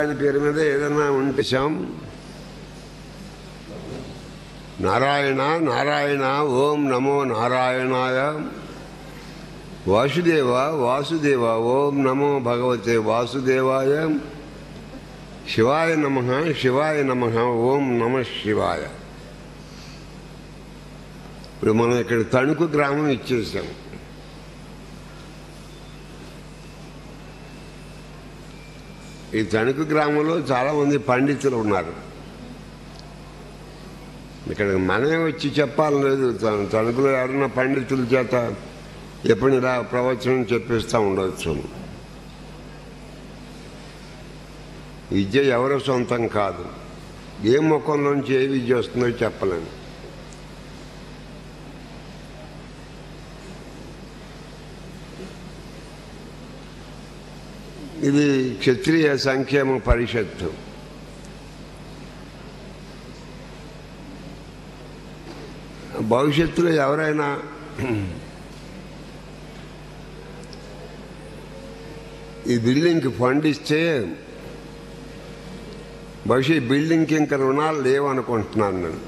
ఆయన పేరు మీద ఏదైనా ఉంటేశాం నారాయణ నారాయణ ఓం నమో నారాయణాయ వాసుదేవ వాసుదేవ ఓం నమో భగవతే వాసుదేవాయ శివాయ నమ శివాయ నమ ఓం నమ శివాయ ఇప్పుడు మనం ఇక్కడ తణుకు గ్రామం ఇచ్చేసాం ఈ తణుకు గ్రామంలో చాలామంది పండితులు ఉన్నారు ఇక్కడ మనమే వచ్చి చెప్పాలని లేదు తణ- తణుకులో ఎవరన్నా పండితుల చేత ఎప్పుడు ఇలా ప్రవచనం చెప్పిస్తూ ఉండవచ్చు విద్య ఎవరి సొంతం కాదు ఏ ముఖంలోంచి ఏ విద్య వస్తుందో చెప్పలేను ఇది క్షత్రియ సంక్షేమ పరిషత్తు భవిష్యత్తులో ఎవరైనా ఈ బిల్డింగ్కి ఫండ్ ఇస్తే బహుశా ఈ బిల్డింగ్కి ఇంకా రుణాలు లేవనుకుంటున్నాను నేను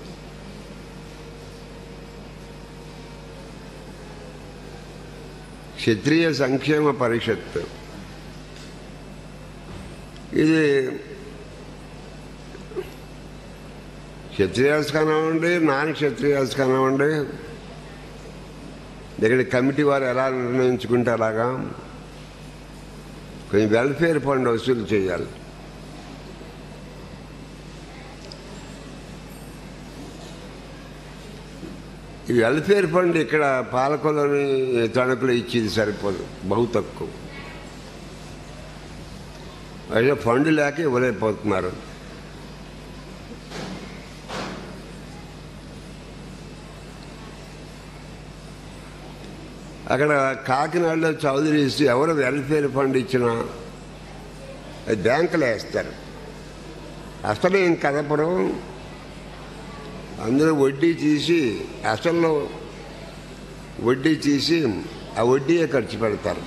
క్షత్రియ సంక్షేమ పరిషత్ ఇది క్షత్రియాస్ కానివ్వండి నాన్ క్షత్రియాస్ కానివ్వండి ఇక్కడ కమిటీ వారు ఎలా నిర్ణయించుకుంటే అలాగా కొంచెం వెల్ఫేర్ ఫండ్ వసూలు చేయాలి ఈ వెల్ఫేర్ ఫండ్ ఇక్కడ పాలకులని తణుకులు ఇచ్చేది సరిపోదు బహు తక్కువ అయితే ఫండ్ లేక ఇవ్వలేకపోతున్నారు అక్కడ కాకినాడలో చౌదరీస్ ఎవరు వెల్ఫేర్ ఫండ్ ఇచ్చినా అది బ్యాంకులో వేస్తారు అసలు ఏం కదపడం అందులో వడ్డీ తీసి అసలు వడ్డీ తీసి ఆ వడ్డీయే ఖర్చు పెడతారు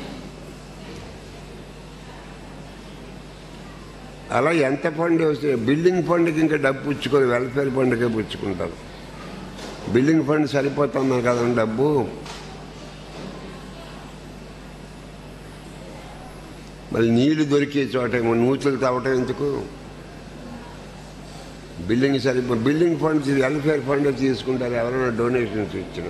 అలా ఎంత ఫండ్ వస్తే బిల్డింగ్ ఫండ్కి ఇంకా డబ్బు పుచ్చుకొని వెల్ఫేర్ ఫండ్కే పుచ్చుకుంటారు బిల్డింగ్ ఫండ్ సరిపోతుంది కదండి డబ్బు మళ్ళీ నీళ్లు దొరికే చోట ఏమో నూతులు తవ్వటం ఎందుకు బిల్డింగ్ సరిపో బిల్డింగ్ ఫండ్ వెల్ఫేర్ ఫండ్ తీసుకుంటారు ఎవరైనా డొనేషన్స్ ఇచ్చిన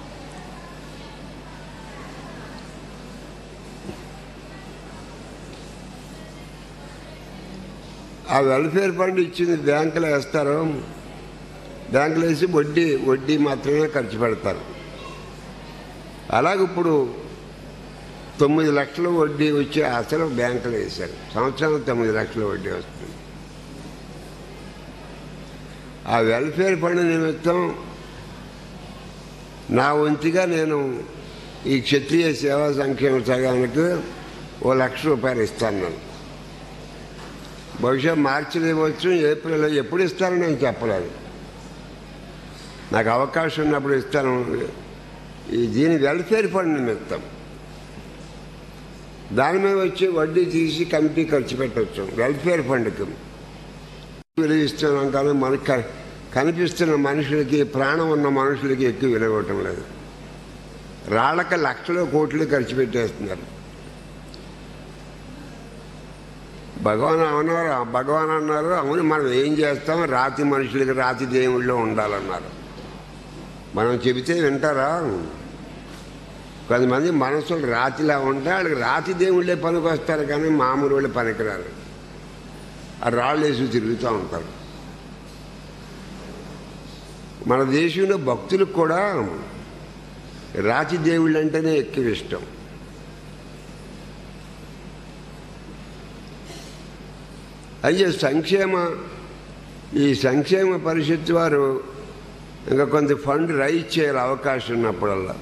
ఆ వెల్ఫేర్ ఫండ్ ఇచ్చింది బ్యాంకులో వేస్తారు బ్యాంకులో వేసి వడ్డీ వడ్డీ మాత్రమే ఖర్చు పెడతారు అలాగే ఇప్పుడు తొమ్మిది లక్షల వడ్డీ వచ్చి అసలు బ్యాంకులో వేశారు సంవత్సరం తొమ్మిది లక్షల వడ్డీ వస్తుంది ఆ వెల్ఫేర్ ఫండ్ నిమిత్తం నా వంతుగా నేను ఈ క్షత్రియ సేవా సంక్షేమ సంఘానికి ఓ లక్ష రూపాయలు ఇస్తాను నేను బహుశా మార్చిలో ఇవ్వచ్చు ఏప్రిల్లో ఎప్పుడు ఇస్తానో నేను చెప్పలేదు నాకు అవకాశం ఉన్నప్పుడు ఇస్తాను ఈ దీని వెల్ఫేర్ ఫండ్ నిమిత్తం దాని మీద వచ్చి వడ్డీ తీసి కమిటీ ఖర్చు పెట్టవచ్చు వెల్ఫేర్ ఫండ్కి విలువిస్తున్నాం కానీ మనకు క- కనిపిస్తున్న మనుషులకి ప్రాణం ఉన్న మనుషులకి ఎక్కువ విలువ ఇవ్వటం లేదు రాళ్ళకి లక్షలు కోట్లు ఖర్చు పెట్టేస్తున్నారు భగవాన్ అన్నారు భగవాన్ అన్నారు అవును మనం ఏం చేస్తాం రాతి మనుషులకి రాతి దేవుళ్ళు ఉండాలన్నారు మనం చెబితే వింటారా కొంతమంది మనసులు రాతిలా ఉంటే వాళ్ళకి రాతి దేవుళ్ళే పనికి వస్తారు కానీ మామూలు వాళ్ళు పనికిరారు ఆ రాళ్ళు వేసి తిరుగుతూ ఉంటారు మన దేశంలో భక్తులకు కూడా రాతి దేవుళ్ళు అంటేనే ఎక్కువ ఇష్టం అయ్యే సంక్షేమ ఈ సంక్షేమ పరిషత్ వారు ఇంకా కొంత ఫండ్ రైజ్ చేయాలి అవకాశం ఉన్నప్పుడల్లా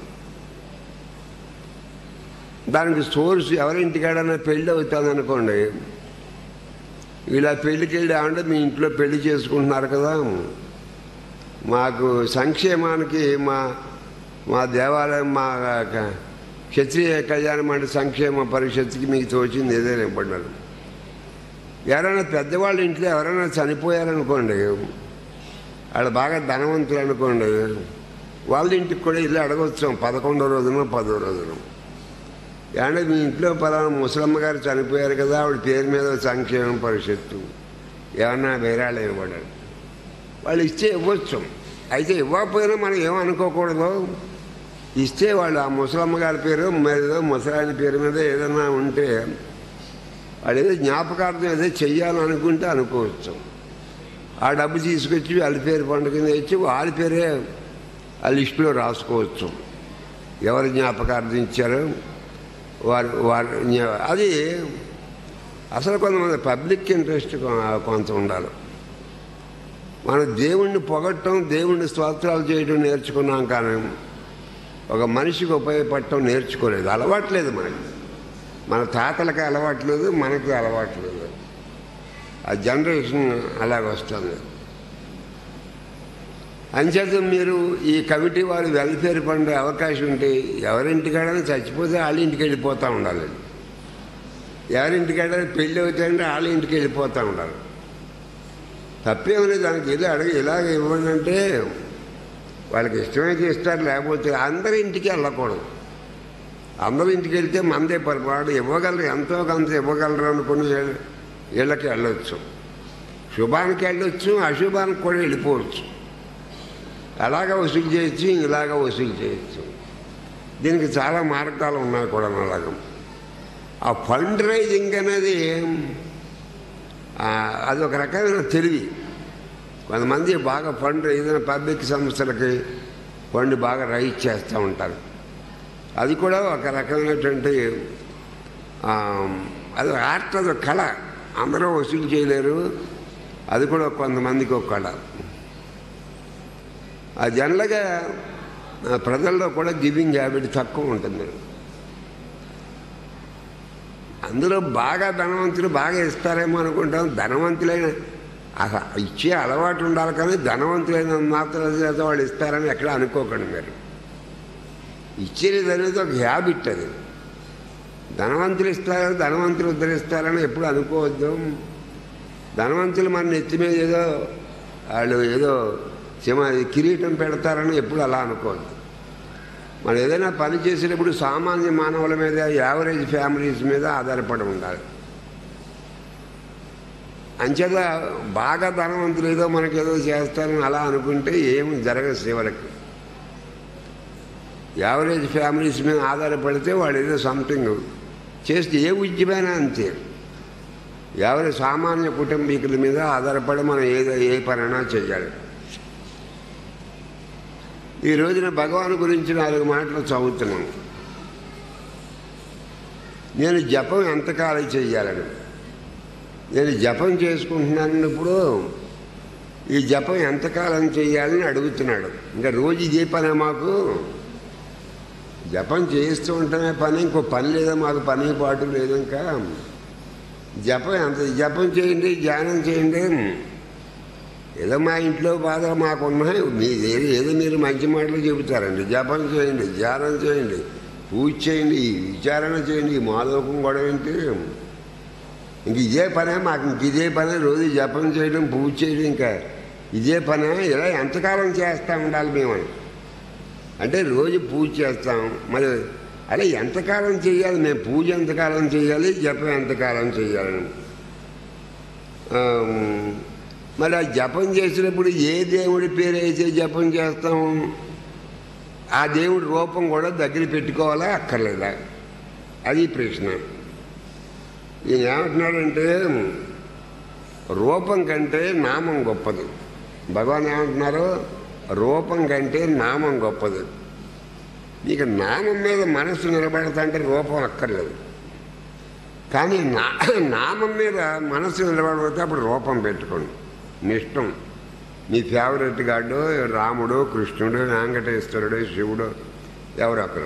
దానికి సోర్స్ ఎవరింటికాడన్నా పెళ్ళి అవుతుంది అనుకోండి ఇలా పెళ్ళికి వెళ్ళి ఏమంటే మీ ఇంట్లో పెళ్లి చేసుకుంటున్నారు కదా మాకు సంక్షేమానికి మా మా దేవాలయం మా క- క్షత్రియ కళ్యాణ మండలి సంక్షేమ పరిషత్కి మీకు తోచింది ఏదైనా ఇవ్వబడ్డారు ఎవరైనా పెద్దవాళ్ళ ఇంట్లో ఎవరైనా చనిపోయారనుకోండి వాళ్ళు బాగా ధనవంతులు అనుకోండి వాళ్ళ ఇంటికి కూడా ఇల్లు అడగొచ్చు పదకొండో రోజున పదో రోజున అంటే మీ ఇంట్లో పలానా ముసలమ్మ గారు చనిపోయారు కదా ఆవిడ పేరు మీద సంక్షేమ పరిషత్తు ఏమన్నా వేరాళ్ళు ఇవ్వడారు వాళ్ళు ఇస్తే ఇవ్వచ్చు అయితే ఇవ్వకపోయినా మనం ఏమనుకోకూడదు ఇస్తే వాళ్ళు ఆ ముసలమ్మ గారి పేరు మీద ముసలాయన పేరు మీద ఏదైనా ఉంటే వాళ్ళు ఏదో జ్ఞాపకార్థం ఏదో చెయ్యాలనుకుంటే అనుకోవచ్చు ఆ డబ్బు తీసుకొచ్చి వాళ్ళ పేరు పండుగ తెచ్చి వాళ్ళ పేరే ఆ లిస్టులో రాసుకోవచ్చు ఎవరు జ్ఞాపకార్థం ఇచ్చారు వారు వారు జ్ఞా- అది అసలు కొంతమంది పబ్లిక్ ఇంట్రెస్ట్ కొ- కొంత ఉండాలి మనం దేవుణ్ణి పొగట్టడం దేవుణ్ణి స్తోత్రాలు చేయడం నేర్చుకున్నాం కానీ ఒక మనిషికి ఉపయోగపడటం నేర్చుకోలేదు అలవాట్లేదు మనకి మన తాతలకి అలవాట్లేదు మనకి అలవాట్లేదు ఆ జనరేషన్ అలాగ వస్తుంది అంచేత మీరు ఈ కమిటీ వారు వెల్ఫేర్ ఫండ్ అవకాశం ఉంటే ఎవరింటికాడైనా చచ్చిపోతే వాళ్ళ ఇంటికి వెళ్ళిపోతూ ఉండాలి ఎవరింటికాడైనా పెళ్ళి అవుతాయంటే వాళ్ళ ఇంటికి వెళ్ళిపోతూ ఉండాలి తప్పేమని దానికి ఏదో అడగ ఇలాగ ఇవ్వండి అంటే వాళ్ళకి ఇష్టమైతే ఇస్తారు లేకపోతే అందరి ఇంటికి వెళ్ళకూడదు అందరి ఇంటికి వెళ్తే మందే పొరపాటు ఇవ్వగలరు ఎంతో కొంత ఇవ్వగలరు అనుకుని వీళ్ళ- వీళ్ళకి వెళ్ళొచ్చు శుభానికి వెళ్ళొచ్చు అశుభానికి కూడా వెళ్ళిపోవచ్చు అలాగ వసూలు చేయొచ్చు ఇలాగ వసూలు చేయొచ్చు దీనికి చాలా మార్గాలు ఉన్నాయి కూడా అలాగ ఆ ఫండ్ రైజింగ్ అనేది ఆ, అది ఒక రకమైన తెలివి కొంతమంది బాగా ఫండ్ ఏదైనా పబ్లిక్ సంస్థలకి ఫండ్ బాగా రైజ్ చేస్తూ ఉంటారు అది కూడా ఒక రకమైనటువంటి ఆ, అది ఆర్ట్ అది ఒక కళ అందరూ వసూలు చేయలేరు అది కూడా కొంతమందికి ఒక కళ ఆ జనరల్గా ఆ, ప్రజల్లో కూడా గివింగ్ హ్యాబిట్ తక్కువ ఉంటుంది అందులో బాగా ధనవంతులు బాగా ఇస్తారేమో అనుకుంటాం ధనవంతులైన అస- ఇచ్చే అలవాటు ఉండాలి కానీ ధనవంతులైన మాత్రం చేత వాళ్ళు ఇస్తారని ఎక్కడ అనుకోకండి మీరు ఇచ్చేది అనేది ఒక హ్యాబిట్ అది ధనవంతులు ఇస్తారు ధనవంతులు ఉద్ధరిస్తారని ఎప్పుడు అనుకోవద్దు ధనవంతులు మన నెత్తి మీద ఏదో వాళ్ళు ఏదో సింహ కిరీటం పెడతారని ఎప్పుడు అలా అనుకోవద్దు మనం ఏదైనా పని చేసేటప్పుడు సామాన్య మానవుల మీద యావరేజ్ ఫ్యామిలీస్ మీద ఆధారపడి ఉండాలి అంచేత బాగా ధనవంతులు ఏదో మనకి ఏదో చేస్తారని అలా అనుకుంటే ఏమి జరగదు చివరికి యావరేజ్ ఫ్యామిలీస్ మీద ఆధారపడితే వాళ్ళు ఏదో సంథింగ్ చేస్తే ఏ ఉద్యమైనా అంతే యావరేజ్ సామాన్య కుటుంబీకుల మీద ఆధారపడి మనం ఏదో ఏ పనైనా చేయాలి ఈ రోజున భగవాన్ గురించి నాలుగు మాటలు చదువుతున్నాను నేను జపం ఎంతకాలం చెయ్యాలని నేను జపం చేసుకుంటున్నాను ఇప్పుడు ఈ జపం ఎంతకాలం చేయాలని అడుగుతున్నాడు ఇంకా రోజు ఇదే పనే మాకు జపం చేస్తూ ఉంటేనే పని ఇంకో పని లేదా మాకు పని పాటు లేదు ఇంకా జపం ఎంత జపం చేయండి ధ్యానం చేయండి ఏదో మా ఇంట్లో బాధలు మాకు ఉన్నాయి మీ ఏదో ఏదో మీరు మంచి మాటలు చెబుతారండి జపం చేయండి ధ్యానం చేయండి పూజ చేయండి విచారణ చేయండి ఈ మాలోకం గొడవ ఏంటి ఇంక ఇదే పనే మాకు ఇంక ఇదే పనే రోజు జపం చేయడం పూజ చేయడం ఇంకా ఇదే పనే ఇలా ఎంతకాలం చేస్తూ ఉండాలి మేము అని అంటే రోజు పూజ చేస్తాం మరి అలా ఎంతకాలం చేయాలి మేము పూజ ఎంతకాలం చేయాలి జపం ఎంతకాలం చేయాలని ఆమ్, మరి ఆ జపం చేసినప్పుడు ఏ దేవుడి పేరు అయితే జపం చేస్తాం ఆ దేవుడి రూపం కూడా దగ్గర పెట్టుకోవాలా అక్కర్లేదా అది ప్రశ్న ఈయన ఏమంటున్నాడంటే రూపం కంటే నామం గొప్పది భగవాన్ ఏమంటున్నారు రూపం కంటే నామం గొప్పది నీకు నామం మీద మనసు నిలబడతాంటే రూపం అక్కర్లేదు కానీ నా నామం మీద మనసు నిలబడిపోతే అప్పుడు రూపం పెట్టుకోండి మీ ఇష్టం మీ ఫేవరెట్ గాడు రాముడు కృష్ణుడు వెంకటేశ్వరుడు శివుడు ఎవరొకరు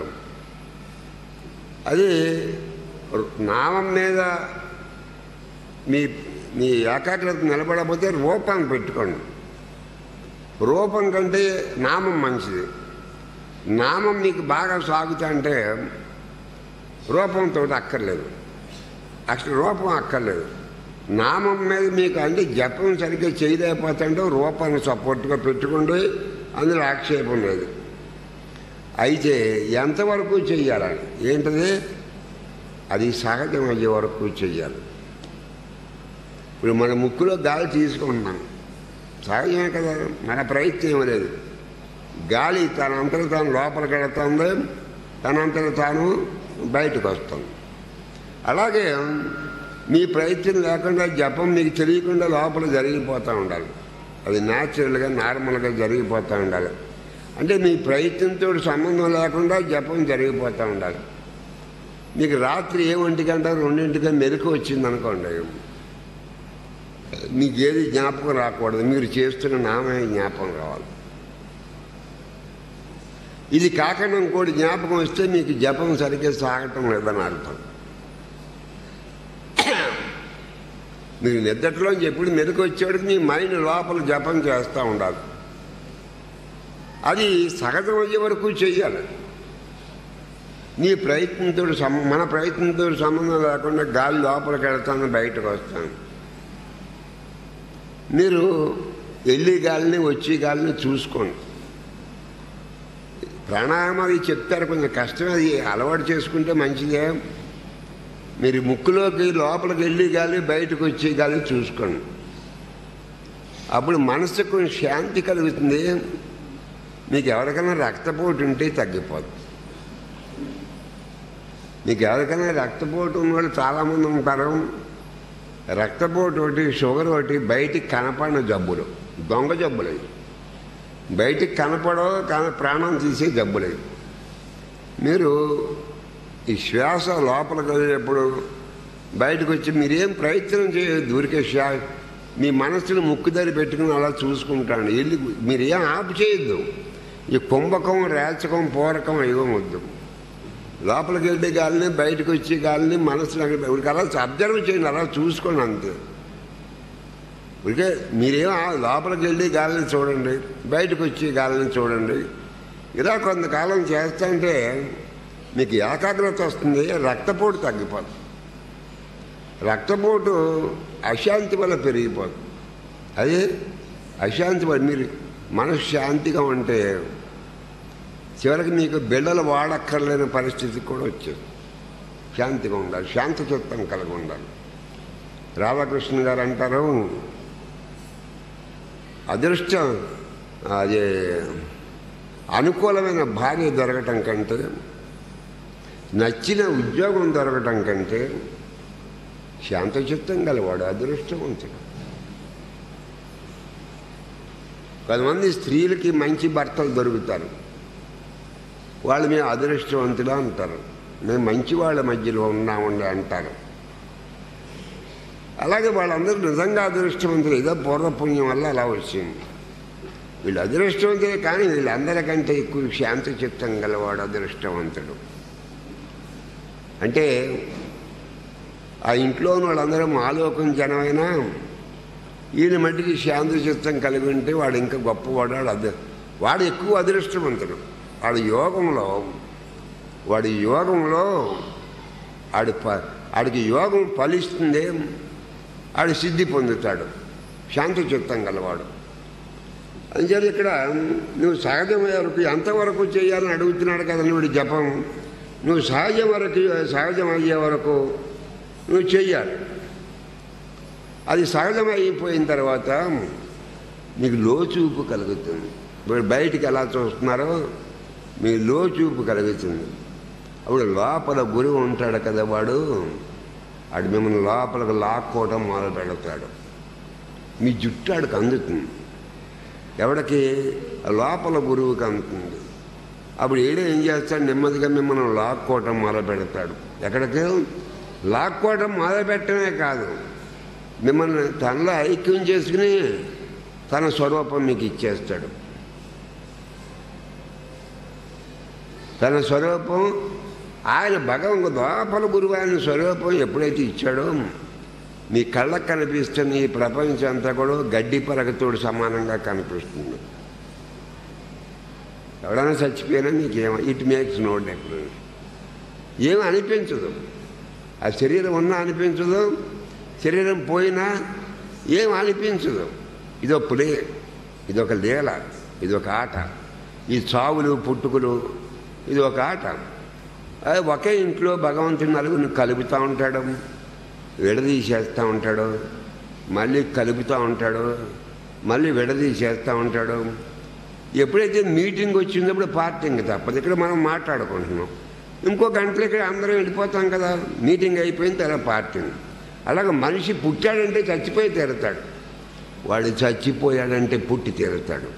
అది నామం మీద మీ మీ ఏకాగ్రత నిలబడకపోతే రూపం పెట్టుకోండి రూపం కంటే నామం మంచిది నామం మీకు బాగా సాగుతా అంటే రూపంతో అక్కర్లేదు అసలు రూపం అక్కర్లేదు నామం మీద మీకు అంటే జపం సరిగ్గా చేయలేకపోతుంటే రూపాన్ని సపోర్ట్గా పెట్టుకోండి అందులో ఆక్షేపం లేదు అయితే ఎంతవరకు చెయ్యాలని ఏంటది అది సహజం అయ్యే వరకు చెయ్యాలి ఇప్పుడు మన ముక్కులో గాలి తీసుకుంటున్నాం సహజమే కదా మన ప్రయత్నం ఏమీ లేదు గాలి తన అంతలో తాను లోపలికి వెళుతుంది తనంతలో తాను బయటకు వస్తుంది అలాగే మీ ప్రయత్నం లేకుండా జపం మీకు తెలియకుండా లోపల జరిగిపోతూ ఉండాలి అది న్యాచురల్గా నార్మల్గా జరిగిపోతూ ఉండాలి అంటే మీ ప్రయత్నంతో సంబంధం లేకుండా జపం జరిగిపోతూ ఉండాలి మీకు రాత్రి ఏ ఒంటికంట రెండింటిగా మెలకు వచ్చింది అనుకోండి మీకు ఏది జ్ఞాపకం రాకూడదు మీరు చేస్తున్న నామే జ్ఞాపకం రావాలి ఇది కాకుండా ఇంకోటి జ్ఞాపకం వస్తే మీకు జపం సరిగ్గా సాగటం లేదని అర్థం మీరు నిద్రలో ఎప్పుడు మెరుగు వచ్చేవాడికి మీ మైండ్ లోపల జపం చేస్తూ ఉండాలి అది సహజం అయ్యే వరకు చెయ్యాలి నీ ప్రయత్నంతో సం మన ప్రయత్నంతో సంబంధం లేకుండా గాలి లోపలికి వెళ్తాను బయటకు వస్తాను మీరు వెళ్ళి గాలిని వచ్చి గాలిని చూసుకోండి ప్రాణాయామం అది చెప్తారు కొంచెం కష్టం అది అలవాటు చేసుకుంటే మంచిదే మీరు ముక్కులోకి లోపలికి వెళ్ళి గాలి బయటకు వచ్చి గాలి చూసుకోండి అప్పుడు మనసుకు కొంచెం శాంతి కలుగుతుంది మీకు ఎవరికైనా రక్తపోటు ఉంటే తగ్గిపోతుంది మీకు ఎవరికైనా రక్తపోటు ఉన్నవాళ్ళు చాలామంది ఉంటారు రక్తపోటు ఒకటి షుగర్ ఒకటి బయటికి కనపడిన జబ్బులు దొంగ జబ్బులు అవి బయటికి కనపడో కానీ ప్రాణం తీసే జబ్బులేదు మీరు ఈ శ్వాస లోపలికి వెళ్ళేటప్పుడు బయటకు వచ్చి మీరేం ప్రయత్నం చేయదు ఊరికే శ్వా మీ మనసును ముక్కుదరి పెట్టుకుని అలా చూసుకుంటాను వెళ్ళి మీరేం ఆపు చేయొద్దు ఈ కుంభకం రేచకం పూరకం ఇవ్వవద్దు లోపలికి వెళ్ళే గాలిని బయటకు వచ్చే గాలిని మనసులో ఊరికి అలా అబ్జర్వ్ చేయండి అలా చూసుకోండి అంతే ఊరికే మీరేం ఆ లోపలికి వెళ్ళి గాలిని చూడండి బయటకు వచ్చి గాలిని చూడండి ఇలా కొంతకాలం చేస్తుంటే మీకు ఏకాగ్రత వస్తుంది రక్తపోటు తగ్గిపోతుంది రక్తపోటు అశాంతి వల్ల పెరిగిపోతుంది అది అశాంతి వల్ల మీరు మనసు శాంతిగా ఉంటే చివరికి మీకు బిళ్ళలు వాడక్కర్లేని పరిస్థితి కూడా వచ్చేది శాంతిగా ఉండాలి శాంత చిత్తం కలిగి ఉండాలి రాధాకృష్ణ గారు అంటారు అదృష్టం అది అనుకూలమైన భార్య దొరకటం కంటే నచ్చిన ఉద్యోగం దొరకటం కంటే శాంతచిత్తం గలవాడు అదృష్టవంతుడు కొంతమంది స్త్రీలకి మంచి భర్తలు దొరుకుతారు వాళ్ళు మేము అదృష్టవంతులు అంటారు మేము మంచి వాళ్ళ మధ్యలో ఉన్నామండి అంటారు అలాగే వాళ్ళందరూ నిజంగా అదృష్టవంతులు ఏదో పూర్వపుణ్యం వల్ల అలా వచ్చింది వీళ్ళు అదృష్టవంతులే కానీ వీళ్ళందరికంటే ఎక్కువ శాంత చిత్తం గలవాడు అదృష్టవంతుడు అంటే ఆ ఇంట్లో ఉన్న వాళ్ళందరూ మాలోకం జనమైనా ఈయన మట్టికి శాంత చిత్తం కలిగి ఉంటే వాడు ఇంకా గొప్పవాడు వాడు అద వాడు ఎక్కువ అదృష్టవంతుడు వాడు యోగంలో వాడి యోగంలో ఆడి ప ఆడికి యోగం ఫలిస్తుంది ఆడు సిద్ధి పొందుతాడు శాంత చిత్తం గలవాడు అంచేత ఇక్కడ నువ్వు సహజమయ్యే వరకు ఎంతవరకు చేయాలని అడుగుతున్నాడు కదా నువ్వు జపం నువ్వు సహజం వరకు సహజం అయ్యే వరకు నువ్వు చెయ్యాలి అది సహజం అయిపోయిన తర్వాత మీకు లోచూపు కలుగుతుంది ఇప్పుడు బయటికి ఎలా చూస్తున్నారో మీ లోచూపు కలుగుతుంది అప్పుడు లోపల గురువు ఉంటాడు కదా వాడు వాడు మిమ్మల్ని లోపలికి లాక్కోవటం మొదలు పెడతాడు మీ జుట్టు ఆడికి అందుతుంది ఎవడికి లోపల గురువుకి అందుతుంది అప్పుడు ఏడు ఏం చేస్తాడు నెమ్మదిగా మిమ్మల్ని లాక్కోవటం మొదలు పెడతాడు ఎక్కడికి లాక్కోవటం మొదలు పెట్టడమే కాదు మిమ్మల్ని తనలో ఐక్యం చేసుకుని తన స్వరూపం మీకు ఇచ్చేస్తాడు తన స్వరూపం ఆయన భగవంతు లోపల గురువు ఆయన స్వరూపం ఎప్పుడైతే ఇచ్చాడో మీ కళ్ళకు కనిపిస్తున్న ఈ ప్రపంచం అంతా కూడా గడ్డి పరగతోడు సమానంగా కనిపిస్తుంది ఎవడైనా చచ్చిపోయినా నీకేమో ఇట్ మేక్స్ నో డిఫరెన్స్ ఏం అనిపించదు ఆ శరీరం ఉన్నా అనిపించదు శరీరం పోయినా ఏం అనిపించదు ఇదొక ప్లే ఇదొక లీల ఇదొక ఆట ఈ చావులు పుట్టుకులు ఇది ఒక ఆట అది ఒకే ఇంట్లో భగవంతుని నలుగురిని కలుపుతూ ఉంటాడు విడదీసేస్తూ ఉంటాడు మళ్ళీ కలుపుతూ ఉంటాడు మళ్ళీ విడదీసేస్తూ ఉంటాడు ఎప్పుడైతే మీటింగ్ వచ్చిందప్పుడు పార్టింగ్ తప్పదు ఇక్కడ మనం మాట్లాడుకుంటున్నాం ఇంకో గంటలో ఇక్కడ అందరం వెళ్ళిపోతాం కదా మీటింగ్ అయిపోయిన తర్వాత పార్టింగ్ అలాగే మనిషి పుట్టాడంటే చచ్చిపోయి తీరుతాడు వాడు చచ్చిపోయాడంటే పుట్టి తీరుతాడు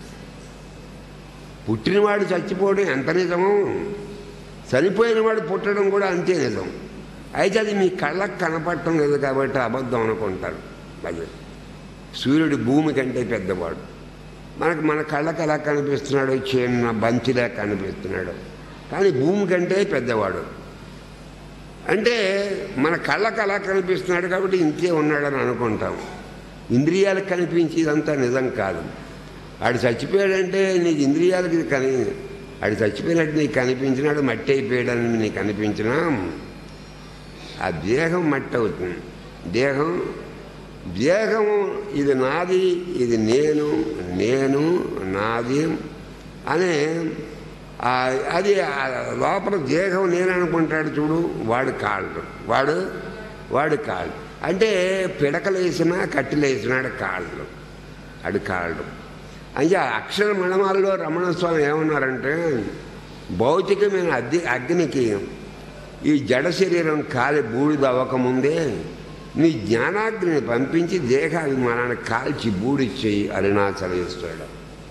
పుట్టినవాడు చచ్చిపోవడం ఎంత నిజమో చనిపోయిన వాడు పుట్టడం కూడా అంతే నిజం అయితే అది మీ కళ్ళకు కనపడటం లేదు కాబట్టి అబద్ధం అనుకుంటారు అది సూర్యుడు భూమి కంటే పెద్దవాడు మనకు మన కళ్ళకు ఎలా కనిపిస్తున్నాడు చిన్న బంతిలా కనిపిస్తున్నాడు కానీ భూమి కంటే పెద్దవాడు అంటే మన కళ్ళకు అలా కనిపిస్తున్నాడు కాబట్టి ఇంతే ఉన్నాడని అనుకుంటాం ఇంద్రియాలకు కనిపించేదంతా నిజం కాదు ఆడు చచ్చిపోయాడంటే నీకు ఇంద్రియాలకి కని ఆడు చచ్చిపోయినట్టు నీకు కనిపించినాడు మట్టి అయిపోయాడని నీకు అనిపించినా ఆ దేహం మట్టి అవుతుంది దేహం దేహం ఇది నాది ఇది నేను నేను నాది అనే ఆ- అది ఆ లోపల దేహం నేను అనుకుంటాడు చూడు వాడు కాళ్ళు వాడు వాడు కాళ్ళు అంటే పిడకలు వేసినా కట్టెలు వేసినాడు కాళ్ళు అడు కాళ్ళు అంటే ఆ అక్షర మణమాలలో రమణ స్వామి ఏమన్నారంటే భౌతికమైన అగ్ని అగ్నికి ఈ జడ శరీరం కాలి బూడిద అవ్వకముందే నీ జ్ఞానాగ్నిని పంపించి దేహాభిమానాన్ని కాల్చి బూడిచ్చేయి అరుణాచలేశ్వరుడు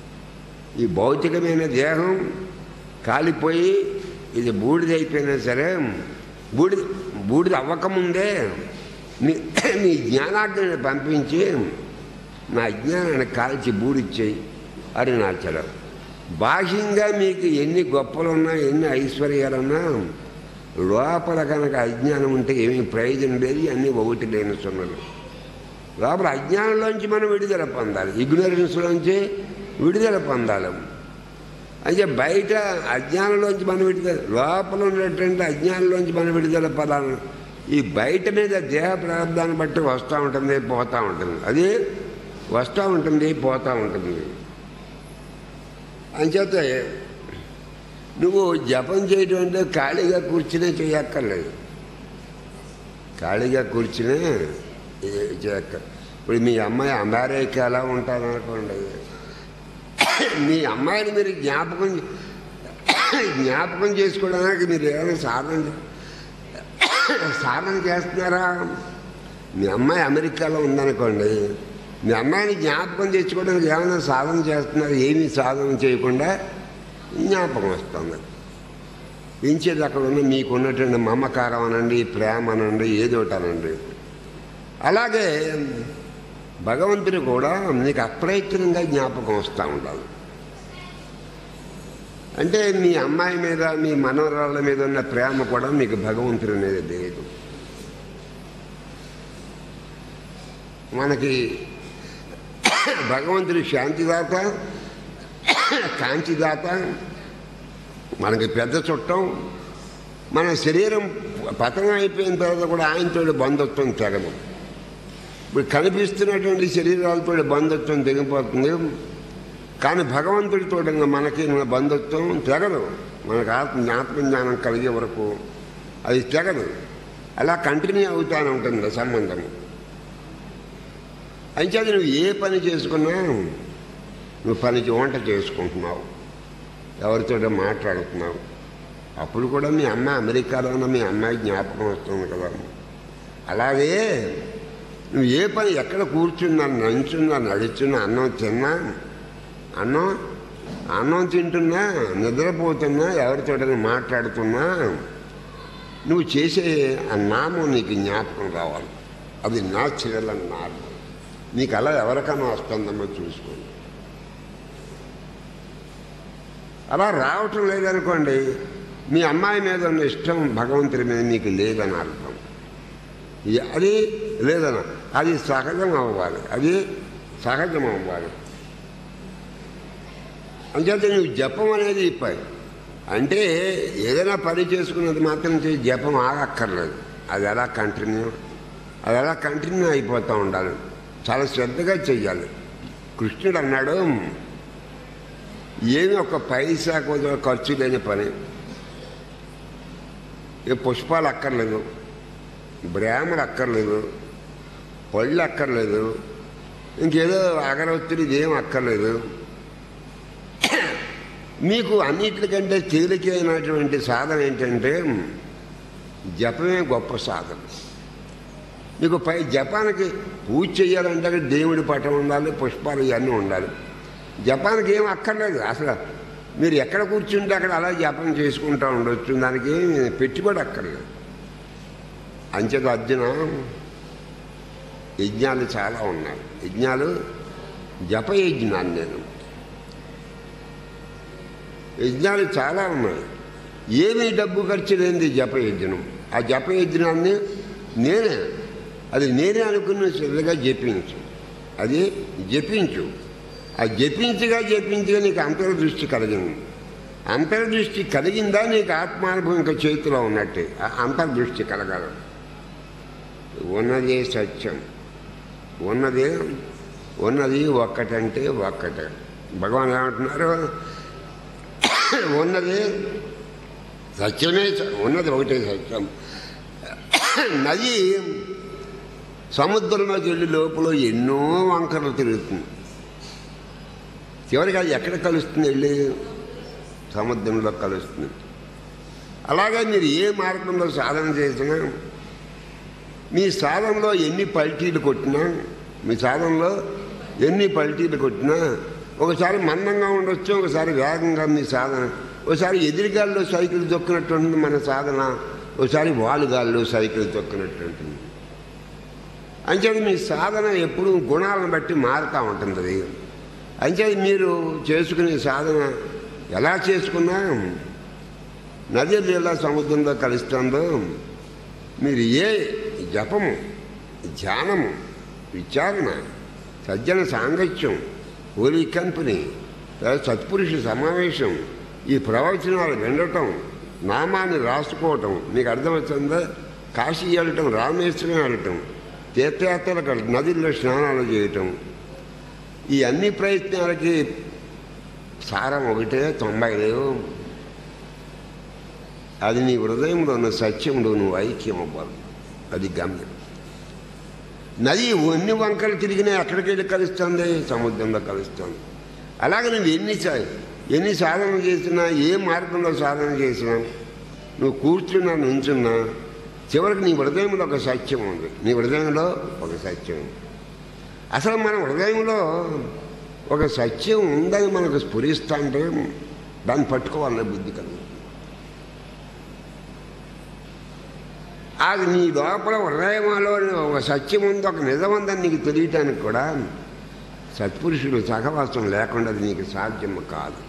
ఈ భౌతికమైన దేహం కాలిపోయి ఇది బూడిద అయిపోయినా సరే బూడిద బూడిద అవ్వకముందే నీ నీ జ్ఞానాగ్నిని పంపించి నా అజ్ఞానాన్ని కాల్చి బూడిచ్చేయి అరుణాచలం బాహ్యంగా మీకు ఎన్ని గొప్పలున్నా ఎన్ని ఐశ్వర్యాలున్నా లోపల కనుక అజ్ఞానం ఉంటే ఏమీ ప్రయోజనం లేదు అన్నీ ఒకటి లేని సున్నలు లోపల అజ్ఞానంలోంచి మనం విడుదల పొందాలి ఇగ్నరెన్స్లోంచి విడుదల పొందాలి అంటే బయట అజ్ఞానంలోంచి మనం విడుదల లోపల ఉన్నటువంటి అజ్ఞానంలోంచి మనం విడుదల పదాలను ఈ బయట మీద దేహ ప్రారంభాన్ని బట్టి వస్తూ ఉంటుంది పోతూ ఉంటుంది అది వస్తూ ఉంటుంది పోతూ ఉంటుంది అంచేత నువ్వు జపం చేయడం అంటే ఖాళీగా కూర్చునే చేయక్కర్లేదు ఖాళీగా కూర్చునే ఇది చేయక్క ఇప్పుడు మీ అమ్మాయి అమెరికా ఎలా ఉంటారనుకోండి మీ అమ్మాయిని మీరు జ్ఞాపకం జ్ఞాపకం చేసుకోవడానికి మీరు ఏమైనా సాధన చే- సాధన చేస్తున్నారా మీ అమ్మాయి అమెరికాలో ఉందనుకోండి మీ అమ్మాయిని జ్ఞాపకం తెచ్చుకోవడానికి ఏమైనా సాధన చేస్తున్నారు ఏమీ సాధన చేయకుండా జ్ఞాపకం వస్తుంది ఇంచేది అక్కడ ఉన్న మీకున్నటువంటి మమకారం అనండి ప్రేమ అనండి ఏదో ఒకటి అనండి అలాగే భగవంతుడు కూడా నీకు అప్రయత్నంగా జ్ఞాపకం వస్తూ ఉండాలి అంటే మీ అమ్మాయి మీద మీ మనవరాళ్ళ మీద ఉన్న ప్రేమ కూడా మీకు భగవంతుడి మీద లేదు మనకి భగవంతుడు శాంతిదాత కాంతిదాత మనకి పెద్ద చుట్టం మన శరీరం పతనం అయిపోయిన తర్వాత కూడా ఆయనతో బంధుత్వం తెగదు ఇప్పుడు కనిపిస్తున్నటువంటి శరీరాలతో బంధుత్వం తెగిపోతుంది కానీ భగవంతుడితో మనకి మన బంధుత్వం తెగదు మనకు ఆత్మ జ్ఞాపక జ్ఞానం కలిగే వరకు అది తెగదు అలా కంటిన్యూ అవుతానే ఉంటుంది సంబంధం అంచేది నువ్వు ఏ పని చేసుకున్నా నువ్వు పని వంట చేసుకుంటున్నావు ఎవరితో మాట్లాడుతున్నావు అప్పుడు కూడా మీ అమ్మ అమెరికాలో ఉన్న మీ అమ్మాయి జ్ఞాపకం వస్తుంది కదా అలాగే నువ్వు ఏ పని ఎక్కడ కూర్చున్నా నంచున్నా నడుచున్నా అన్నం తిన్నా అన్నం అన్నం తింటున్నా నిద్రపోతున్నా ఎవరితోటైనా మాట్లాడుతున్నా నువ్వు చేసే ఆ నామం నీకు జ్ఞాపకం కావాలి అది న్యాచురల్ అని నార్మల్ నీకు అలా ఎవరికైనా వస్తుందమ్మో చూసుకోండి అలా రావటం లేదనుకోండి మీ అమ్మాయి మీద ఉన్న ఇష్టం భగవంతుడి మీద మీకు లేదని అర్థం ఇ- అది లేదన అది సహజం అవ్వాలి అది సహజం అవ్వాలి అంచేత నువ్వు జపం అనేది పని అంటే ఏదైనా పని చేసుకున్నది మాత్రం చేసి జపం ఆగక్కర్లేదు అది ఎలా కంటిన్యూ అది అలా కంటిన్యూ అయిపోతూ ఉండాలి చాలా శ్రద్ధగా చెయ్యాలి కృష్ణుడు అన్నాడు ఏమి ఒక పైసా కూడా ఖర్చు లేని పని ఏ పుష్పాలు అక్కర్లేదు బ్రాహ్మలు అక్కర్లేదు పళ్ళు అక్కర్లేదు ఇంకేదో అగరవత్తులు ఇదేం అక్కర్లేదు మీకు అన్నిటికంటే తేలికైనటువంటి సాధన ఏంటంటే జపమే గొప్ప సాధన మీకు పై జపానికి పూజ చేయాలంటే అక్కడ దేవుడి పటం ఉండాలి పుష్పాలు ఇవన్నీ ఉండాలి జపానికి ఏం అక్కర్లేదు అసలు మీరు ఎక్కడ కూర్చుంటే అక్కడ అలా జపం చేసుకుంటూ ఉండొచ్చు దానికి పెట్టుబడి అక్కర్లేదు అంచేత అర్జున యజ్ఞాలు చాలా ఉన్నాయి యజ్ఞాలు జప యజ్ఞాన్ని నేను యజ్ఞాలు చాలా ఉన్నాయి ఏమీ డబ్బు ఖర్చు లేనిది జపయజ్ఞం ఆ జపయజ్ఞాన్ని నేనే అది నేనే అనుకున్న శ్రద్ధగా జపించు అది జపించు ఆ జపించగా జపించగా నీకు అంతర్దృష్టి కలిగింది అంతర్దృష్టి కలిగిందా నీకు ఆత్మానుభవం ఇంకా చేతిలో ఉన్నట్టే ఆ అంతర్దృష్టి కలగాలి ఉన్నదే సత్యం ఉన్నదే ఉన్నది ఒక్కటంటే ఒక్కటే భగవాన్ ఏమంటున్నారు ఉన్నది సత్యమే స- ఉన్నది ఒకటే సత్యం నది సముద్రంలోకి వెళ్ళి లోపల ఎన్నో వంకరలు తిరుగుతుంది చివరికి అది ఎక్కడ కలుస్తుంది వెళ్ళి సముద్రంలో కలుస్తుంది అలాగే మీరు ఏ మార్గంలో సాధన చేసినా మీ సాధనలో ఎన్ని పల్టీలు కొట్టినా మీ సాధనలో ఎన్ని పల్టీలు కొట్టినా ఒకసారి మందంగా ఉండొచ్చు ఒకసారి వేగంగా మీ సాధన ఒకసారి ఎదురుగాల్లో సైకిల్ తొక్కినట్టు ఉంటుంది మన సాధన ఒకసారి వాలుగాల్లో సైకిల్ తొక్కినట్టు ఉంటుంది అంచేది మీ సాధన ఎప్పుడు గుణాలను బట్టి మారుతూ ఉంటుంది అది అంచేది మీరు చేసుకునే సాధన ఎలా చేసుకున్నా నది నీళ్ళ సముద్రంలో కలుస్తుందో మీరు ఏ జపము ధ్యానము విచారణ సజ్జన సాంగత్యం హోలీ కంపెనీ తర్వాత సత్పురుష సమావేశం ఈ ప్రవచనాలు వినటం నామాన్ని రాసుకోవటం మీకు అర్థమవుతుందా కాశీ వెళ్ళటం రామేశ్వరం వెళ్ళటం తీర్థయాత్రలకు నదుల్లో స్నానాలు చేయటం ఈ అన్ని ప్రయత్నాలకి సారం ఒకటే తొంభై లేవు అది నీ హృదయంలో ఉన్న సత్యంలో నువ్వు ఐక్యం అవ్వాలి అది గమ్యం నది ఎన్ని వంకలు తిరిగినా ఎక్కడికి వెళ్ళి కలుస్తుంది సముద్రంలో కలుస్తుంది అలాగే నువ్వు ఎన్ని సా- ఎన్ని సాధన చేసినా ఏ మార్గంలో సాధన చేసినా నువ్వు కూర్చున్నా నుంచున్నా చివరికి నీ హృదయంలో ఒక సత్యం ఉంది నీ హృదయంలో ఒక సత్యం ఉంది అసలు మన హృదయంలో ఒక సత్యం ఉందని మనకు స్ఫురిస్తా అంటే దాన్ని పట్టుకోవాలనే బుద్ధి కలుగుతుంది అది నీ లోపల హృదయంలో ఒక సత్యం ఉంది ఒక నిజం ఉందని నీకు తెలియటానికి కూడా సత్పురుషులు సహవాసం లేకుండా అది నీకు సాధ్యం కాదు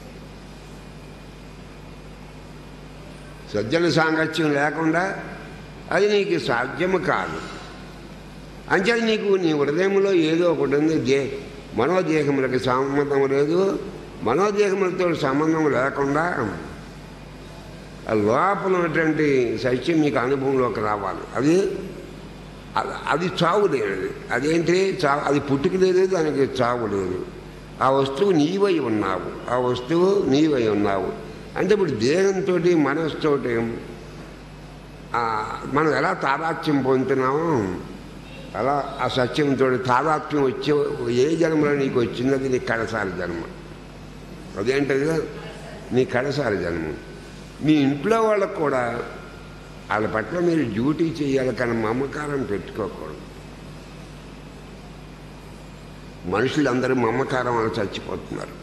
సజ్జన సాంగత్యం లేకుండా అది నీకు సాధ్యము కాదు అంచేది నీకు నీ హృదయంలో ఏదో ఒకటి ఉంది దే మనోదేహములకు సంబంధం లేదు మనోదేహములతో సంబంధం లేకుండా ఆ లోపల ఉన్నటువంటి సత్యం మీకు అనుభవంలోకి రావాలి అది అది- అది చావు లేనిది అదేంటి చావు అది పుట్టుక లేదు దానికి చావు లేదు ఆ వస్తువు నీవై ఉన్నావు ఆ వస్తువు నీవై ఉన్నావు అంటే ఇప్పుడు దేహంతో మనస్సుతోటి ఆ, మనం ఎలా తాదాత్యం పొందుతున్నామో అలా ఆ సత్యంతో తాదాత్మ్యం వచ్చే ఏ జన్మలో నీకు వచ్చింది నీ కడసారి జన్మ అదేంటది నీ కడసారి జన్మ మీ ఇంట్లో వాళ్ళకు కూడా వాళ్ళ పట్ల మీరు డ్యూటీ చేయాలి కానీ మమకారం పెట్టుకోకూడదు మనుషులందరూ మమకారం అని చచ్చిపోతున్నారు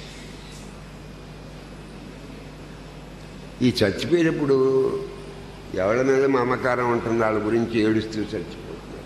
ఈ చచ్చిపోయినప్పుడు ఎవరి మీద మమకారం ఉంటుంది వాళ్ళ గురించి ఏడుస్తూ చచ్చిపోతున్నారు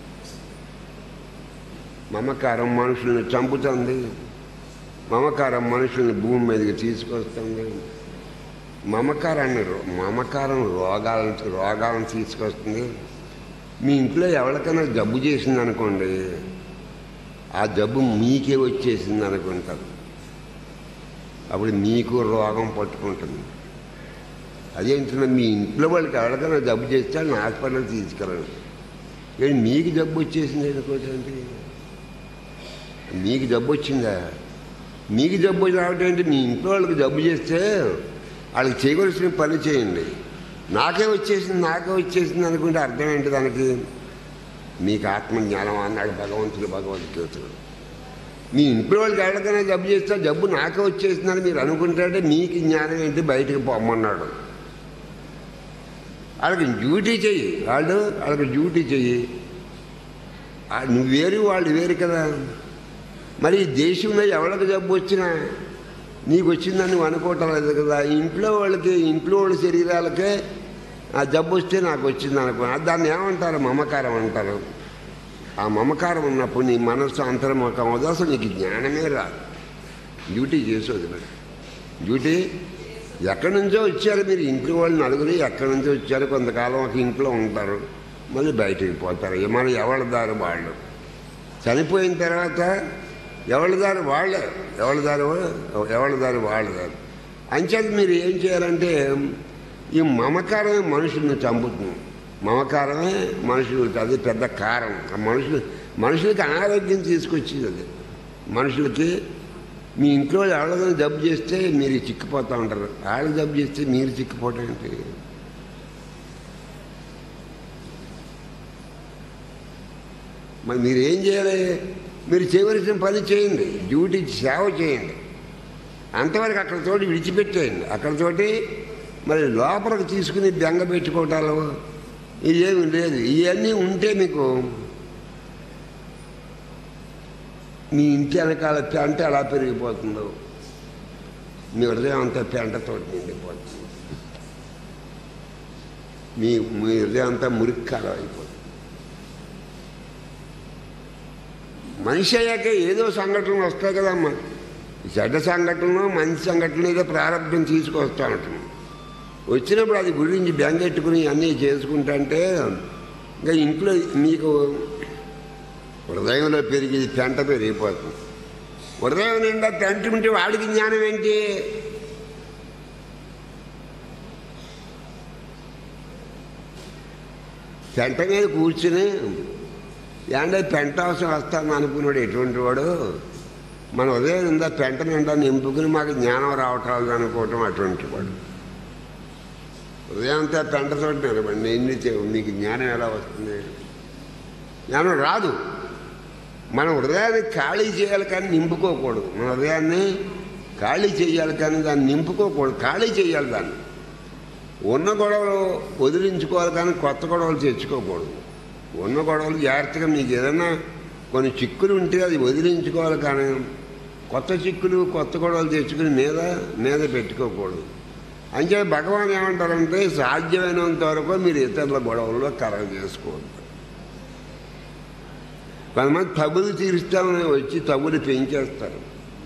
మమకారం మనుషుల్ని చంపుతుంది మమకారం మనుషుల్ని భూమి మీదకి తీసుకొస్తుంది మమకారాన్ని రో- మమకారం రోగాలను రోగాలను తీసుకొస్తుంది మీ ఇంట్లో ఎవరికైనా జబ్బు చేసింది అనుకోండి ఆ జబ్బు మీకే వచ్చేసింది అనుకుంటారు అప్పుడు మీకు రోగం పట్టుకుంటుంది అదేంటంటే మీ ఇంట్లో వాళ్ళకి ఎవరికైనా జబ్బు చేస్తే వాళ్ళని హాస్పిటల్ తీసుకెళ్ళండి ఏంటి మీకు జబ్బు వచ్చేసింది అనుకోటండి మీకు జబ్బు వచ్చిందా మీకు జబ్బు రావటం ఏంటి మీ ఇంట్లో వాళ్ళకి జబ్బు చేస్తే వాళ్ళకి చేయవలసిన పని చేయండి నాకే వచ్చేసింది నాకే వచ్చేసింది అనుకుంటే అర్థం ఏంటి దానికి మీకు ఆత్మజ్ఞానం అన్నాడు భగవంతుడు భగవద్గీతలు మీ ఇంట్లో వాళ్ళకి ఎవరికైనా జబ్బు చేస్తే జబ్బు నాకే వచ్చేసిందని మీరు అనుకుంటే మీకు జ్ఞానం ఏంటి బయటకు పొమ్మన్నాడు వాళ్ళకి డ్యూటీ చెయ్యి వాళ్ళు వాళ్ళకి డ్యూటీ చెయ్యి ఆ, నువ్వు వేరు వాళ్ళు వేరు కదా మరి ఈ దేశంలో ఎవరికి జబ్బు వచ్చినా నీకు వచ్చిందని నువ్వు అనుకోవటం లేదు కదా ఇంట్లో వాళ్ళకి ఇంట్లో వాళ్ళ శరీరాలకే ఆ జబ్బు వస్తే నాకు వచ్చింది అనుకో దాన్ని ఏమంటారు మమకారం అంటారు ఆ మమకారం ఉన్నప్పుడు నీ మనస్సు అంతర్ముఖం అవుతుంది అసలు నీకు జ్ఞానమే రాదు డ్యూటీ చేసి వదిలేదు డ్యూటీ ఎక్కడి నుంచో వచ్చారు మీరు ఇంట్లో వాళ్ళు నలుగురు ఎక్కడి నుంచో వచ్చారు కొంతకాలం ఒక ఇంట్లో ఉంటారు మళ్ళీ బయటికి పోతారు ఇక మరి ఎవరి దారి వాళ్ళు చనిపోయిన తర్వాత ఎవరి దారి వాళ్ళే ఎవరి దారి ఎవరి దారి వాళ్ళ దారి అంచేత మీరు ఏం చేయాలంటే ఈ మమకారమే మనుషుల్ని చంపుతుంది మమకారమే మనుషులు అది పెద్ద కారం ఆ మనుషులు మనుషులకి అనారోగ్యం తీసుకొచ్చింది అది మనుషులకి మీ ఇంట్లో ఎవరికైనా జబ్బు చేస్తే మీరు చిక్కిపోతూ ఉంటారు వాళ్ళు జబ్బు చేస్తే మీరు చిక్కిపోవటం ఏంటి మరి మీరు ఏం చేయాలి మీరు చేయవలసిన పని చేయండి డ్యూటీ సేవ చేయండి అంతవరకు అక్కడతోటి విడిచిపెట్టేయండి అక్కడతోటి మరి లోపలికి తీసుకుని బెంగ పెట్టుకోవటాలు ఇదేమి లేదు ఇవన్నీ ఉంటే మీకు మీ ఇంటి వెనకాల పెంట ఎలా పెరిగిపోతుందో మీ హృదయం అంతా పెంటతో నిండిపోతుంది మీ మీ హృదయం అంతా మురిక్కాలం అయిపోతుంది మనిషి అయ్యాక ఏదో సంఘటనలు వస్తాయి కదమ్మా చెడ్డ సంఘటనలు మంచి సంఘటనలు ఏదో ప్రారంభం తీసుకొస్తా ఉంటాం వచ్చినప్పుడు అది గురించి బెంగెట్టుకుని అన్నీ చేసుకుంటుంటే ఇంకా ఇంట్లో మీకు హృదయంలో పెరిగి పెంట పెరిగిపోతుంది హృదయం నిండా పెంట ఉంటే వాడికి జ్ఞానం ఏంటి పెంట మీద కూర్చుని ఏంటో పెంట అవసరం వస్తాను అనుకున్నాడు ఎటువంటి వాడు మన ఉదయం నిండా పెంట నిండా నింపుకుని మాకు జ్ఞానం రావటాలు అనుకోవటం అటువంటి వాడు ఉదయం అంతా పెంటతో నిలబడి ఎన్ని చే- మీకు జ్ఞానం ఎలా వస్తుంది జ్ఞానం రాదు మన హృదయాన్ని ఖాళీ చేయాలి కానీ నింపుకోకూడదు మన హృదయాన్ని ఖాళీ చేయాలి కానీ దాన్ని నింపుకోకూడదు ఖాళీ చేయాలి దాన్ని ఉన్న గొడవలు వదిలించుకోవాలి కానీ కొత్త గొడవలు తెచ్చుకోకూడదు ఉన్న గొడవలు జాగ్రత్తగా మీకు ఏదైనా కొన్ని చిక్కులు ఉంటే అది వదిలించుకోవాలి కానీ కొత్త చిక్కులు కొత్త గొడవలు తెచ్చుకుని మీద మీద పెట్టుకోకూడదు అంతే భగవాన్ ఏమంటారంటే సాధ్యమైనంత వరకు మీరు ఇతరుల గొడవల్లో కలగ చేసుకోవద్దు కొంతమంది తగులు తీరుస్తామని వచ్చి తగులు పెంచేస్తారు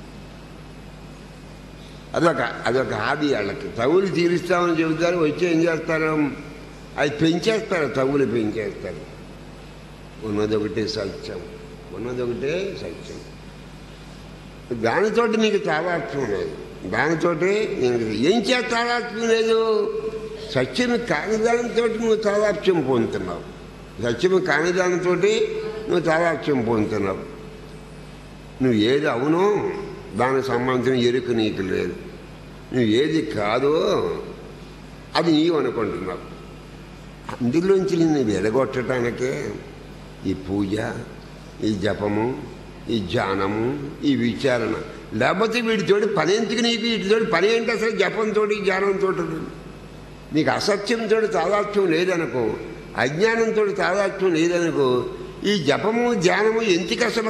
అదొక అదొక హాబీ వాళ్ళకి తగులు తీరుస్తామని చెబుతారు వచ్చి ఏం చేస్తారు అది పెంచేస్తారు తగులు పెంచేస్తారు ఉన్నదొకటే సత్యం ఉన్నదొకటే సత్యం దానితోటి నీకు తాదాత్మ్యం లేదు దానితోటి నేను ఏం చేత తాదాత్మ్యం లేదు సత్యం కాని దానితో నువ్వు తాదాత్మ్యం పొందుతున్నావు సత్యం కాని దానితోటి నువ్వు తాదాత్మ్యం పొందుతున్నావు నువ్వు ఏది అవునో దానికి సంబంధించిన ఎరుక నీకు లేదు నువ్వు ఏది కాదో అది నీవు అనుకుంటున్నావు అందులోంచి నిన్ను వెలగొట్టడానికే ఈ పూజ ఈ జపము ఈ ధ్యానము ఈ విచారణ లేకపోతే వీటితోటి పని ఎందుకు నీకు వీటితోటి పని ఏంటి అసలు జపంతో ధ్యానంతో నీకు అసత్యంతో తాదాత్మ్యం లేదనుకో అజ్ఞానంతో తాదాత్మ్యం లేదనుకో ఈ జపము ధ్యానము ఎందుకు అసలు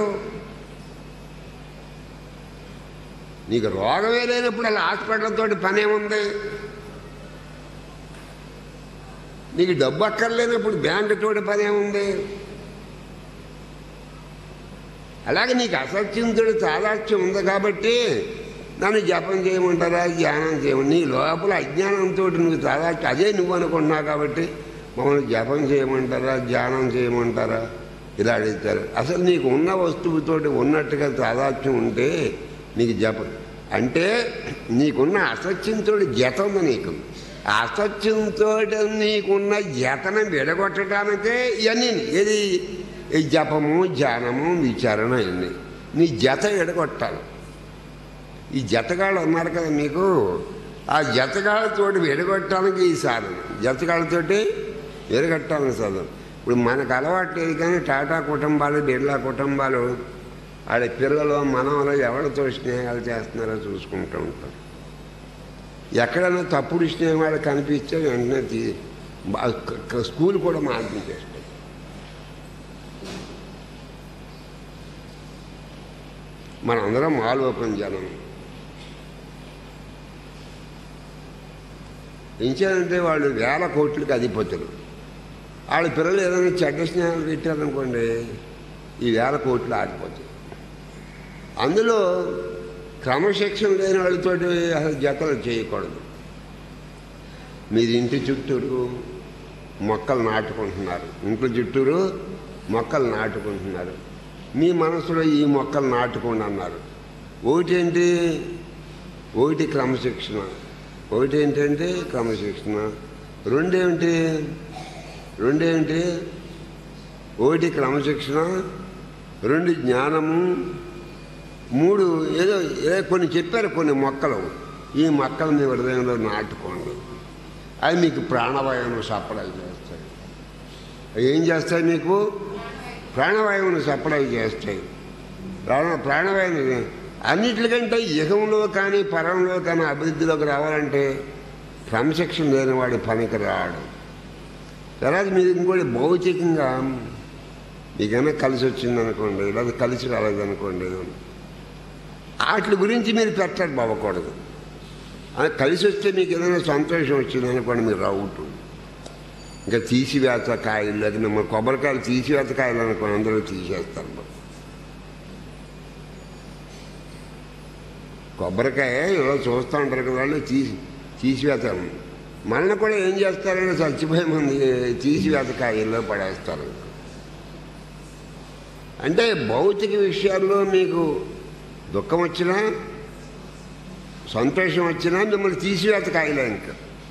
నీకు రోగమే లేనప్పుడు అలా హాస్పిటల్ తోటి పని ఏముంది నీకు డబ్బు అక్కర్లేనప్పుడు బ్యాంకు తోటి పని ఏముంది అలాగే నీకు అసత్యంతో తాదాత్యం ఉంది కాబట్టి నన్ను జపం చేయమంటారా ధ్యానం చేయమని నీ లోపల అజ్ఞానంతో నువ్వు తాదాత్యం అదే నువ్వు అనుకుంటున్నావు కాబట్టి మమ్మల్ని జపం చేయమంటారా ధ్యానం చేయమంటారా ఇలా అడుగుతారు అసలు నీకు ఉన్న వస్తువుతోటి ఉన్నట్టుగా తాదాత్యం ఉంటే నీకు జపం అంటే నీకున్న అసత్యంతో జత ఉంది నీకు అసత్యంతో నీకున్న జతను విడగొట్టడానికే ఇవన్నీ ఏది ఈ జపము ధ్యానము విచారణ ఇవన్నీ నీ జత విడగొట్టాలి ఈ జతగాళ్ళు ఉన్నారు కదా మీకు ఆ జతగాళ్ళతోటి విడగొట్టడానికి ఈ సాధన జతగాళ్ళతోటి విడగొట్టాలని సాధన ఇప్పుడు మనకు అలవాటు లేదు కానీ టాటా కుటుంబాలు బిర్లా కుటుంబాలు వాళ్ళ పిల్లలు మనవలు ఎవరితో స్నేహాలు చేస్తున్నారో చూసుకుంటూ ఉంటారు ఎక్కడైనా తప్పుడు స్నేహం వాళ్ళు కనిపిస్తే వెంటనే తీ బా- క- క- స్కూల్ కూడా మార్పించేస్తారు మనందరం ఆలోకం జనం ఇంచేదంటే వాళ్ళు వేల కోట్లకి అధిపతులు వాళ్ళ పిల్లలు ఏదైనా చెడ్డ స్నేహాలు పెట్టారనుకోండి ఈ వేల కోట్లు ఆడిపోతాయి అందులో క్రమశిక్షణ లేని వాళ్ళతోటి అసలు జతలు చేయకూడదు మీరు ఇంటి చుట్టూరు మొక్కలు నాటుకుంటున్నారు ఇంటి చుట్టూరు మొక్కలు నాటుకుంటున్నారు మీ మనసులో ఈ మొక్కలు నాటుకోండి అన్నారు ఒకటేంటి ఒకటి క్రమశిక్షణ ఒకటి ఏంటంటే క్రమశిక్షణ రెండేమిటి రెండేమిటి ఒకటి క్రమశిక్షణ రెండు జ్ఞానము మూడు ఏదో ఏదో కొన్ని చెప్పారు కొన్ని మొక్కలు ఈ మొక్కలు మీ హృదయంలో నాటుకోండి అవి మీకు ప్రాణవాయువును సప్లై చేస్తాయి అవి ఏం చేస్తాయి మీకు ప్రాణవాయువును సప్లై చేస్తాయి ప్రాణ ప్రాణవాయువు అన్నిటికంటే యుగంలో కానీ పరంలో కానీ అభివృద్ధిలోకి రావాలంటే క్రమశిక్షణ లేని వాడి పనికి రాడు తర్వాత మీరు ఇంకోటి భౌతికంగా మీకైనా కలిసి వచ్చిందనుకోండి లేదా కలిసి రాలేదనుకోండి వాటి గురించి మీరు పెట్టాలి బావకూడదు అది కలిసి వస్తే మీకు ఏదైనా సంతోషం వచ్చింది అనుకోండి మీరు రౌట్ ఇంకా తీసివేత కాయలు అది మిమ్మల్ని కొబ్బరికాయలు తీసివేత కాయలు అనుకోండి అందరూ తీసేస్తారు మరి. కొబ్బరికాయ ఇలా చూస్తూ ఉంటారు కదా వాళ్ళు తీసి తీసివేతారు మనల్ని కూడా ఏం చేస్తారంటే చచ్చిపోయే మంది తీసివేత కాయల్లో పడేస్తారు అంటే భౌతిక విషయాల్లో మీకు దుఃఖం వచ్చినా సంతోషం వచ్చినా మిమ్మల్ని తీసివేత కాయలే ఇంకా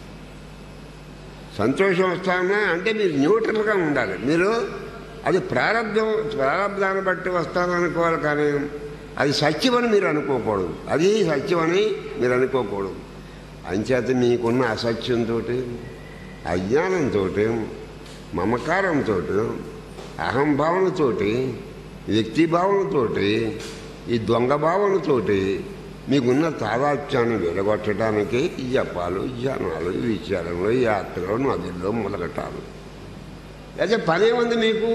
సంతోషం వస్తానా అంటే మీరు న్యూట్రల్గా ఉండాలి మీరు అది ప్రారంభం ప్రారంభాన్ని బట్టి వస్తాననుకోవాలి కానీ అది సత్యమని మీరు అనుకోకూడదు అది సత్యమని మీరు అనుకోకూడదు అంచేత మీకున్న అసత్యంతో అజ్ఞానంతో మమకారంతో అహంభావనతో వ్యక్తిభావనతో ఈ దొంగ భావనతోటి మీకున్న తాదాత్యాన్ని విడగొట్టడానికి ఈ జపాలు ధ్యానాలు ఈ విచారణలు ఈ యాత్రలు నదుల్లో మొదలటాలు అయితే పనేముంది మీకు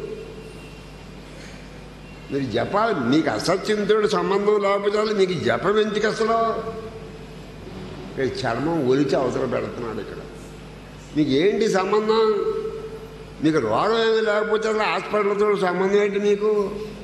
మీరు జపాలు మీకు అసత్యంతో సంబంధం లేకపోతే మీకు జపం ఎందుకు అసలు ఇక్కడ చర్మం ఒలిచి అవసరం పెడుతున్నాడు ఇక్కడ మీకు ఏంటి సంబంధం మీకు రోగం ఏమీ లేకపోతే అసలు హాస్పిటల్తో సంబంధం ఏంటి మీకు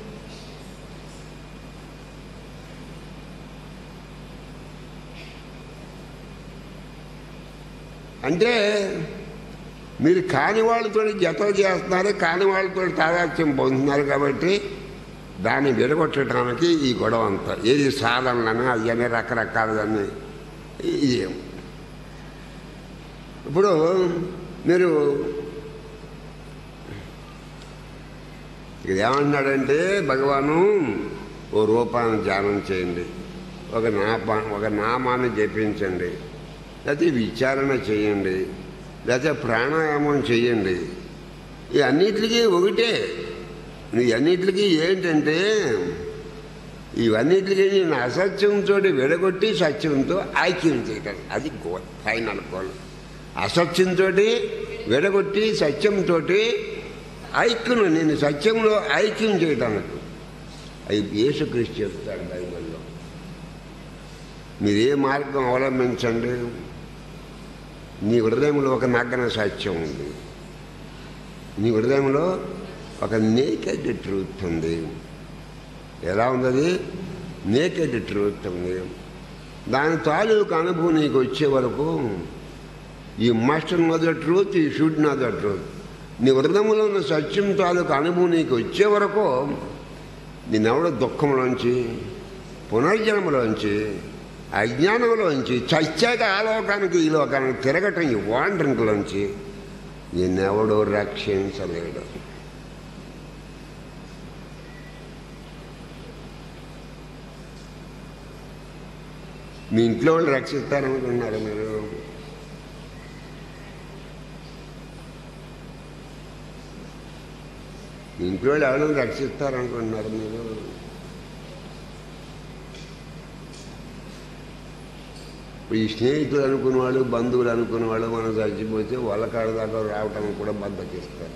అంటే మీరు కాని వాళ్ళతో జత చేస్తున్నారు కాని వాళ్ళతో తాదాత్యం పొందుతున్నారు కాబట్టి దాన్ని విడగొట్టడానికి ఈ గొడవ అంతా ఏది సాధనలని అవన్నీ రకరకాలదని ఇది ఇప్పుడు మీరు ఇది ఏమంటున్నాడంటే భగవాను ఓ రూపాన్ని ధ్యానం చేయండి ఒక నాప ఒక నామాన్ని జపించండి లేకపోతే విచారణ చేయండి లేకపోతే ప్రాణాయామం చేయండి ఈ అన్నిటికీ ఒకటే ఈ అన్నిటికీ ఏంటంటే ఇవన్నిటికీ నేను అసత్యంతో విడగొట్టి సత్యంతో ఐక్యం చేయటం అది గోల్ ఫైనల్ గోల్ అసత్యంతో విడగొట్టి సత్యంతో ఐక్యం నేను సత్యంలో ఐక్యం చేయటానికి అవి యేసుక్రీస్తు చెప్తాడు బైబిల్లో మీరు ఏ మార్గం అవలంబించండి నీ హృదయంలో ఒక నగ్గన సత్యం ఉంది నీ హృదయంలో ఒక నేకెడ్ ట్రూత్ ఉంది ఎలా ఉంది అది నేకెడ్ ట్రూత్ ఉంది దాని తాలూకు అనుభవం నీకు వచ్చే వరకు he must know the truth he should know the truth నీ హృదయంలో ఉన్న సత్యం తాలూకు అనుభవం నీకు వచ్చే వరకు నేనెవడ దుఃఖంలోంచి పునర్జన్మలోంచి అజ్ఞానంలోంచి చచ్చాక ఆ లోకానికి ఈ లోకానికి తిరగటం ఈ వాండరింగ్లోంచి నిన్నెవడో రక్షించలేడు మీ ఇంట్లో వాళ్ళు రక్షిస్తారనుకున్నారు మీరు మీ ఇంట్లో వాళ్ళు ఎవరైనా రక్షిస్తారనుకుంటున్నారు మీరు ఈ స్నేహితులు అనుకున్న వాళ్ళు బంధువులు అనుకున్న వాళ్ళు మనం చచ్చిపోతే వాళ్ళ కాడ దాకా రావటం కూడా బద్దకిస్తారు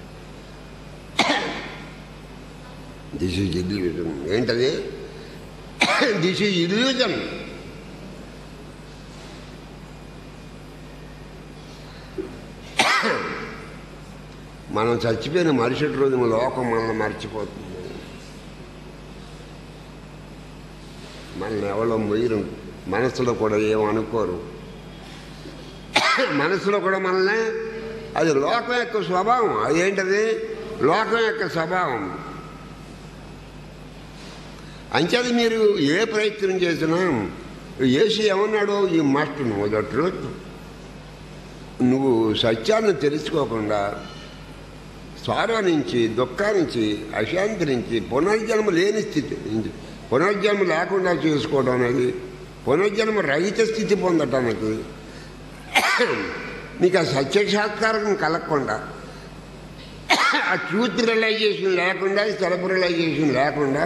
దిస్ ఈజ్ ఇల్యూజన్ ఏంటది దిస్ ఈజ్ ఇల్యూజన్ మనం చచ్చిపోయిన మరుసటి రోజు మన లోకం మనల్ని మర్చిపోతుంది మనల్ని ఎవరో మొయ్యరు మనసులో కూడా ఏమనుకోరు మనసులో కూడా మనల్ని అది లోకం యొక్క స్వభావం అదేంటది లోకం యొక్క స్వభావం అంచేది మీరు ఏ ప్రయత్నం చేసినా ఏసు ఏమన్నాడు ఈ మస్ట్ నువ్వు ద ట్రూత్ నువ్వు సత్యాన్ని తెలుసుకోకుండా సారా నుంచి దుఃఖా నుంచి అశాంతి నుంచి పునర్జన్మ లేని స్థితి నుంచి పునర్జన్మ లేకుండా చేసుకోవడం అనేది పునర్జన్మ రహిత స్థితి పొందటానికి నీకు ఆ సత్యసాత్కారం కలగకుండా ఆ ట్రూత్ రియలైజేషన్ లేకుండా సెల్ఫ్ రియలైజేషన్ లేకుండా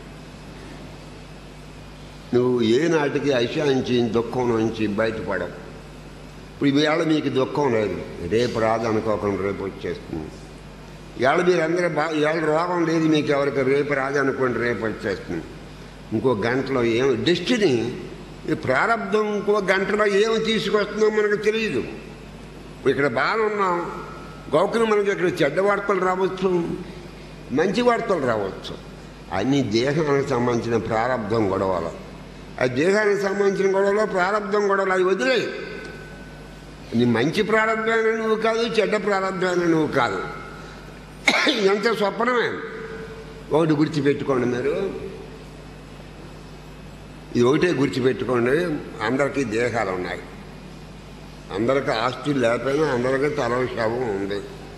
నువ్వు ఏనాటికి అశాంతి దుఃఖం నుంచి బయటపడవు ఇప్పుడు ఈవేళ మీకు దుఃఖం లేదు రేపు రాదు అనుకోకుండా రేపు వచ్చేస్తుంది ఇవాళ మీరు అందరూ బా ఇవాళ రోగం లేదు మీకు ఎవరికి రేపు రాదు అనుకోండి రేపు వచ్చేస్తుంది ఇంకో గంటలో ఏం డెస్టినీ ఈ ప్రారంభం ఇంకో గంటలో ఏమి తీసుకొస్తుందో మనకు తెలియదు ఇక్కడ బాగానే ఉన్నాం గౌకులు మనకి ఇక్కడ చెడ్డ వార్తలు రావచ్చు మంచి వార్తలు రావచ్చు అన్ని దేహానికి సంబంధించిన ప్రారంభం గొడవలు ఆ దేహానికి సంబంధించిన గొడవలో ప్రారంభం గొడవలు అవి వదిలేయి నీ మంచి ప్రారంభమైన నువ్వు కాదు చెడ్డ ప్రారంభమైన నువ్వు కాదు ఎంత స్వప్నమే ఒకటి గుర్తుపెట్టుకోండి మీరు ఇది ఒకటే గుర్తుపెట్టుకోండి అందరికీ దేహాలు ఉన్నాయి అందరికీ ఆస్తులు లేకపోయినా అందరికీ తల శవం ఉంది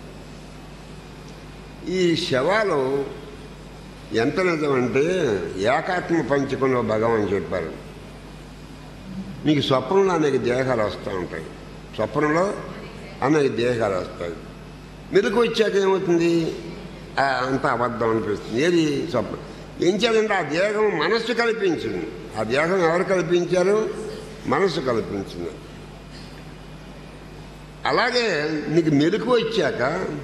ఈ శవాలు ఎంత నిజమంటే ఏకాత్మ పంచకంలో భగవాన్ చెప్పారు నీకు స్వప్నంలో అనేక దేహాలు వస్తూ ఉంటాయి స్వప్నంలో అనేక దేహాలు వస్తాయి మెలకు వచ్చాక ఏమవుతుంది ఆ, అంత అబద్ధం అనిపిస్తుంది ఏది స్వప్నం ఏం చేయాలంటే ఆ దేహం మనస్సు కల్పించింది ఆ దేహం ఎవరు కల్పించారు మనస్సు కల్పించింది అలాగే నీకు మెలకు వచ్చాక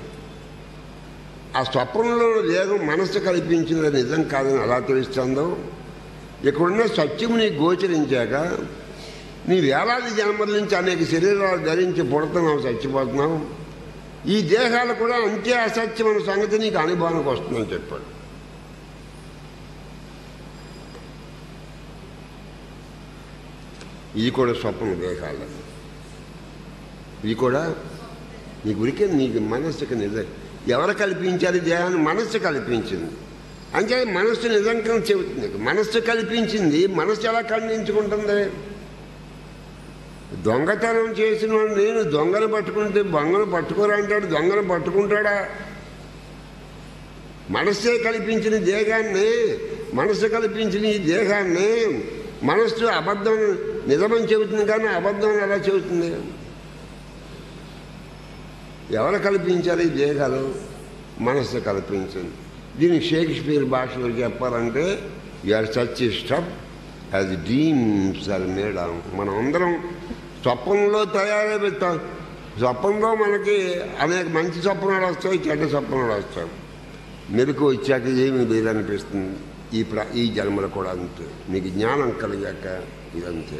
ఆ స్వప్నంలో దేహం మనస్సు కల్పించినది నిజం కాదని ఎలా తెలుస్తుందో ఇక్కడున్న సత్యము నీకు గోచరించాక నీ వేలాది జన్మల నుంచి అనేక శరీరాలు ధరించి పుడుతున్నావు చచ్చిపోతున్నావు ఈ దేహాలు కూడా అంతే అసత్యమైన సంగతి నీకు అనుభవానికి వస్తుందని చెప్పాడు ఇది కూడా స్వప్న దేహాలు ఇది కూడా నీ గురికే నీకు మనస్సుకి నిజం ఎవరు కల్పించారు ఈ దేహాన్ని మనస్సు కల్పించింది అంటే మనస్సు నిజంగా చెబుతుంది మనస్సు కల్పించింది మనస్సు ఎలా ఖండించుకుంటుంది దొంగతనం చేసిన వాడు నేను దొంగను పట్టుకుంటే దొంగను పట్టుకోరా అంటాడు దొంగను పట్టుకుంటాడా మనస్సే కల్పించిన దేహాన్ని మనస్సు కల్పించిన ఈ దేహాన్ని మనస్సు అబద్ధం నిజమని చెబుతుంది కానీ అబద్ధం ఎలా చెబుతుంది ఎవరు కల్పించారు ఈ దేహాలు మనస్సు కల్పించింది దీన్ని షేక్స్పియర్ భాషలో చెప్పాలంటే you are such stuff as dreams are made మనం అందరం స్వప్నంలో తయారై స్వప్నంలో మనకి అనేక మంచి స్వప్నాలు వస్తాయి చెడ్డ స్వప్నాలు వస్తాయి మెలకు వచ్చాక ఏమీ లేదనిపిస్తుంది ఈ ప్ర ఈ జన్మలు కూడా అంతే మీకు జ్ఞానం కలిగాక ఇదంతే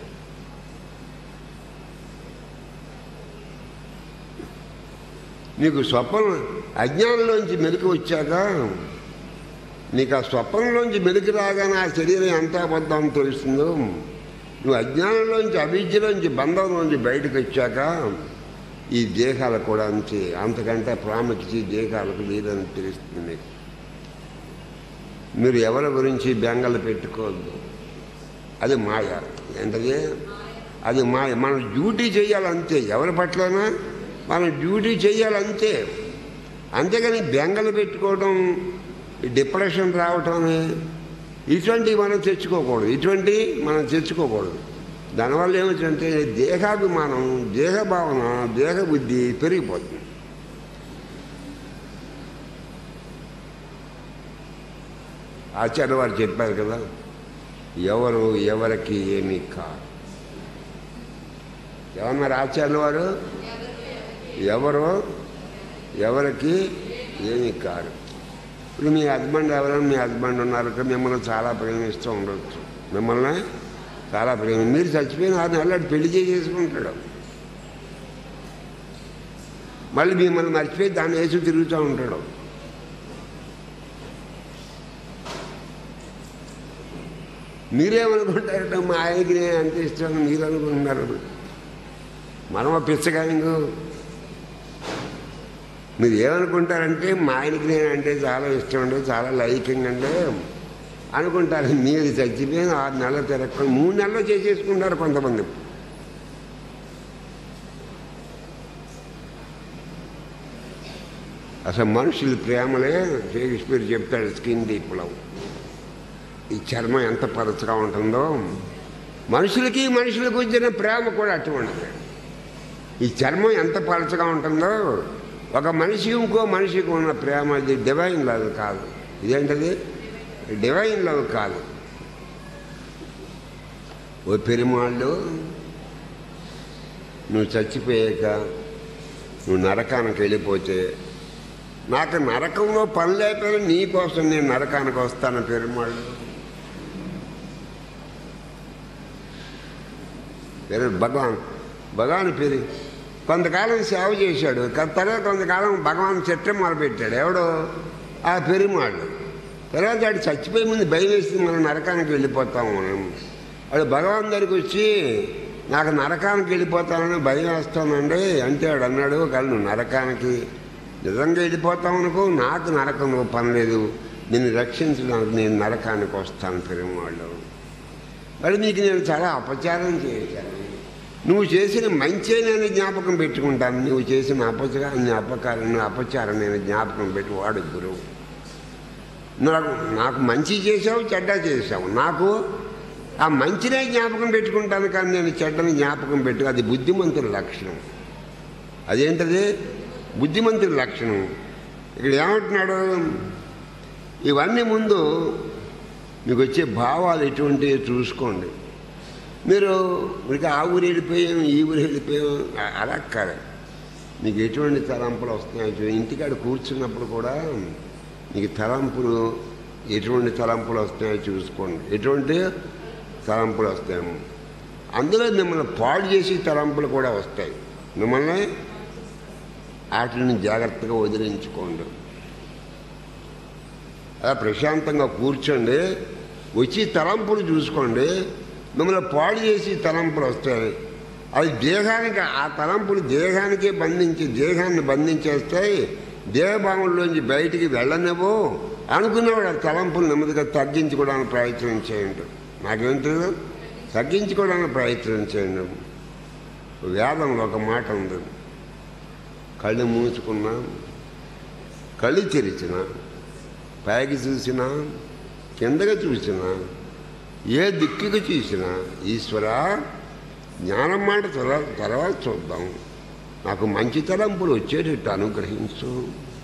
నీకు స్వప్నం అజ్ఞానంలోంచి మెలకు వచ్చాక నీకు ఆ స్వప్నంలోంచి మెలకు రాగానే ఆ శరీరం ఎంత అబద్ధం తెలుస్తుందో నువ్వు అజ్ఞానంలోంచి అవిద్యలోంచి బంధంలోంచి బయటకు వచ్చాక ఈ దేహాలు కూడా అంతే అంతకంటే ప్రాముఖ్యత ఈ దేహాలకు లేదని తెలుస్తుంది మీకు మీరు ఎవరి గురించి బెంగలు పెట్టుకోవద్దు అది మాయ ఏంటది అది మా మనం డ్యూటీ చేయాలంతే ఎవరి పట్లైనా మనం డ్యూటీ చేయాలంతే అంతేగాని బెంగలు పెట్టుకోవడం ఈ డిప్రెషన్ రావటం ఇటువంటివి మనం తెచ్చుకోకూడదు ఇటువంటి మనం తెచ్చుకోకూడదు దానివల్ల ఏమిటంటే దేహాభిమానం దేహభావన దేహ బుద్ధి పెరిగిపోతుంది ఆచార్య వారు చెప్పారు కదా ఎవరు ఎవరికి ఏమి కాదు ఏమన్నారు ఆచార్యుల వారు ఎవరు ఎవరికి ఏమి కారు ఇప్పుడు మీ హస్బెండ్ ఎవరైనా మీ హస్బెండ్ ఉన్నారు కదా, మిమ్మల్ని చాలా ప్రేమిస్తూ ఉండొచ్చు మిమ్మల్ని చాలా ప్రేమ మీరు చచ్చిపోయిన ఆరు నెలలు వాడు పెళ్లి చేసేసుకుంటాడు మళ్ళీ మిమ్మల్ని మర్చిపోయి దాన్ని వేసి తిరుగుతూ ఉంటాడు మీరేమనుకుంటారట మా ఆయనకి నేను అంత ఇష్టం మీరు అనుకుంటున్నారు మనం పిచ్చగాయంగు మీరు ఏమనుకుంటారంటే మా ఆయనకి నేను అంటే చాలా ఇష్టం అండి చాలా లైకింగ్ అండి అనుకుంటారు మీరు చచ్చిపోయిన ఆరు నెలలు తిరగకుండా మూడు నెలలు చేసేసుకుంటారు కొంతమంది అసలు మనుషుల ప్రేమలే షేక్స్పియర్ చెప్తాడు స్కిన్ డీప్లో ఈ చర్మం ఎంత పరచగా ఉంటుందో మనుషులకి మనుషులకు వచ్చిన ప్రేమ కూడా అటువంటిది ఈ చర్మం ఎంత పలచగా ఉంటుందో ఒక మనిషికి ఇంకో మనిషికి ఉన్న ప్రేమ ఇది డివైన్ లవ్ కాదు ఇదేంటది డివైన్ లవ్ కాదు ఓ పెరుమాళ్ళు నువ్వు చచ్చిపోయాక నువ్వు నరకానికి వెళ్ళిపోతే నాకు నరకంలో పని లేకపోయినా నీ కోసం నేను నరకానికి వస్తాను పెరుమాళ్ళు పేరు భగవాన్ భగవాన్ పేరు కొంతకాలం సేవ చేశాడు క- తర్వాత కొంతకాలం భగవాన్ చిత్రం మొదలుపెట్టాడు ఎవడో ఆ పెరుమాళ్ళు తర్వాత వాడు చచ్చిపోయే ముందు భయం వేసి మనం నరకానికి వెళ్ళిపోతాము మనం వాడు భగవాన్ దగ్గరికి వచ్చి నాకు నరకానికి వెళ్ళిపోతానని భయం వేస్తానండి అంటే వాడు అన్నాడు కానీ నువ్వు నరకానికి నిజంగా వెళ్ళిపోతావు అనుకో నాకు నరకం పని లేదు నిన్ను రక్షించడానికి నేను నరకానికి వస్తాను పెరుమాళ్ళు మరి నీకు నేను చాలా అపచారం చేశాను నువ్వు చేసిన మంచే నేను జ్ఞాపకం పెట్టుకుంటాను నువ్వు చేసిన అపచారాన్ని అపకారం అపచారం నేను జ్ఞాపకం పెట్టి వాడు గురువు నాకు నాకు మంచి చేసావు చెడ్డ చేసావు నాకు ఆ మంచినే జ్ఞాపకం పెట్టుకుంటాను కానీ నేను చెడ్డని జ్ఞాపకం పెట్టు అది బుద్ధిమంతుల లక్షణం అదేంటది బుద్ధిమంతుల లక్షణం ఇక్కడ ఏమంటున్నాడు ఇవన్నీ ముందు మీకు వచ్చే భావాలు ఎటువంటివి చూసుకోండి మీరు మీకు ఆ ఊరు వెళ్ళిపోయాం ఈ ఊరు వెళ్ళిపోయాం అ- అలా కాదు మీకు ఎటువంటి తలంపులు వస్తున్నాయో చూ- ఇంటికాడ కూర్చున్నప్పుడు కూడా మీకు తలంపులు ఎటువంటి తలంపులు వస్తున్నాయో చూసుకోండి ఎటువంటి తలంపులు వస్తాయేమో అందులో మిమ్మల్ని పాడు చేసే తలంపులు కూడా వస్తాయి మిమ్మల్ని వాటిని జాగ్రత్తగా వదిలించుకోండి అలా ప్రశాంతంగా కూర్చోండి వచ్చి తలంపులు చూసుకోండి మిమ్మల్ని పాడు చేసి తలంపులు వస్తాయి అది దేహానికి ఆ తలంపులు దేహానికే బంధించి దేహాన్ని బంధించేస్తాయి దేహభావంలోంచి బయటికి వెళ్ళనివ్వు అనుకునేవాడు ఆ తలంపులు నెమ్మదిగా తగ్గించుకోవడానికి ప్రయత్నం చేయండి నాకేంటి తగ్గించుకోవడానికి ప్రయత్నం చేయండి వేదంలో ఒక మాట ఉంది కళ్ళు మూసుకున్నా కళ్ళు తెరిచినా పైకి చూసినా కిందగా చూసినా ఏ దిక్కుకు చూసినా ఈశ్వర జ్ఞానం మాట తర్వాత తర్వాత చూద్దాం నాకు మంచి తలంపులు వచ్చేటట్టు అనుగ్రహించు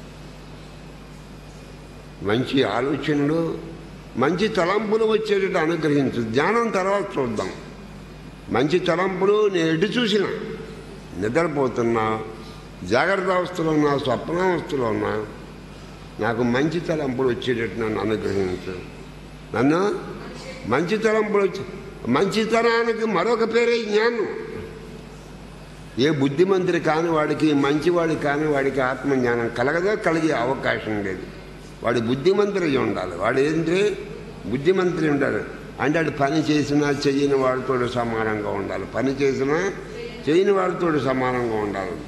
మంచి ఆలోచనలు మంచి తలంపులు వచ్చేటట్టు అనుగ్రహించు జ్ఞానం తర్వాత చూద్దాం మంచి తలంపులు నేను ఎటు చూసినా నిద్రపోతున్నా జాగ్రత్త అవస్థలో ఉన్నా స్వప్నావస్థలో ఉన్నా నాకు మంచి తలంపులు వచ్చేటట్టు నన్ను అనుగ్రహించు నన్ను మంచి తలంపులు వచ్చి మంచితనానికి మరొక పేరే జ్ఞానం ఏ బుద్ధిమంతుడు కాని వాడికి మంచివాడు కాని వాడికి ఆత్మజ్ఞానం కలగదో కలిగే అవకాశం లేదు వాడు బుద్ధిమంతుడై ఉండాలి వాడు ఏంటి బుద్ధిమంతుడు ఉండాలి అంటే వాడు పని చేసినా చెయ్యని వాడితో సమానంగా ఉండాలి పని చేసినా చేయని వాడితో సమానంగా ఉండాలి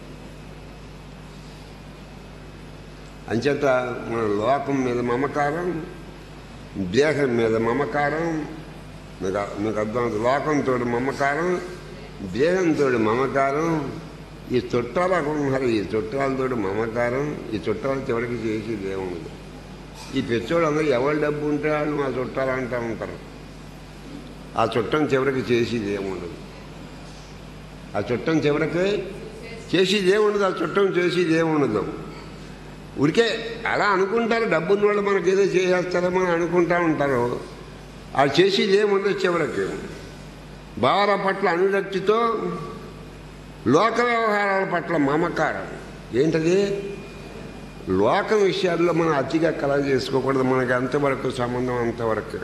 అంచేత మన లోకం మీద మమకారం దేహం మీద మమకారం మీకు అ- మీకు అర్థం అవుతుంది లోకంతో మమకారం దేహంతో మమకారం ఈ చుట్టాలు అనుకుంటున్నారు ఈ చుట్టాలతో మమకారం ఈ చుట్టాలు చివరికి చేసేది ఏముంది ఈ పెచ్చోళ్ళు అందరూ ఎవరి డబ్బు ఉంటే వాళ్ళు మా చుట్టాలు అంటూ ఉంటారు ఆ చుట్టం చివరికి చేసేది ఏముండదు ఆ చుట్టం చివరికి చేసేది ఏముండదు ఆ చుట్టం చేసేది ఏముండదు ఉరికే అలా అనుకుంటారు డబ్బున్న వాళ్ళు మనకి ఏదో చేసేస్తారేమో అని అనుకుంటా ఉంటారు ఆ చేసేది ఏముండదు చివరికి భావాల పట్ల అనురక్తితో లోక వ్యవహారాల పట్ల మమకారం ఏంటది లోక విషయాల్లో మనం అతిగా కలగ చేసుకోకూడదు మనకి అంతవరకు సంబంధం అంతవరకు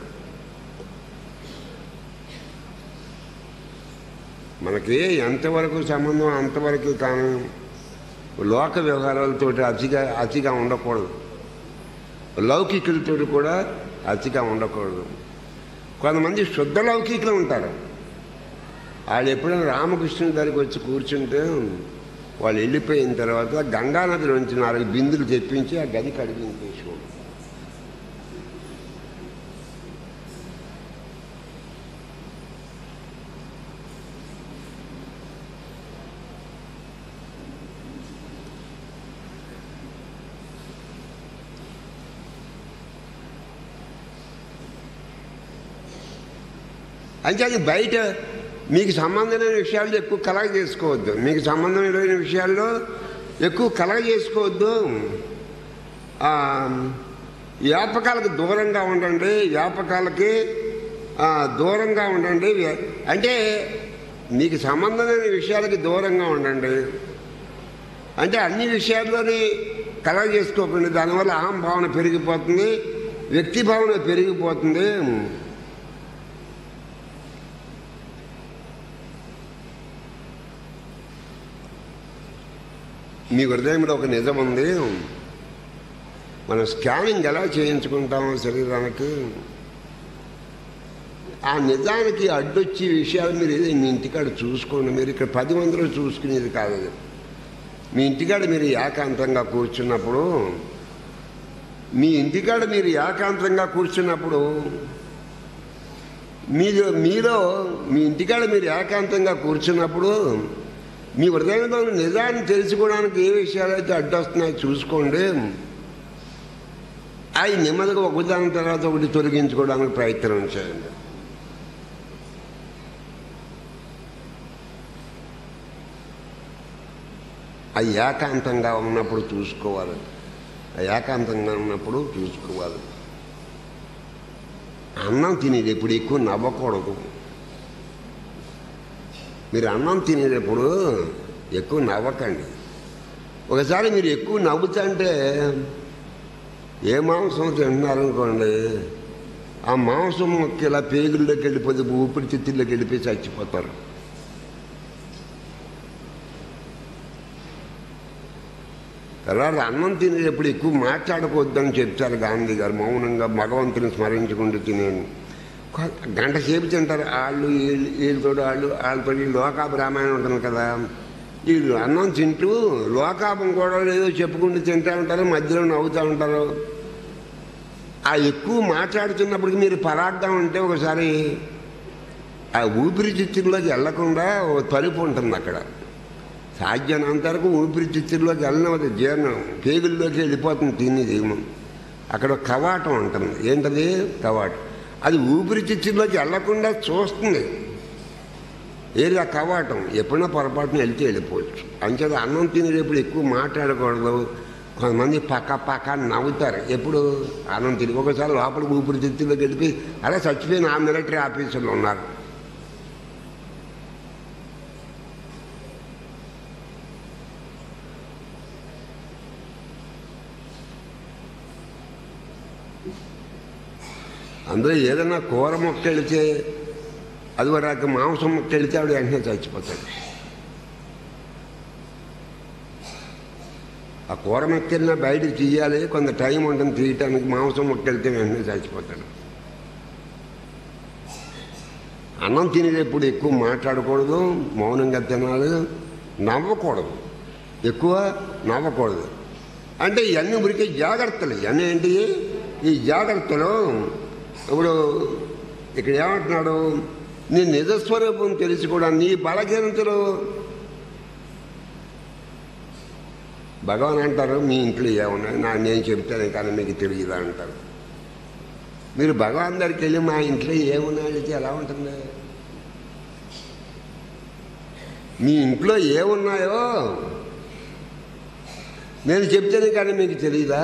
మనకి ఎంతవరకు సంబంధం అంతవరకు కానీ లోక వ్యవహారాలతో అతిగా అతిగా ఉండకూడదు లౌకికులతో కూడా అతిగా ఉండకూడదు కొంతమంది శుద్ధ లౌకికులు ఉంటారు వాళ్ళు ఎప్పుడైనా రామకృష్ణుడి దగ్గరికి వచ్చి కూర్చుంటే వాళ్ళు వెళ్ళిపోయిన తర్వాత గంగానది నుంచి నాలుగు బిందులు తెప్పించి ఆ గది కడిగించేసుకోండి అంటే అది బయట మీకు సంబంధం లేని విషయాల్లో ఎక్కువ కలగ చేసుకోవద్దు మీకు సంబంధం లేని విషయాల్లో ఎక్కువ కలగ చేసుకోవద్దు ఆ, వ్యాపకాలకు దూరంగా ఉండండి వ్యాపకాలకి ఆ, దూరంగా ఉండండి వ్య- అంటే మీకు సంబంధం లేని విషయాలకి దూరంగా ఉండండి అంటే అన్ని విషయాల్లోనే కలగ చేసుకోకండి దానివల్ల అహం భావన పెరిగిపోతుంది వ్యక్తి భావన పెరిగిపోతుంది మీ హృదయంలో ఒక నిజం ఉంది మనం స్కానింగ్ ఎలా చేయించుకుంటామో శరీరానికి ఆ నిజానికి అడ్డొచ్చి విషయాలు మీరు ఏదో మీ ఇంటికాడ చూసుకోండి మీరు ఇక్కడ పది మందిలో చూసుకునేది కాదు అది. మీ ఇంటికాడ మీరు ఏకాంతంగా కూర్చున్నప్పుడు మీ ఇంటికాడ మీరు ఏకాంతంగా కూర్చున్నప్పుడు మీరు మీలో మీ ఇంటికాడ మీరు ఏకాంతంగా కూర్చున్నప్పుడు మీ హృదయంలో ఉన్న నిజాన్ని తెలుసుకోవడానికి ఏ విషయాలైతే అడ్డొస్తున్నాయో చూసుకోండి అవి నెమ్మదిగా ఒకదాని తర్వాత ఒకటి తొలగించుకోవడానికి ప్రయత్నం చేయండి అది ఏకాంతంగా ఉన్నప్పుడు చూసుకోవాలి ఆ ఏకాంతంగా ఉన్నప్పుడు చూసుకోవాలి అన్నం తినేది ఎప్పుడు ఎక్కువ నవ్వకూడదు మీరు అన్నం తినేటప్పుడు ఎక్కువ నవ్వకండి ఒకసారి మీరు ఎక్కువ నవ్వుతుంటే ఏ మాంసం తింటున్నారనుకోండి ఆ మాంసం మొక్క ఇలా పేగుల్లోకి వెళ్ళిపోతే ఊపిరితిత్తుల్లోకి వెళ్ళిపోయి చచ్చిపోతారు తర్వాత అన్నం తినేటప్పుడు ఎక్కువ మాట్లాడకూడదని చెప్తారు గాంధీ గారు మౌనంగా భగవంతుని స్మరించుకుంటూ తినేను కొ- గంట సేపు తింటారు వాళ్ళు వీళ్ళు వీళ్ళతో వాళ్ళు వాళ్ళతో ఈ లోకాప రామాయణం ఉంటుంది కదా వీళ్ళు అన్నం తింటూ లోకాపం కూడా ఏదో చెప్పుకుంటూ తింటూ ఉంటారు మధ్యలో నవ్వుతూ ఉంటారు ఆ ఎక్కువ మాట్లాడుతున్నప్పటికి మీరు పరాగ్గా ఉంటే ఒకసారి ఆ ఊపిరితిత్తుల్లోకి వెళ్లకుండా ఓ తలుపు ఉంటుంది అక్కడ సాధ్యమైనంత వరకు ఊపిరితిత్తుల్లోకి వెళ్ళినది జీర్ణం పేగుల్లోకి వెళ్ళిపోతుంది తినేది అక్కడ ఒక కవాటం ఉంటుంది ఏంటది కవాటం అది ఊపిరితిత్తుల్లోకి వెళ్లకుండా చూస్తుంది ఏది ఆ కవాటం ఎప్పుడైనా పొరపాటున వెళ్తే వెళ్ళిపోవచ్చు అంచేది అన్నం తినేటప్పుడు ఎక్కువ మాట్లాడకూడదు కొంతమంది పక్క పక్క అని నవ్వుతారు ఎప్పుడు అన్నం తిని ఒకసారి లోపల ఊపిరితిత్తుల్లోకి వెళ్ళిపోయి అలా చచ్చిపోయిన ఆ మిలిటరీ ఆఫీసర్లు ఉన్నారు అందులో ఏదైనా కూర మొక్క వెళితే అది వరకు మాంసం మొక్క వెళితే ఆవిడ వెంటనే చచ్చిపోతాడు ఆ కూర మొక్క వెళ్ళినా బయటకు తీయాలి కొంత టైం ఉంటుంది తీయటానికి మాంసం మొక్క వెళ్తే వెంటనే చచ్చిపోతాడు అన్నం తినేటప్పుడు ఎక్కువ మాట్లాడకూడదు మౌనంగా తినాలి నవ్వకూడదు ఎక్కువ నవ్వకూడదు అంటే ఇవన్నీ ఉరికే జాగ్రత్తలు ఇవన్నీ ఏంటి ఈ జాగ్రత్తలు ఇప్పుడు ఇక్కడ ఏమంటున్నాడు నీ నిజస్వరూపం తెలిసి కూడా నీ బలహీనతలు భగవాన్ అంటారు మీ ఇంట్లో ఏమున్నాయి నా నేను చెప్తాను కానీ మీకు తెలియదు అంటారు మీరు భగవాన్ దగ్గరికి వెళ్ళి మా ఇంట్లో ఏమున్నాయి అడిగితే ఎలా ఉంటుంది మీ ఇంట్లో ఏమున్నాయో నేను చెప్తేనే కానీ మీకు తెలియదా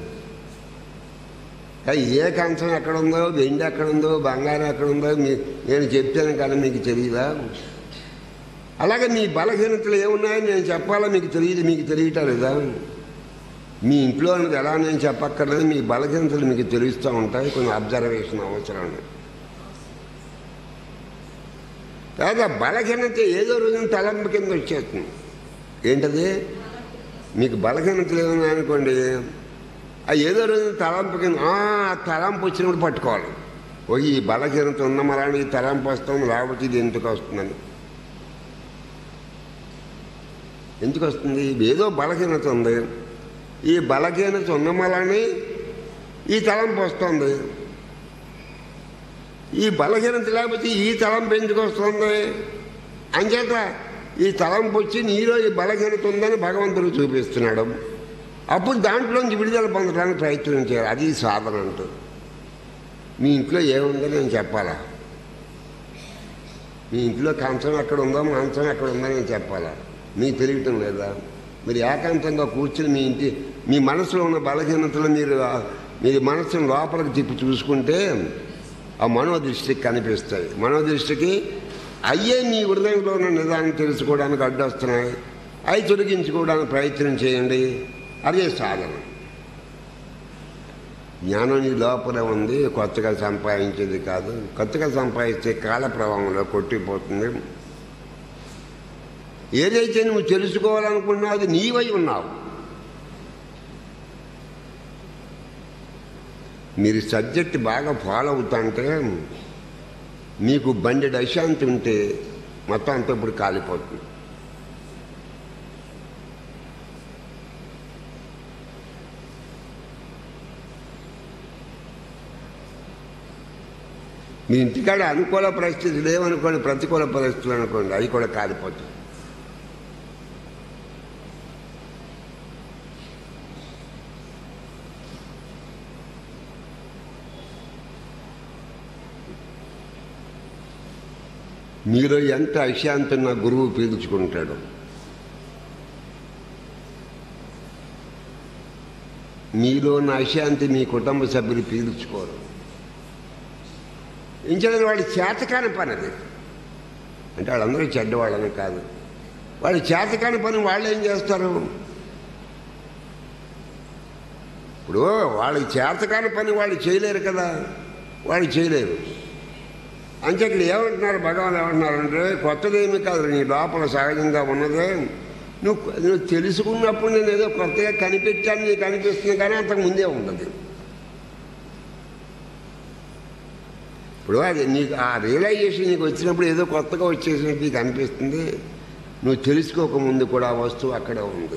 కానీ ఏ కంచం ఎక్కడ ఉందో వెండి ఎక్కడ ఉందో బంగారం ఎక్కడ ఉందో మీ నేను చెప్తేనే కానీ మీకు తెలియదా అలాగే మీ బలహీనతలు ఏమున్నాయో నేను చెప్పాలా మీకు తెలియదు మీకు తెలియటం లేదా మీ ఇంట్లో అనేది ఎలా నేను చెప్పక్కర్లేదు మీ బలహీనతలు మీకు తెలుస్తూ ఉంటాయి కొన్ని అబ్జర్వేషన్ అవసరం తర్వాత బలహీనత ఏదో రోజున తలంపు కింద వచ్చేస్తుంది ఏంటది మీకు బలహీనతలు ఏమన్నా అనుకోండి ఆ ఏదో రోజు తలంపు కింద ఆ తలంపు వచ్చినప్పుడు పట్టుకోవాలి ఓ ఈ బలహీనత ఉన్న మళ్ళీ ఈ తలంపు వస్తుంది లేకపోతే ఇది ఎందుకు వస్తుందని ఎందుకు వస్తుంది ఏదో బలహీనత ఉంది ఈ బలహీనత ఉన్న మళ్ళీ ఈ తలంపు వస్తుంది ఈ బలహీనత లేకపోతే ఈ తలంపు ఎందుకు వస్తుంది అంచేత ఈ తలంపు వచ్చి నీలో ఈ బలహీనత ఉందని భగవంతుడు చూపిస్తున్నాడు అప్పుడు దాంట్లోంచి విడుదల పొందడానికి ప్రయత్నం చేయాలి అది సాధన అంటూ మీ ఇంట్లో ఏముందో నేను చెప్పాలా మీ ఇంట్లో కంచం ఎక్కడ ఉందో మంచం ఎక్కడ ఉందో నేను చెప్పాలా మీకు తెలియటం లేదా మీరు ఏకాంతంగా కూర్చుని మీ ఇంటి మీ మనసులో ఉన్న బలహీనతలు మీరు మీరు మనసును లోపలికి తిప్పి చూసుకుంటే ఆ మనోదృష్టికి కనిపిస్తాయి మనోదృష్టికి అయ్యే మీ హృదయంలో ఉన్న నిదానం తెలుసుకోవడానికి అడ్డొస్తున్నాయి అవి తొలగించుకోవడానికి ప్రయత్నం చేయండి అదే సాధన జ్ఞానం నీ లోపల ఉంది కొత్తగా సంపాదించేది కాదు కొత్తగా సంపాదిస్తే కాల ప్రవాహంలో కొట్టిపోతుంది ఏదైతే నువ్వు తెలుసుకోవాలనుకున్నావు అది నీవై ఉన్నావు మీరు సబ్జెక్ట్ బాగా ఫాలో అవుతుంటే మీకు బండి అశాంతి ఉంటే మొత్తం అంతా ఇప్పుడు కాలిపోతుంది మీ ఇంటికాడ అనుకూల పరిస్థితులు లేవనుకోండి ప్రతికూల పరిస్థితులు అనుకోండి అవి కూడా కాలిపోతాయి మీలో ఎంత అశాంతి ఉన్న గురువు పీల్చుకుంటాడు మీలో ఉన్న అశాంతి మీ కుటుంబ సభ్యులు పీల్చుకోరు ఇంచేది వాడి చేతకాని పని అది అంటే వాళ్ళందరూ చెడ్డవాళ్ళని కాదు వాడి చేతకాని పని వాళ్ళు ఏం చేస్తారు ఇప్పుడు వాళ్ళకి చేతకాని పని వాళ్ళు చేయలేరు కదా వాళ్ళు చేయలేరు అంటే ఇక్కడ ఏమంటున్నారు భగవాన్ ఏమంటున్నారంటే కొత్తదేమి కాదు నీ లోపల సహజంగా ఉన్నదే నువ్వు నువ్వు తెలుసుకున్నప్పుడు నేను ఏదో కొత్తగా కనిపించాను నీకు అనిపిస్తుంది కానీ అంతకు ముందే ఉంటుంది ఇప్పుడు అది నీకు ఆ రియలైజేషన్ నీకు వచ్చినప్పుడు ఏదో కొత్తగా వచ్చేసినట్టు నీకు అనిపిస్తుంది నువ్వు తెలుసుకోక ముందు కూడా ఆ వస్తువు అక్కడే ఉంది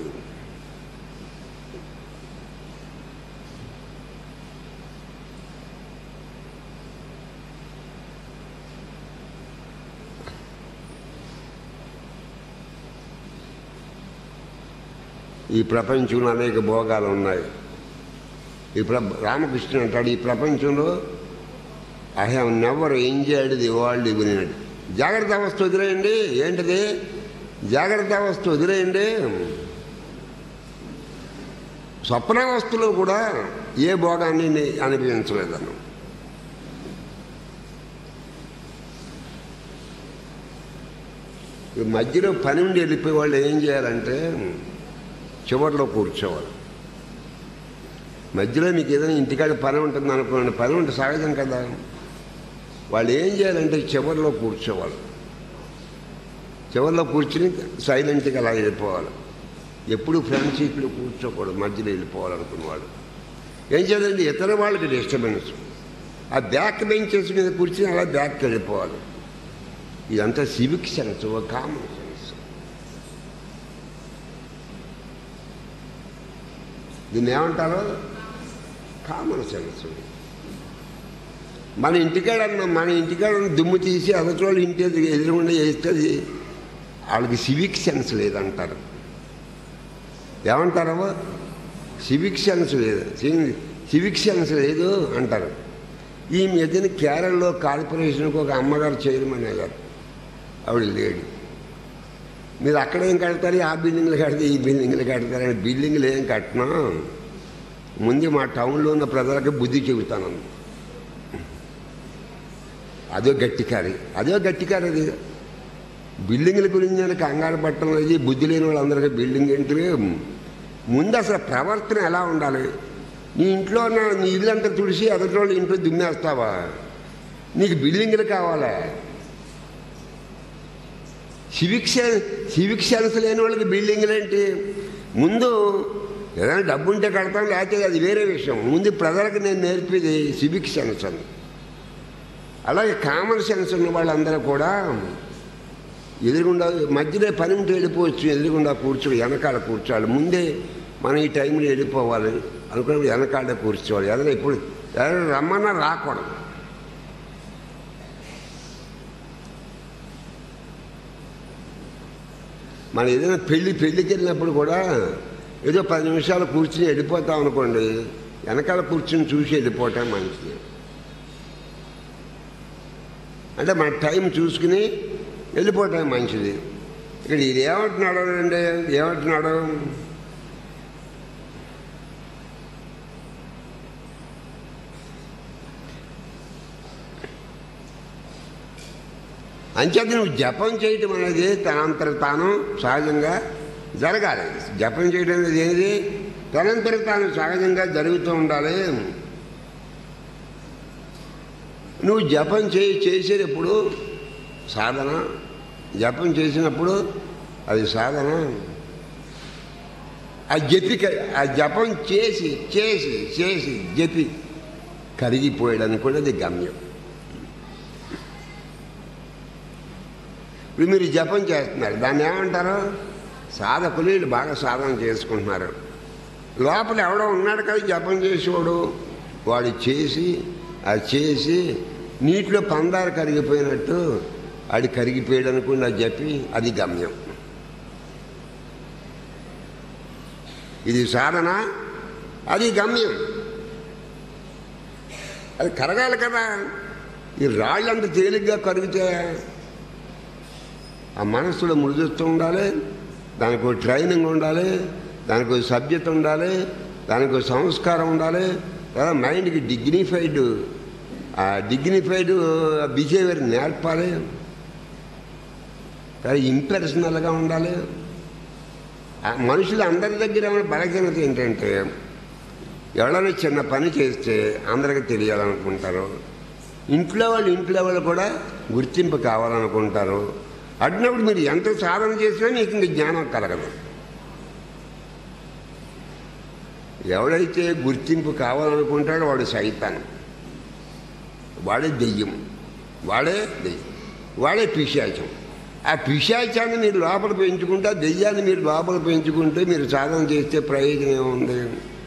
ఈ ప్రపంచంలో అనేక భోగాలు ఉన్నాయి ఈ ప్ర రామకృష్ణ అంటాడు ఈ ప్రపంచంలో I have never enjoyed the world ఇవినట్ జాగ్రత్త అవస్థ వదిలేయండి ఏంటిది జాగ్రత్త అవస్థ వదిలేయండి స్వప్నావస్థలో కూడా ఏ భోగాన్ని నే- అనిపించలేదను ఈ మధ్యలో పని ఉండి వెళ్ళిపోయే వాళ్ళు ఏం చేయాలంటే చివరిలో కూర్చోవాలి మధ్యలో మీకు ఏదైనా ఇంటికాడ పని ఉంటుంది అనుకోండి పని ఉంటే సహజం కదా వాళ్ళు ఏం చేయాలంటే చివరిలో కూర్చోవాలి చివరిలో కూర్చుని సైలెంట్గా అలా వెళ్ళిపోవాలి ఎప్పుడు ఫ్రంట్ సీట్లో కూర్చోకూడదు మధ్యలో వెళ్ళిపోవాలనుకున్నవాడు ఏం చేయాలంటే ఇతర వాళ్ళకి డిస్టర్బెన్స్ ఆ బ్యాక్ బెంచెస్ మీద కూర్చుని అలా బ్యాక్కి వెళ్ళిపోవాలి ఇదంతా సివిక్ సెన్స్ ఒక కామన్ సెన్స్ దీన్ని ఏమంటారు కామన్ సెన్స్ మన ఇంటికాడ ఉన్న- మన ఇంటికాడ ఉన్న దుమ్ము తీసి అవతల ఇంటి ఎదురు ఎదురుగుండా వేస్తుంది వాళ్ళకి సివిక్ సెన్స్ లేదంటారు ఏమంటారమ్మా సివిక్ సెన్స్ లేదు సి- సివిక్ సెన్స్ లేదు అంటారు ఈ మధ్యన కేరళలో కార్పొరేషన్కి ఒక అమ్మగారు చైర్మన్ అయ్యారు ఆవిడ లేడు మీరు అక్కడ ఏం కడతారు ఆ బిల్డింగ్లు కడితే ఈ బిల్డింగ్లు కడతారు అని బిల్డింగ్లు ఏం కట్టినా ముందు మా టౌన్లో ఉన్న ప్రజలకు బుద్ధి చెబుతాను అదో గట్టికారి అదో గట్టికారి అది బిల్డింగ్ల గురించి నేను కంగారు పట్టడం లేదు బుద్ధి లేని వాళ్ళందరికీ బిల్డింగ్ ఏంటి ముందు అసలు ప్రవర్తన ఎలా ఉండాలి నీ ఇంట్లో ఉన్న నీ ఇల్లు అంతా తుడిసి ఎదుటి వాళ్ళు ఇంట్లో దున్నేస్తావా నీకు బిల్డింగ్లు కావాలా సివిక్ సెన్ సివిక్ సెన్స్ లేని వాళ్ళకి బిల్డింగ్లు ఏంటి ముందు ఏదైనా డబ్బు ఉంటే కడతాం లేకపోతే అది వేరే విషయం ముందు ప్రజలకు నేను నేర్పేది సివిక్ సెన్స్ అని అలాగే కామన్ సెన్స్ ఉన్న వాళ్ళందరూ కూడా ఎదురుగుండా మధ్యలో పని ఉంటే వెళ్ళిపోవచ్చు ఎదురుగుండా కూర్చోడు వెనకాల కూర్చోవాలి ముందే మనం ఈ టైంలో వెళ్ళిపోవాలి అనుకున్నప్పుడు వెనకాలే కూర్చోవాలి ఏదైనా ఇప్పుడు ఎవరైనా రమ్మన్నా రాకూడదు మనం ఏదైనా పెళ్లి పెళ్ళికి వెళ్ళినప్పుడు కూడా ఏదో పది నిమిషాలు కూర్చుని వెళ్ళిపోతాం అనుకోండి వెనకాల కూర్చుని చూసి వెళ్ళిపోవటం మంచిది అంటే మన టైం చూసుకుని వెళ్ళిపోవటం మంచిది ఇక్కడ ఇది ఏమంటున్నాడు అండి ఏమంటున్నాడు అంచేత నువ్వు జపం చేయటం అనేది తనంతర తాను సహజంగా జరగాలి జపం చేయడం అనేది ఏది తనంతర తాను సహజంగా జరుగుతూ ఉండాలి నువ్వు జపం చేయి చేసేటప్పుడు సాధన జపం చేసినప్పుడు అది సాధన ఆ జపి ఆ జపం చేసి చేసి చేసి జపి కరిగిపోయడానికి కూడా అది గమ్యం ఇప్పుడు మీరు జపం చేస్తున్నారు దాన్ని ఏమంటారు సాధకులు వీళ్ళు బాగా సాధన చేసుకుంటున్నారు లోపల ఎవడో ఉన్నాడు కదా జపం చేసేవాడు వాడు చేసి అది చేసి నీటిలో పందారు కరిగిపోయినట్టు అది కరిగిపోయాడు అనుకుని అది చెప్పి అది గమ్యం ఇది సాధన అది గమ్యం అది కరగాలి కదా ఈ రాళ్ళంత తేలిగ్గా కరిగితే ఆ మనస్సులో మృదుత్వ ఉండాలి దానికి ఒక ట్రైనింగ్ ఉండాలి దానికి ఒక సభ్యత ఉండాలి దానికి ఒక సంస్కారం ఉండాలి లేదా మైండ్కి డిగ్నిఫైడ్ ఆ డిగ్నిఫైడ్ బిహేవియర్ నేర్పాలి కానీ ఇంపర్సనల్గా ఉండాలి ఆ మనుషులు అందరి దగ్గర ఉన్న బలహీనత ఏంటంటే ఎవరైనా చిన్న పని చేస్తే అందరికీ తెలియాలనుకుంటారు ఇంట్లో వాళ్ళు ఇంట్లో వాళ్ళు కూడా గుర్తింపు కావాలనుకుంటారు అడినప్పుడు మీరు ఎంత సాధన చేసినా మీకు ఇంక జ్ఞానం కలగదు ఎవడైతే గుర్తింపు కావాలనుకుంటాడో వాడు సైతాన్ వాడే దెయ్యం వాడే దెయ్యం వాడే పిశాచం ఆ పిశాచాన్ని మీరు లోపల పెంచుకుంటే ఆ దెయ్యాన్ని మీరు లోపల పెంచుకుంటే మీరు సాధన చేస్తే ప్రయోజనం ఏముంది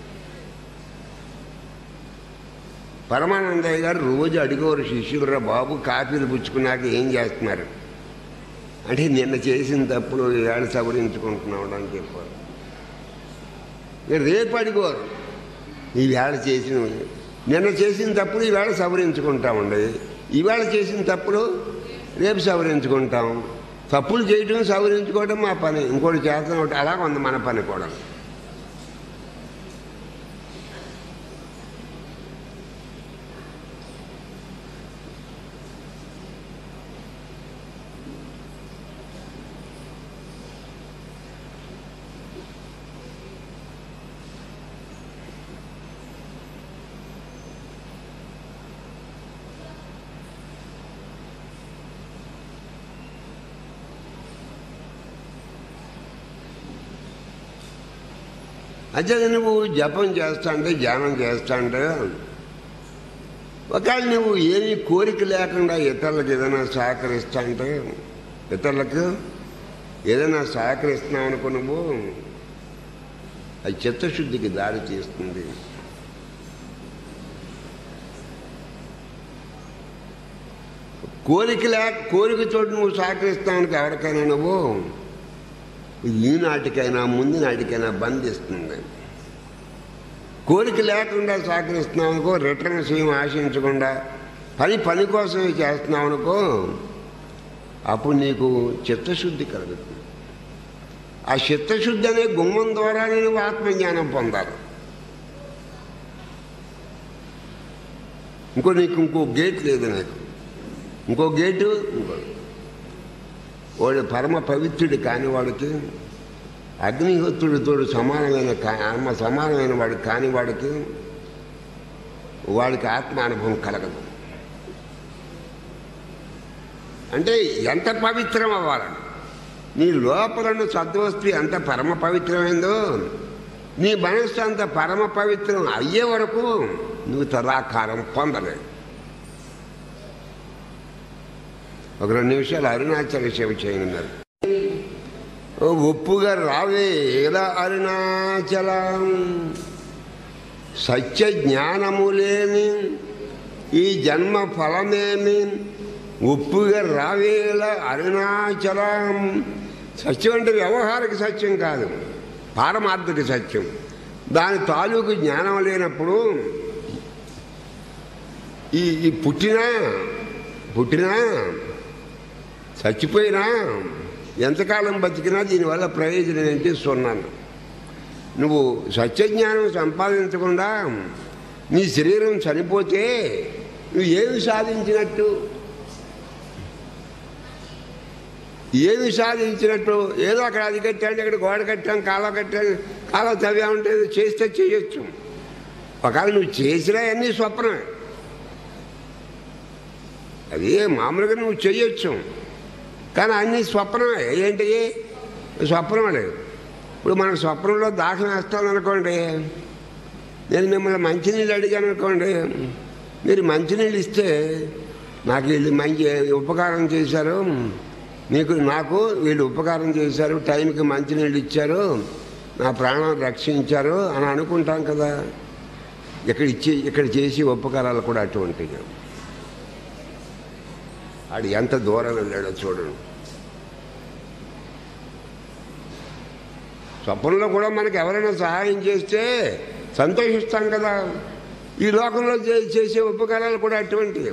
పరమానందయ్య గారు రోజు అడిగేవారు శిష్యులరా బాబు కాపీలు పుచ్చుకున్నాక ఏం చేస్తున్నారు అంటే నిన్న చేసిన తప్పులు ఏడ సవరించుకుంటున్నాడు అని చెప్పారు ఇక రేపు అడిగోరు ఈ వేళ చేసిన నిన్న చేసిన తప్పులు ఈవేళ సవరించుకుంటామండి ఈవేళ చేసిన తప్పులు రేపు సవరించుకుంటాం తప్పులు చేయడం సవరించుకోవడం మా పని ఇంకోటి చేస్తాం ఒకటి అలా ఉంది మన పని కూడా అదే నువ్వు జపం చేస్తా అంటే ధ్యానం చేస్తా అంటే ఒకవేళ నువ్వు ఏమీ కోరిక లేకుండా ఇతరులకు ఏదైనా సహకరిస్తా అంటే ఇతరులకు ఏదైనా సహకరిస్తున్నావు అనుకో నువ్వు అది చిత్తశుద్ధికి దారి తీస్తుంది కోరిక లేక కోరికతో నువ్వు సహకరిస్తానికి ఎవరికైనా నువ్వు ఈనాటికైనా ముందు నాటికైనా బంధిస్తుంది కోరిక లేకుండా సహకరిస్తున్నావు అనుకో రిటర్న్స్ ఏం ఆశించకుండా పని పని కోసమే చేస్తున్నావు అనుకో అప్పుడు నీకు చిత్తశుద్ధి కలుగుతుంది ఆ చిత్తశుద్ధి అనే గుమ్మం ద్వారా నేను ఆత్మజ్ఞానం పొందాలి ఇంకో నీకు ఇంకో గేట్ లేదు నాకు ఇంకో గేటు ఇంకో వాడు పరమ పవిత్రుడు కాని వాడికి అగ్నిహోత్రుడితో సమానమైన కా- ఆత్మ సమానమైన వాడు కాని వాడికి వాడికి ఆత్మానుభవం కలగదు అంటే ఎంత పవిత్రం అవ్వాలని నీ లోపలను సద్వస్తు ఎంత పరమ పవిత్రమైందో నీ మనస్సు అంత పరమ పవిత్రం అయ్యే వరకు నువ్వు తదాకారం పొందలేదు ఒక రెండు నిమిషాలు అరుణాచల సేవ చేయనున్నారు ఓ ఒప్పుగా రావే ఎలా అరుణాచలం సత్య జ్ఞానము లేని ఈ జన్మ ఫలమేమి ఒప్పుగా రావేలా అరుణాచలం సత్యం అంటే వ్యవహారిక సత్యం కాదు పారమార్థిక సత్యం దాని తాలూకు జ్ఞానం లేనప్పుడు ఈ ఈ పుట్టినా పుట్టినా చచ్చిపోయినా ఎంతకాలం బతికినా దీనివల్ల ప్రయోజనం ఏంటి సున్నాను నువ్వు సత్యజ్ఞానం సంపాదించకుండా నీ శరీరం చనిపోతే నువ్వు ఏమి సాధించినట్టు ఏమి సాధించినట్టు ఏదో అక్కడ అది కట్టాను ఇక్కడ గోడ కట్టాం కాలువ కట్టాను కాలువ తవ్వామంటే ఏదో చేస్తే చేయొచ్చు ఒకవేళ నువ్వు చేసినా అన్నీ స్వప్నమే అది మామూలుగా నువ్వు చేయొచ్చు కానీ అన్నీ స్వప్నమే ఏంటి స్వప్నం లేదు ఇప్పుడు మన స్వప్నంలో దాహం వేస్తాను అనుకోండి నేను మిమ్మల్ని మంచినీళ్ళు అడిగాను అనుకోండి మీరు మంచినీళ్ళు ఇస్తే నాకు వీళ్ళు మంచి ఉపకారం చేశారు మీకు నాకు వీళ్ళు ఉపకారం చేశారు టైంకి మంచినీళ్ళు ఇచ్చారు నా ప్రాణం రక్షించారు అని అనుకుంటాం కదా ఇక్కడ ఇచ్చి ఇక్కడ చేసి ఉపకారాలు కూడా అటువంటివి ఆడు ఎంత దూరం వెళ్ళాడో చూడండి స్వప్నంలో కూడా మనకి ఎవరైనా సహాయం చేస్తే సంతోషిస్తాం కదా ఈ లోకంలో చే- చేసే ఉపకారాలు కూడా అటువంటివి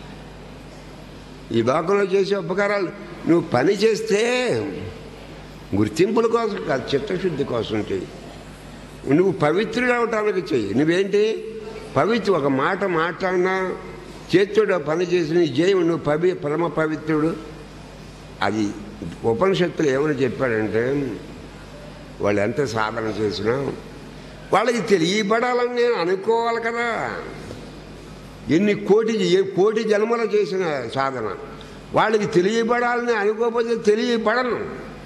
ఈ లోకంలో చేసే ఉపకారాలు నువ్వు పని చేస్తే గుర్తింపుల కోసం కాదు చిత్తశుద్ధి కోసం చెయ్యి నువ్వు పవిత్రుడు అవటానికి చెయ్యి నువ్వేంటి పవిత్ర ఒక మాట మాట్లాడినా చేతుడు పని చేసిన జయం నువ్వు పవి పరమ పవిత్రుడు అది ఉపనిషత్తులు ఏమని చెప్పాడంటే వాళ్ళు ఎంత సాధన చేసినా వాళ్ళకి తెలియబడాలని నేను అనుకోవాలి కదా ఎన్ని కోటి ఏ- కోటి జన్మలు చేసిన సాధన వాళ్ళకి తెలియబడాలని అనుకోకపోతే తెలియబడను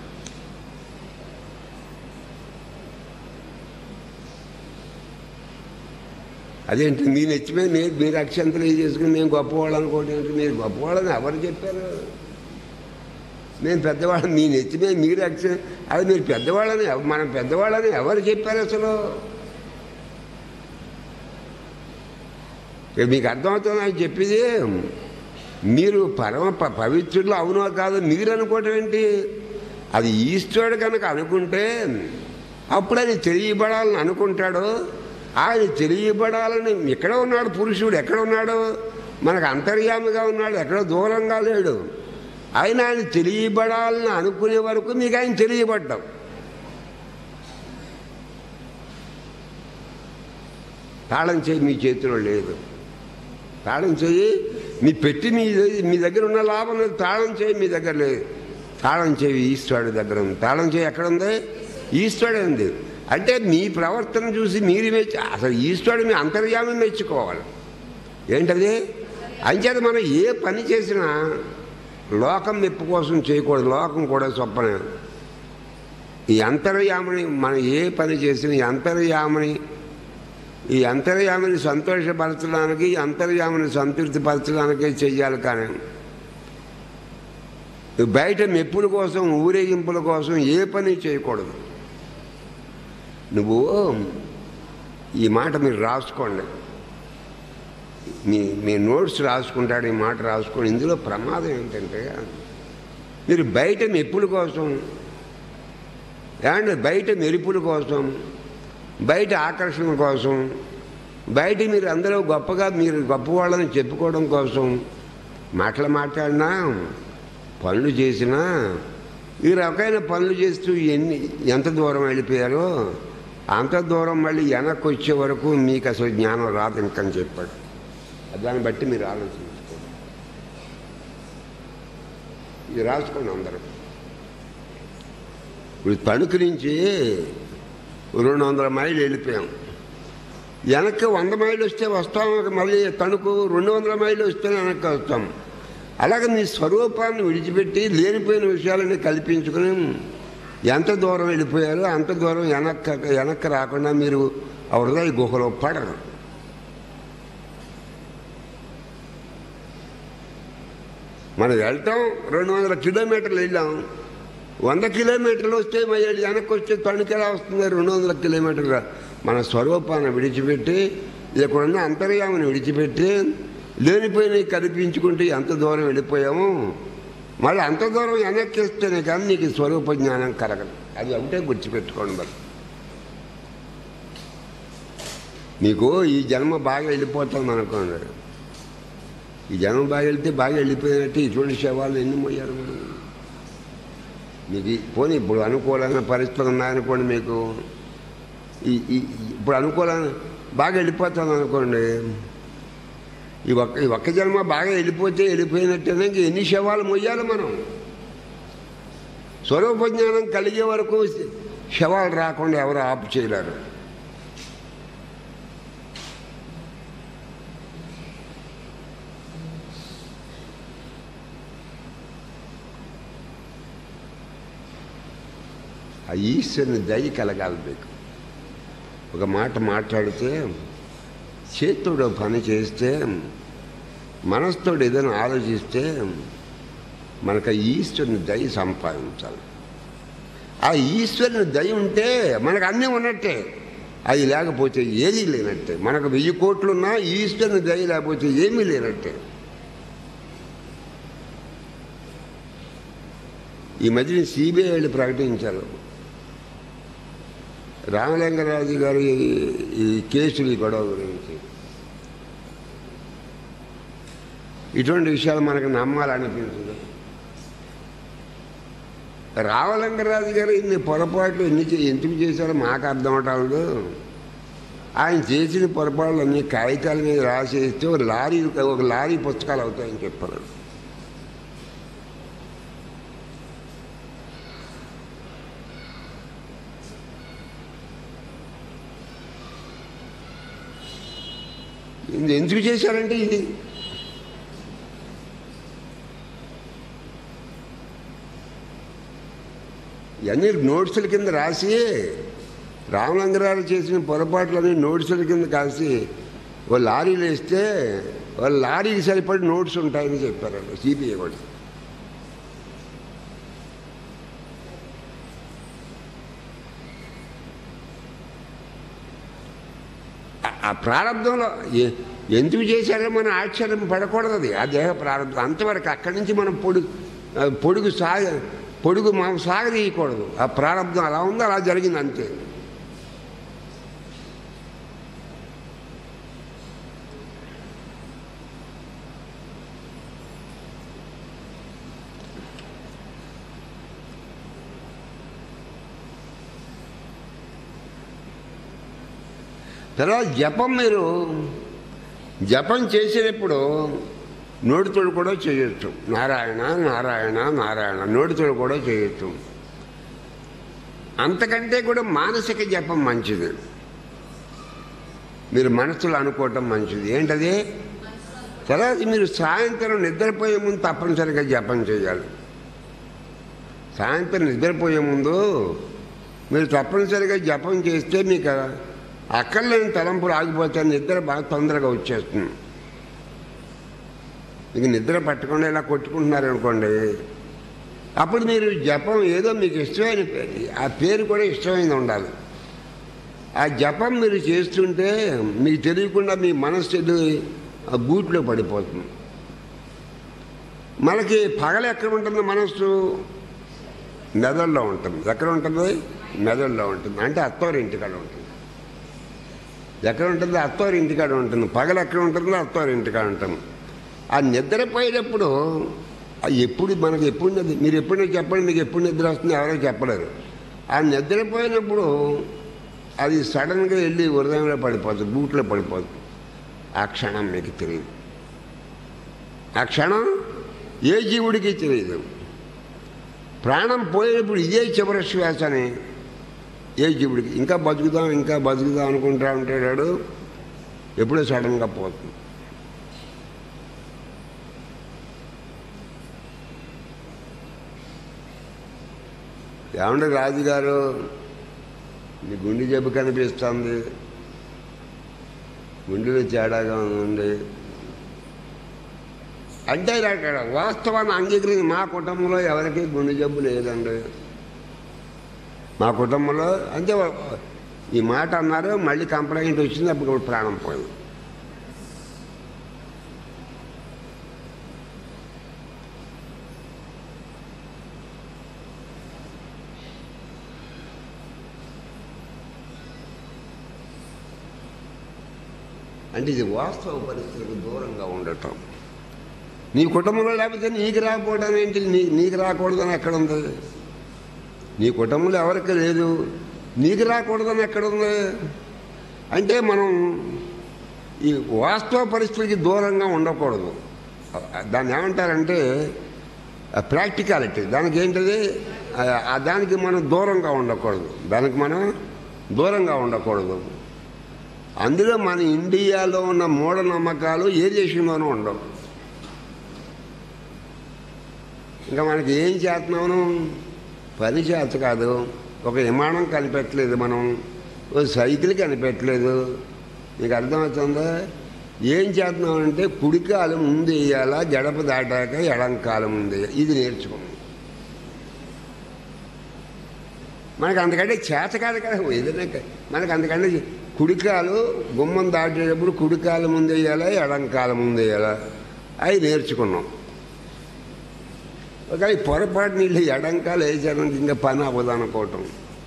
అదేంటి మీ నెచ్చిమే మీరు మీరు అక్షంతలు ఇది చేసుకుని నేను గొప్పవాళ్ళు అనుకోండి అంటే మీరు గొప్పవాళ్ళని ఎవరు చెప్పారు నేను పెద్దవాళ్ళని మీ నెచ్చిమే మీరు అక్ష అది మీరు పెద్దవాళ్ళని ఎవ- మనం పెద్దవాళ్ళని ఎవరు చెప్పారు అసలు ఇక మీకు అర్థమవుతుంది అని చెప్పింది మీరు పరమ ప- పవిత్రులు అవునో కాదు మీరు అనుకోవటం ఏంటి అది ఈశ్వరుడు కనుక అనుకుంటే అప్పుడు ఆయన తెలియబడాలని అనుకుంటాడు ఆయన తెలియబడాలని ఎక్కడ ఉన్నాడు పురుషుడు ఎక్కడ ఉన్నాడు మనకు అంతర్యామిగా ఉన్నాడు ఎక్కడో దూరంగా లేడు ఆయన ఆయన తెలియబడాలని అనుకునే వరకు మీకు ఆయన తెలియబడ్డాం తాళం చేయి మీ చేతిలో లేదు తాళం చేయి మీ పెట్టి మీ మీ దగ్గర ఉన్న లాభం లేదు తాళం చేయి మీ దగ్గర లేదు తాళం చేయి ఈశ్వరుడి దగ్గర ఉంది తాళం చేయి ఎక్కడ ఉంది ఈశ్వరుడే ఉంది అంటే మీ ప్రవర్తన చూసి మీరు మెచ్చి అసలు ఈశ్వరుడు మీ అంతర్యామి మెచ్చుకోవాలి ఏంటది అంచేత మనం ఏ పని చేసినా లోకం మెప్పు కోసం చేయకూడదు లోకం కూడా స్వప్న ఈ అంతర్యామని మనం ఏ పని చేసినా ఈ అంతర్యామని ఈ అంతర్యామిని సంతోషపరచడానికి ఈ అంతర్యామిని సంతృప్తిపరచడానికే చెయ్యాలి కానీ బయట మెప్పుల కోసం ఊరేగింపుల కోసం ఏ పని చేయకూడదు నువ్వు ఈ మాట మీరు రాసుకోండి మీ మీ నోట్స్ రాసుకుంటాడు ఈ మాట రాసుకోండి ఇందులో ప్రమాదం ఏంటంటే మీరు బయట మెప్పుల కోసం ఏమంటే బయట మెరుపుల కోసం బయట ఆకర్షణ కోసం బయట మీరు అందరూ గొప్పగా మీరు గొప్పవాళ్ళని చెప్పుకోవడం కోసం మాటలు మాట్లాడినా పనులు చేసినా ఈ రకమైన పనులు చేస్తూ ఎన్ని ఎంత దూరం వెళ్ళిపోయారో అంత దూరం మళ్ళీ వెనక్కి వచ్చే వరకు మీకు అసలు జ్ఞానం రాదు ఇంకని చెప్పాడు దాన్ని బట్టి మీరు ఆలోచించుకోండి ఇది రాసుకోండి అందరూ ఇప్పుడు తణుకు నుంచి రెండు వందల మైళ్ళు వెళ్ళిపోయాం వెనక్కి వంద మైళ్ళు వస్తే వస్తాం మళ్ళీ తణుకు రెండు వందల మైళ్ళు వస్తే వెనక్కి వస్తాం అలాగే మీ స్వరూపాన్ని విడిచిపెట్టి లేనిపోయిన విషయాలని కల్పించుకుని ఎంత దూరం వెళ్ళిపోయారో అంత దూరం వెనక్కి వెనక్కి రాకుండా మీరు ఆ హృదయ గుహలో పడరు మనం వెళ్తాం రెండు వందల కిలోమీటర్లు వెళ్ళాం వంద కిలోమీటర్లు వస్తే మరి వెనక్కి వచ్చే తణుకెలా వస్తుంది రెండు వందల కిలోమీటర్లు మన స్వరూపాన్ని విడిచిపెట్టి ఇక్కడున్న అంతర్యామని విడిచిపెట్టి లేనిపోయినవి కల్పించుకుంటే ఎంత దూరం వెళ్ళిపోయాము మళ్ళీ అంత దూరం వెనక్కి వస్తేనే కానీ నీకు స్వరూప జ్ఞానం కలగదు అది ఒకటే గుర్తుపెట్టుకోండి మరి మీకు ఈ జన్మ బాగా వెళ్ళిపోతుంది అనుకోండి ఈ జనం బాగా వెళ్తే బాగా వెళ్ళిపోయినట్టు ఇటువంటి శవాలు ఎన్ని మోయారు మనం మీకు ఈ- పోనీ ఇప్పుడు అనుకూలమైన పరిస్థితులు ఉన్నాయనుకోండి మీకు ఈ ఈ ఇప్పుడు అనుకూలమైన బాగా వెళ్ళిపోతాను అనుకోండి ఈ ఒక్క ఈ ఒక్క జన్మ బాగా వెళ్ళిపోతే వెళ్ళిపోయినట్టేనే ఇంక ఎన్ని శవాలు మొయ్యాలి మనం స్వరూప జ్ఞానం కలిగే వరకు శవాలు రాకుండా ఎవరు ఆపు చేయలేరు ఆ ఈశ్వరుని దయ కలగాలి మీకు ఒక మాట మాట్లాడితే చేతుడు పని చేస్తే మనసుతోడు ఏదైనా ఆలోచిస్తే మనకు ఆ ఈశ్వరుని దయ సంపాదించాలి ఆ ఈశ్వరుని దయ ఉంటే మనకు అన్నీ ఉన్నట్టే అది లేకపోతే ఏదీ లేనట్టే మనకు వెయ్యి కోట్లున్నా ఈశ్వరుని దయ లేకపోతే ఏమీ లేనట్టే ఈ మధ్యన సిబిఐ వాళ్ళు ప్రకటించారు రామలింగరాజు గారి ఈ కేసులు ఈ గొడవ గురించి ఇటువంటి విషయాలు మనకు నమ్మాలనిపించదు రామలింగరాజు గారు ఇన్ని పొరపాట్లు ఎన్ని చే- ఎందుకు చేశారో మాకు అర్థం అవటాలు ఆయన చేసిన పొరపాట్లు అన్ని కాగితాల మీద రాసేస్తే ఒక లారీ ఒక లారీ పుస్తకాలు అవుతాయని చెప్పారు ఇది ఎందుకు చేశారంటే ఇది ఇవన్నీ నోట్సుల కింద రాసి రామలింగరాలు చేసిన పొరపాట్లన్నీ నోట్సుల కింద కాసి ఓ లారీలు వేస్తే వాళ్ళ లారీకి సరిపడి నోట్స్ ఉంటాయని చెప్పారు సిపిఐ కూడా ఆ- ఆ ప్రారంభంలో ఎ- ఎందుకు చేశారో మనం ఆశ్చర్యం పడకూడదు అది ఆ దేహ ప్రారంభం అంతవరకు అక్కడి నుంచి మనం పొడుగు ఆ, పొడుగు సాగ పొడుగు మనం సాగదీయకూడదు ఆ ప్రారంభం అలా ఉంది అలా జరిగింది అంతే తర్వాత జపం మీరు జపం చేసేటప్పుడు నోటితోడు కూడా చేయొచ్చు నారాయణ నారాయణ నారాయణ నోటితోడు కూడా చేయొచ్చు అంతకంటే కూడా మానసిక జపం మంచిది మీరు మనసులో అనుకోవటం మంచిది ఏంటది తర్వాత మీరు సాయంత్రం నిద్రపోయే ముందు తప్పనిసరిగా జపం చేయాలి సాయంత్రం నిద్రపోయే ముందు మీరు తప్పనిసరిగా జపం చేస్తే మీకు అక్కర్లేని తలంపులు ఆగిపోతే నిద్ర బాగా తొందరగా వచ్చేస్తుంది మీకు నిద్ర పట్టకుండా ఇలా కొట్టుకుంటున్నారు అనుకోండి అప్పుడు మీరు జపం ఏదో మీకు ఇష్టమైన పేరు ఆ పేరు కూడా ఇష్టమైనది ఉండాలి ఆ జపం మీరు చేస్తుంటే మీకు తెలియకుండా మీ మనస్సు ఆ గూట్లో పడిపోతుంది మనకి పగలు ఎక్కడ ఉంటుంది మనస్సు మెదడులో ఉంటుంది ఎక్కడ ఉంటుంది మెదడులో ఉంటుంది అంటే అత్తవారి ఇంటికాడ ఉంటుంది ఎక్కడ ఉంటుంది అత్తవారి ఇంటికాడ ఉంటుంది పగలు ఎక్కడ ఉంటుందో అత్తవారి ఇంటికాడ ఉంటుంది ఆ నిద్రపోయేటప్పుడు ఆ ఎప్పుడు మనకి ఎప్పుడు నిద్ర మీరు ఎప్పుడైనా చెప్పండి మీకు ఎప్పుడు నిద్ర వస్తుంది ఎవరో చెప్పలేరు ఆ నిద్రపోయినప్పుడు అది సడన్గా వెళ్ళి హృదయంలో పడిపోతుంది బూట్లో పడిపోతుంది ఆ క్షణం మీకు తెలియదు ఆ క్షణం ఏ జీవుడికి తెలియదు ప్రాణం పోయేటప్పుడు ఇదే చివరి శ్వాస అని ఏ జీవుడికి ఇంకా బతుకుదాం ఇంకా బతుకుదాం అనుకుంటా ఉంటాడు ఎప్పుడో సడన్గా పోతుంది ఏమంటే రాజుగారు మీ గుండె జబ్బు కనిపిస్తుంది గుండెలో తేడాగా ఉంది అంటే అక్కడ వాస్తవాన్ని అంగీకరించి మా కుటుంబంలో ఎవరికి గుండె జబ్బు లేదండి మా కుటుంబంలో అంతే ఈ మాట అన్నారు మళ్ళీ కంప్లైంట్ వచ్చింది అప్పుడు ప్రాణం పోయింది అంటే ఇది వాస్తవ పరిస్థితులకు దూరంగా ఉండటం నీ కుటుంబంలో లేకపోతే నీకు రాకపోవడం ఏంటి నీ నీకు రాకూడదని ఎక్కడ ఉంది నీ కుటుంబంలో ఎవరికి లేదు నీకు రాకూడదని ఎక్కడుంది అంటే మనం ఈ వాస్తవ పరిస్థితికి దూరంగా ఉండకూడదు దాన్ని ఏమంటారంటే ప్రాక్టికాలిటీ దానికి ఏంటిది ఆ- ఆ దానికి మనం దూరంగా ఉండకూడదు దానికి మనం దూరంగా ఉండకూడదు అందులో మన ఇండియాలో ఉన్న మూఢనమ్మకాలు ఏ దేశంలోనూ ఉండవు ఇంకా మనకి ఏం చేస్తున్నాము పని చేత కాదు ఒక విమానం కనిపెట్టలేదు మనం ఓ సైకిల్ కనిపెట్టలేదు నీకు అర్థమవుతుందా ఏం చేస్తున్నామంటే కుడికాలు ముందు వేయాలా గడప దాటాక ఎడంకాలం ముందు వేయాలి. ఇది నేర్చుకున్నాం మనకు అంతకంటే చేత కాదు కదా ఏదైనా క- మనకు అంతకంటే కుడికాలు గుమ్మం దాటేటప్పుడు కుడికాలు ముందు వేయాలా ఎడంకాలం ముందు వేయాలా అవి నేర్చుకున్నాం ఒక ఈ పొరపాటు నీళ్ళు ఎడంకాలు వేసాను ఇంకా పని అవ్వదు అనుకోవటం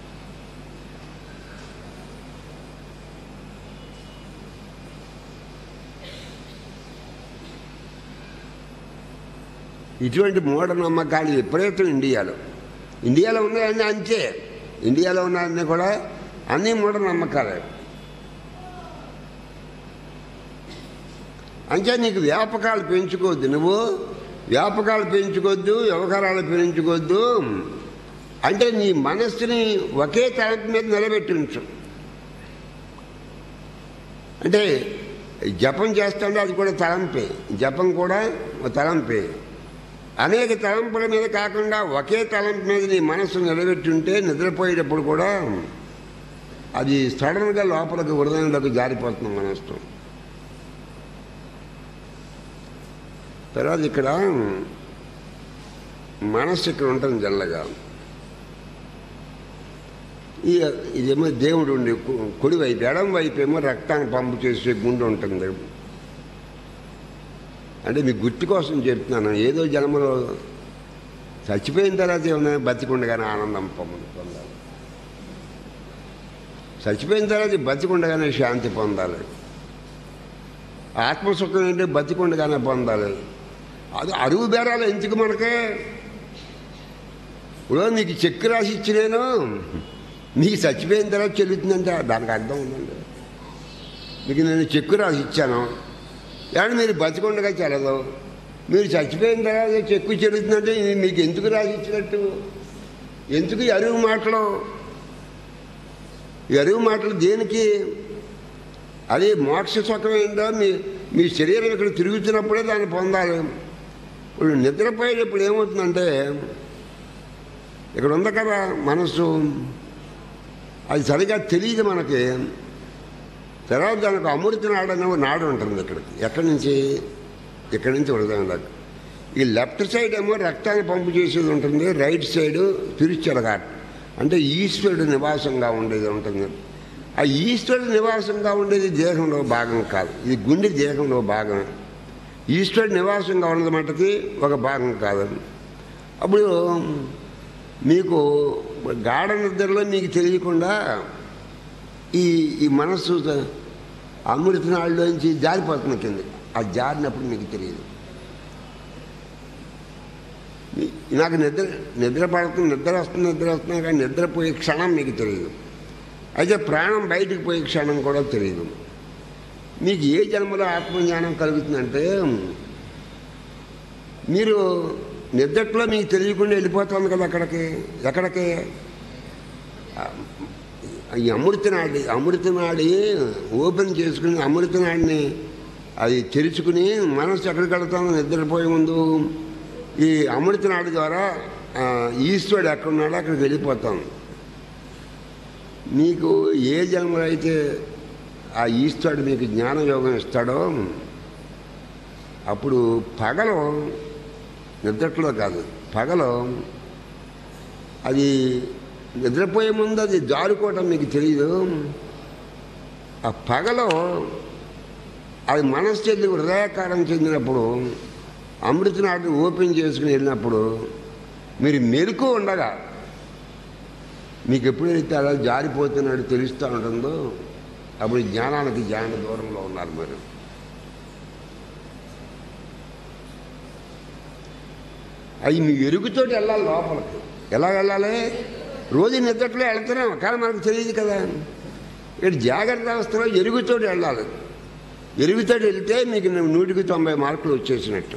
ఇటువంటి మూఢనమ్మకాలు విపరీతం ఇండియాలో ఇండియాలో ఉన్నాయన్నీ అంతే ఇండియాలో ఉన్నాయన్నీ కూడా అన్నీ మూఢనమ్మకాలే అంటే నీకు వ్యాపకాలు పెంచుకోవద్దు నువ్వు వ్యాపకాలు పెంచుకోవద్దు వ్యవహారాలు పెంచుకోవద్దు అంటే నీ మనస్సుని ఒకే తలపు మీద నిలబెట్టించు అంటే జపం చేస్తుంటే అది కూడా తలంపే జపం కూడా ఒక తలంపే అనేక తలంపుల మీద కాకుండా ఒకే తలంపు మీద నీ మనస్సు నిలబెట్టుంటే నిద్రపోయేటప్పుడు కూడా అది సడన్గా లోపలికి హృదయంలోకి జారిపోతుంది మనస్సు తర్వాత ఇక్కడ మనస్సు ఇక్కడ ఉంటుంది జల్లగా ఈ ఇదేమో దేవుడు ఉండి కు- కుడి వైపు ఎడం వైపు ఏమో రక్తాన్ని పంపు చేసే గుండె ఉంటుంది అంటే మీ గుర్తు కోసం చెప్తున్నాను ఏదో జన్మలో చచ్చిపోయిన తర్వాత ఏమైనా బతికుండగానే ఆనందం పొంద పొందాలి చచ్చిపోయిన తర్వాత బతికుండగానే శాంతి పొందాలి ఆత్మసుఖం ఏంటి బతికుండగానే పొందాలి అది అరువు బేరాలు ఎందుకు మనకే ఇప్పుడు నీకు చెక్కు రాసి ఇచ్చినేను నీకు చచ్చిపోయిన తర్వాత చెల్లుతుందంటే దానికి అర్థం ఉందండి మీకు నేను చెక్కు రాసి ఇచ్చాను కానీ మీరు బతికుండగా చెల్లదు మీరు చచ్చిపోయిన తర్వాత చెక్కు చెల్లుతుందంటే ఇది మీకు ఎందుకు రాసి ఇచ్చినట్టు ఎందుకు ఈ అరువు మాటలు ఈ అరువు మాటలు దేనికి అది మోక్ష సుఖం ఏంటో మీ మీ శరీరం ఇక్కడ తిరుగుతున్నప్పుడే దాన్ని పొందాలి ఇప్పుడు నిద్రపోయేటప్పుడు ఏమవుతుందంటే ఇక్కడ ఉంది కదా మనసు అది సరిగా తెలియదు మనకి తర్వాత దానికి అమృత నాడు అనే ఒక నాడు ఉంటుంది ఇక్కడికి ఎక్కడి నుంచి ఇక్కడి నుంచి హృదయం దాకా ఈ లెఫ్ట్ సైడ్ ఏమో రక్తాన్ని పంపు చేసేది ఉంటుంది రైట్ సైడ్ తిరుచలఘాట్ అంటే ఈశ్వరుడు నివాసంగా ఉండేది ఉంటుంది ఆ ఈశ్వరుడు నివాసంగా ఉండేది దేహంలో భాగం కాదు ఇది గుండె దేహంలో భాగం ఈశ్వరుడు నివాసంగా ఉన్నది మటుకి ఒక భాగం కాదు అప్పుడు మీకు గాఢ నిద్రలో మీకు తెలియకుండా ఈ ఈ మనస్సు అమృతనాళ్ళలోంచి జారిపోతున్న కింద ఆ జారినప్పుడు మీకు తెలియదు ఈ- నాకు నిద్ర నిద్ర పడుతుంది నిద్ర వస్తుంది నిద్ర వస్తుంది కానీ నిద్రపోయే క్షణం మీకు తెలియదు అయితే ప్రాణం బయటికి పోయే క్షణం కూడా తెలియదు మీకు ఏ జన్మలో ఆత్మజ్ఞానం కలుగుతుందంటే మీరు నిద్రలో మీకు తెలియకుండా వెళ్ళిపోతుంది కదా అక్కడికి ఎక్కడికి ఆ, ఈ అమృతనాడి అమృతనాడి ఓపెన్ చేసుకుని అమృతనాడిని అది తెరుచుకుని మనసు ఎక్కడికి వెళ్తామో నిద్రపోయే ముందు ఈ అమృతనాడి ద్వారా ఆ, ఈశ్వరుడు ఎక్కడున్నాడో అక్కడికి వెళ్ళిపోతాం మీకు ఏ జన్మలో అయితే ఆ ఈశ్వరుడు మీకు జ్ఞానయోగం ఇస్తాడో అప్పుడు పగలు నిద్రలో కాదు పగలు అది నిద్రపోయే ముందు అది జారుకోవటం మీకు తెలియదు ఆ పగలో అది మనస్సు చెంది హృదయకారం చెందినప్పుడు అమృతనాటి ఓపెన్ చేసుకుని వెళ్ళినప్పుడు మీరు మెరుకు ఉండగా మీకు ఎప్పుడైతే అలా జారిపోతున్నాడు తెలుస్తూ ఉంటుందో అప్పుడు జ్ఞానానికి జ్ఞాన దూరంలో ఉన్నారు మీరు అవి మీ ఎరుగుతోటి వెళ్ళాలి లోపలికి ఎలా వెళ్ళాలి రోజు నిద్రలో వెళ్తున్నాం కానీ మనకు తెలియదు కదా ఇక్కడ జాగ్రత్త అవస్థలో ఎరుగుతోటి వెళ్ళాలి ఎరుగుతోటి వెళ్తే మీకు నూటికి తొంభై మార్కులు వచ్చేసినట్టు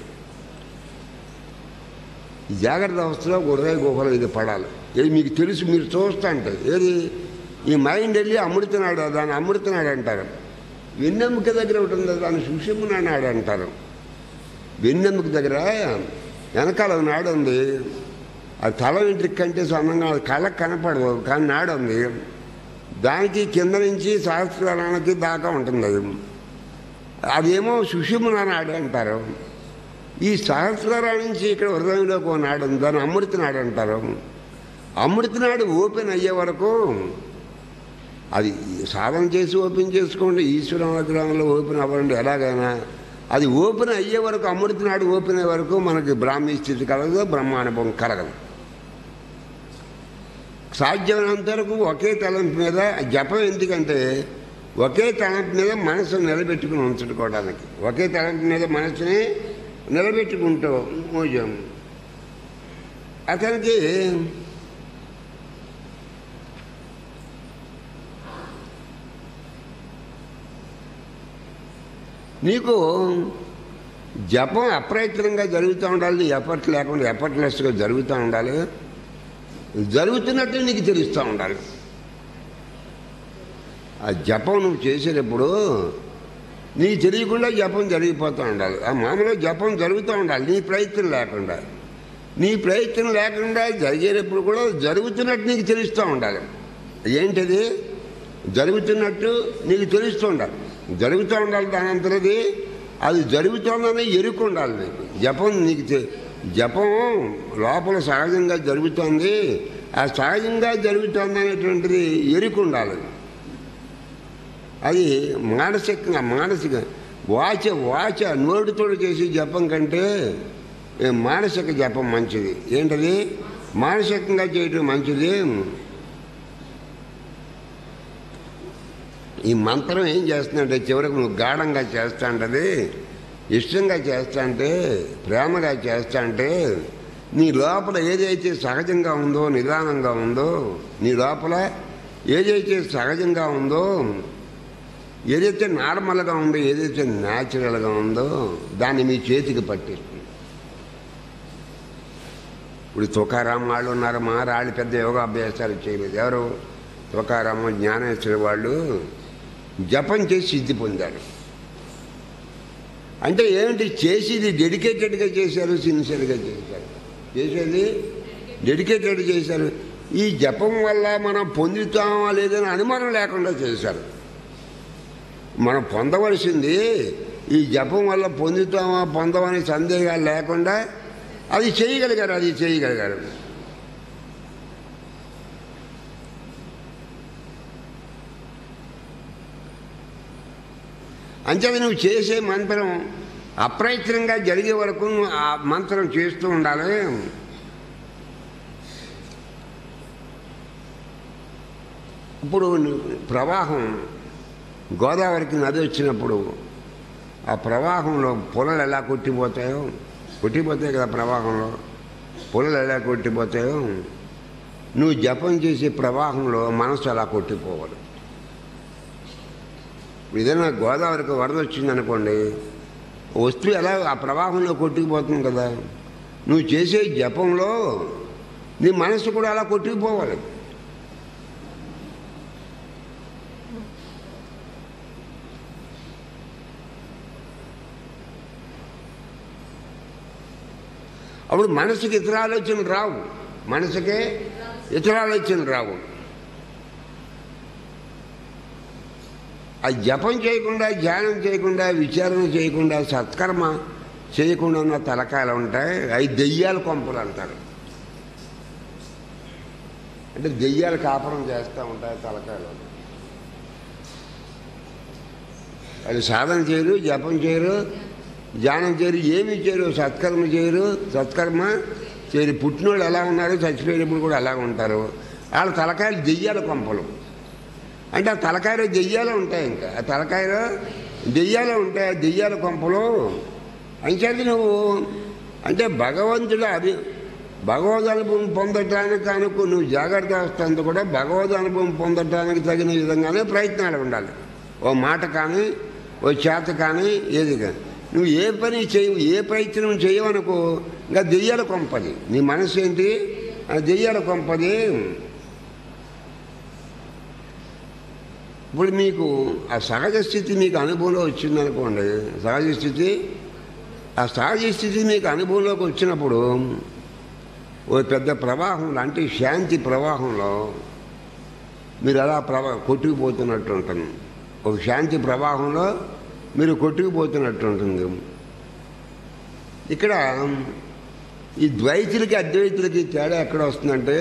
ఈ జాగ్రత్త అవస్థలో హృదయ గుహలో ఇది పడాలి ఇది మీకు తెలుసు మీరు చూస్తూ ఉంటారు ఏది ఈ మైండ్ వెళ్ళి అమృతనాడు దాన్ని అమృతనాడు అంటారు వెన్నెముక దగ్గర ఒకటి ఉంది దాన్ని సుషిమునాడు అంటారు వెన్నెముక దగ్గర వెనకాల ఒక నాడు ఉంది అది తల వెంట్రుక కంటే సన్నంగా అది కళ్ళకు కనపడదు కానీ నాడు ఉంది దానికి కింద నుంచి సహస్రానికి దాకా ఉంటుంది అది అదేమో సుషిమున నాడు అంటారు ఈ సహస్రాల నుంచి ఇక్కడ హృదయంలోకి ఒక నాడు ఉంది దాన్ని అమృతనాడు అంటారు అమృతనాడు ఓపెన్ అయ్యే వరకు అది సాధన చేసి ఓపెన్ చేసుకోండి ఈశ్వర అనుగ్రహంలో ఓపెన్ అవ్వండి ఎలాగైనా అది ఓపెన్ అయ్యే వరకు అమృతనాడు ఓపెన్ అయ్యే వరకు మనకి బ్రాహ్మీ స్థితి కలగదు బ్రహ్మానుభవం కలగదు సాధ్యమైనంత వరకు ఒకే తలంపు మీద జపం ఎందుకంటే ఒకే తలంపు మీద మనసు నిలబెట్టుకుని ఉంచుకోవడానికి ఒకే తలంపు మీద మనసుని నిలబెట్టుకుంటూ మోజం అతనికి నీకు జపం అప్రయత్నంగా జరుగుతూ ఉండాలి ఎఫర్ట్ లేకుండా ఎఫర్ట్లెస్గా జరుగుతూ ఉండాలి జరుగుతున్నట్టు నీకు తెలుస్తూ ఉండాలి ఆ జపం నువ్వు చేసేటప్పుడు నీకు తెలియకుండా జపం జరిగిపోతూ ఉండాలి ఆ మామూలుగా జపం జరుగుతూ ఉండాలి నీ ప్రయత్నం లేకుండా నీ ప్రయత్నం లేకుండా జరిగేటప్పుడు కూడా జరుగుతున్నట్టు నీకు తెలుస్తూ ఉండాలి ఏంటిది జరుగుతున్నట్టు నీకు తెలుస్తూ ఉండాలి జరుగుతూ ఉండాలి దాని అంతరది అది జరుగుతోందని ఎరుకు ఉండాలి నీకు జపం నీకు తె- జపం లోపల సహజంగా జరుగుతోంది ఆ సహజంగా జరుగుతోంది అనేటువంటిది ఎరుకు ఉండాలి అది మానసికంగా మానసిక వాచ వాచ నోటితోడు చేసి జపం కంటే ఏ మానసిక జపం మంచిది ఏంటది మానసికంగా చేయటం మంచిది ఈ మంత్రం ఏం చేస్తుందంటే చివరికి నువ్వు గాఢంగా చేస్తా అంటది ఇష్టంగా చేస్తా అంటే ప్రేమగా చేస్తా అంటే నీ లోపల ఏదైతే సహజంగా ఉందో నిదానంగా ఉందో నీ లోపల ఏదైతే సహజంగా ఉందో ఏదైతే నార్మల్గా ఉందో ఏదైతే న్యాచురల్గా ఉందో దాన్ని మీ చేతికి పట్టిస్తుంది ఇప్పుడు తుకారాం వాళ్ళు ఉన్నారు మా వాళ్ళు పెద్ద యోగాభ్యాసాలు చేయలేదు ఎవరు తుకారాము జ్ఞానేశ్వరి వాళ్ళు జపం చేసి సిద్ధి పొందారు అంటే ఏమిటి చేసేది డెడికేటెడ్గా చేశారు సిన్సియర్గా చేశారు చేసేది డెడికేటెడ్ చేశారు ఈ జపం వల్ల మనం పొందుతామా లేదని అనుమానం లేకుండా చేశారు మనం పొందవలసింది ఈ జపం వల్ల పొందుతామా పొందమని సందేహాలు లేకుండా అది చేయగలిగారు అది చేయగలిగారు అంచేది నువ్వు చేసే మంత్రం అప్రయత్నంగా జరిగే వరకు నువ్వు ఆ మంత్రం చేస్తూ ఉండాలి ఇప్పుడు ను- ప్రవాహం గోదావరికి నది వచ్చినప్పుడు ఆ ప్రవాహంలో పొలలు ఎలా కొట్టిపోతాయో కొట్టిపోతాయి కదా ప్రవాహంలో పొలలు ఎలా కొట్టిపోతాయో నువ్వు జపం చేసే ప్రవాహంలో మనసు అలా కొట్టిపోవాలి ఏదైనా గోదావరికి వరద వచ్చిందనుకోండి వస్తువు ఎలా ఆ ప్రవాహంలో కొట్టుకుపోతుంది కదా నువ్వు చేసే జపంలో నీ మనసు కూడా అలా కొట్టుకుపోవాలి అప్పుడు మనసుకి ఇతర ఆలోచనలు రావు మనసుకే ఇతర ఆలోచనలు రావు ఆ జపం చేయకుండా ధ్యానం చేయకుండా విచారణ చేయకుండా సత్కర్మ చేయకుండా ఉన్న తలకాయలు ఉంటాయి అవి దెయ్యాల కొంపలు అంటారు అంటే దెయ్యాలు కాపురం చేస్తూ ఉంటాయి తలకాయలు అది సాధన చేయరు జపం చేయరు ధ్యానం చేయరు ఏమి చేయరు సత్కర్మ చేయరు సత్కర్మ చేయరు పుట్టినోళ్ళు ఎలా ఉన్నారు చచ్చిపోయినప్పుడు కూడా అలాగ ఉంటారు వాళ్ళ తలకాయలు దెయ్యాల కొంపలు అంటే ఆ తలకాయలో దెయ్యాలు ఉంటాయి ఇంకా ఆ తలకాయలో దెయ్యాలు ఉంటాయి ఆ దెయ్యాల కొంపలు అంచేది నువ్వు అంటే భగవంతుడు అభి భగవద్ అనుభవం పొందటానికి అనుకు నువ్వు జాగ్రత్త వస్తుంది కూడా భగవద్ అనుభవం పొందటానికి తగిన విధంగానే ప్రయత్నాలు ఉండాలి ఓ మాట కానీ ఓ చేత కానీ ఏది కానీ నువ్వు ఏ పని చేయవు ఏ ప్రయత్నం చేయవనుకో ఇంకా దెయ్యాల కొంపది నీ మనసు ఏంటి ఆ దెయ్యాల కొంపది ఇప్పుడు మీకు ఆ సహజ స్థితి మీకు అనుభవంలో వచ్చిందనుకోండి సహజ స్థితి ఆ సహజ స్థితి మీకు అనుభవంలోకి వచ్చినప్పుడు ఓ పెద్ద ప్రవాహం లాంటి శాంతి ప్రవాహంలో మీరు అలా ప్రవా కొట్టుకుపోతున్నట్టు ఉంటుంది ఒక శాంతి ప్రవాహంలో మీరు కొట్టుకుపోతున్నట్టు ఉంటుంది ఇక్కడ ఈ ద్వైతులకి అద్వైతులకి తేడా ఎక్కడ వస్తుందంటే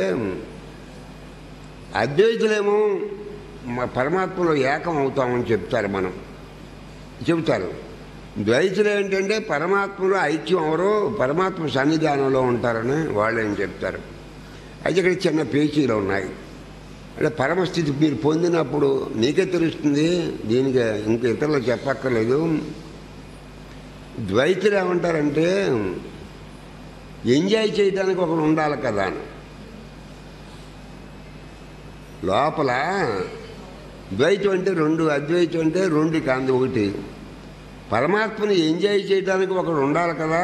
అద్వైతులేమో మా పరమాత్మలో ఏకం అవుతామని చెప్తారు మనం చెబుతారు ద్వైతులు ఏంటంటే పరమాత్మలో ఐక్యం అవరు పరమాత్మ సన్నిధానంలో ఉంటారని వాళ్ళు ఏం చెప్తారు అయితే ఇక్కడ చిన్న పేచీలు ఉన్నాయి అంటే పరమస్థితి మీరు పొందినప్పుడు నీకే తెలుస్తుంది దీనికి ఇంక ఇతరులు చెప్పక్కర్లేదు ద్వైతులు ఏమంటారంటే ఎంజాయ్ చేయడానికి ఒకడు ఉండాలి కదా అని లోపల ద్వైతం అంటే రెండు అద్వైతం అంటే రెండు కాంతి ఒకటి పరమాత్మని ఎంజాయ్ చేయడానికి ఒకడు ఉండాలి కదా